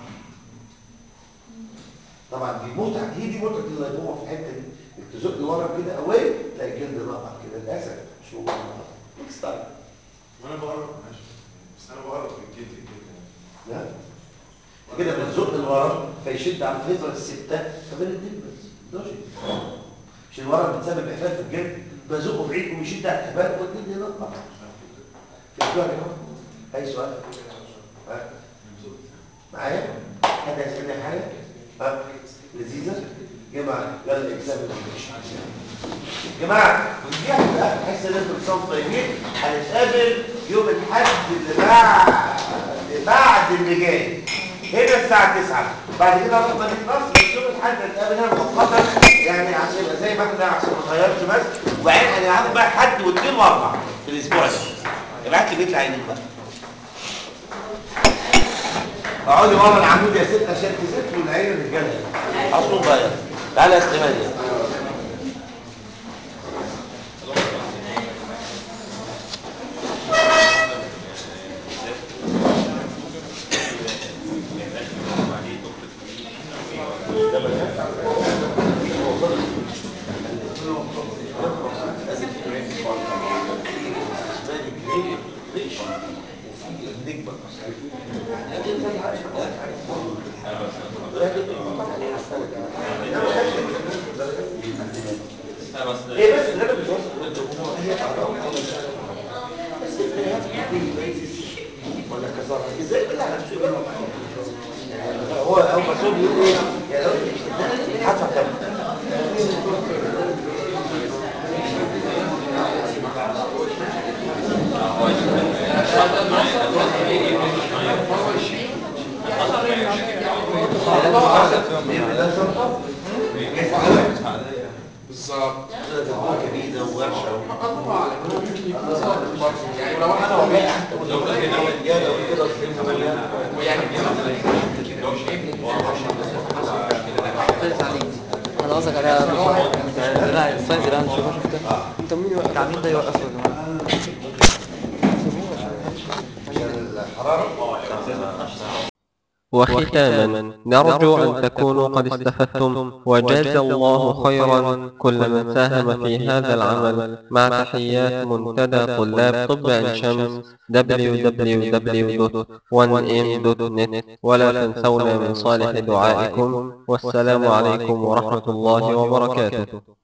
طبعا دي متعه هي دي متعه الليبومه في الحته دي انك تزق الورم كده قوي تلاقي الجلد الاقطع كده للاسف مش هو ميكس تايم
وانا بقرب ماشي بس انا بقرب من الجلد كده
نعم كده بتزق الورم فيشد على الفيبر السته فبنتدبس لوجيك مش الورم بتسبب احبال في الجلد بزقه بعيد ويشد على الاحبال والجلد ينقط في سؤال يا جماعه اي سؤال ها؟ معايا حد يسالني حاجه ها لذيذه جماعه يلا اكسب جماعه ودي هتبقى حاسه ان انتم بتصوتوا طيبين هنتقابل يوم الاحد اللي بعد اللي بعد اللي جاي هنا الساعه 9 بعد كده نروح نخلص بس يوم الاحد هنتقابل هنا مؤقتا يعني عشان يبقى زي ما احنا عشان ما نغيرش بس وبعدين هنلعبوا بقى حد واثنين واربع في الاسبوع ده ابعت لي بيت العينين بقى اقعدي ورا العمود يا ست عشان تذاكروا العين الرجاله اصلا بقى تعالى يا استماد ايه بس اللي انا بتوصل هي ولا كسرها ازاي كده على نفسه هو هو بس هو بيقول ايه يا لو هدفع كام
بالظبط
كبيرة وورشة
يعني ولو انا والله
لو كده يا لو كده
ويعني
انا قصدك على لا الساينس اللي انا شفتها شفتها انت مين يوقف العميل ده يوقفه يا جماعه
الحرارة
وختاما نرجو أن تكونوا قد استفدتم وجاز الله خيرا كل من ساهم في هذا العمل مع تحيات منتدى طلاب طب عين شمس www.1m.net ولا تنسونا من صالح دعائكم والسلام عليكم ورحمة الله وبركاته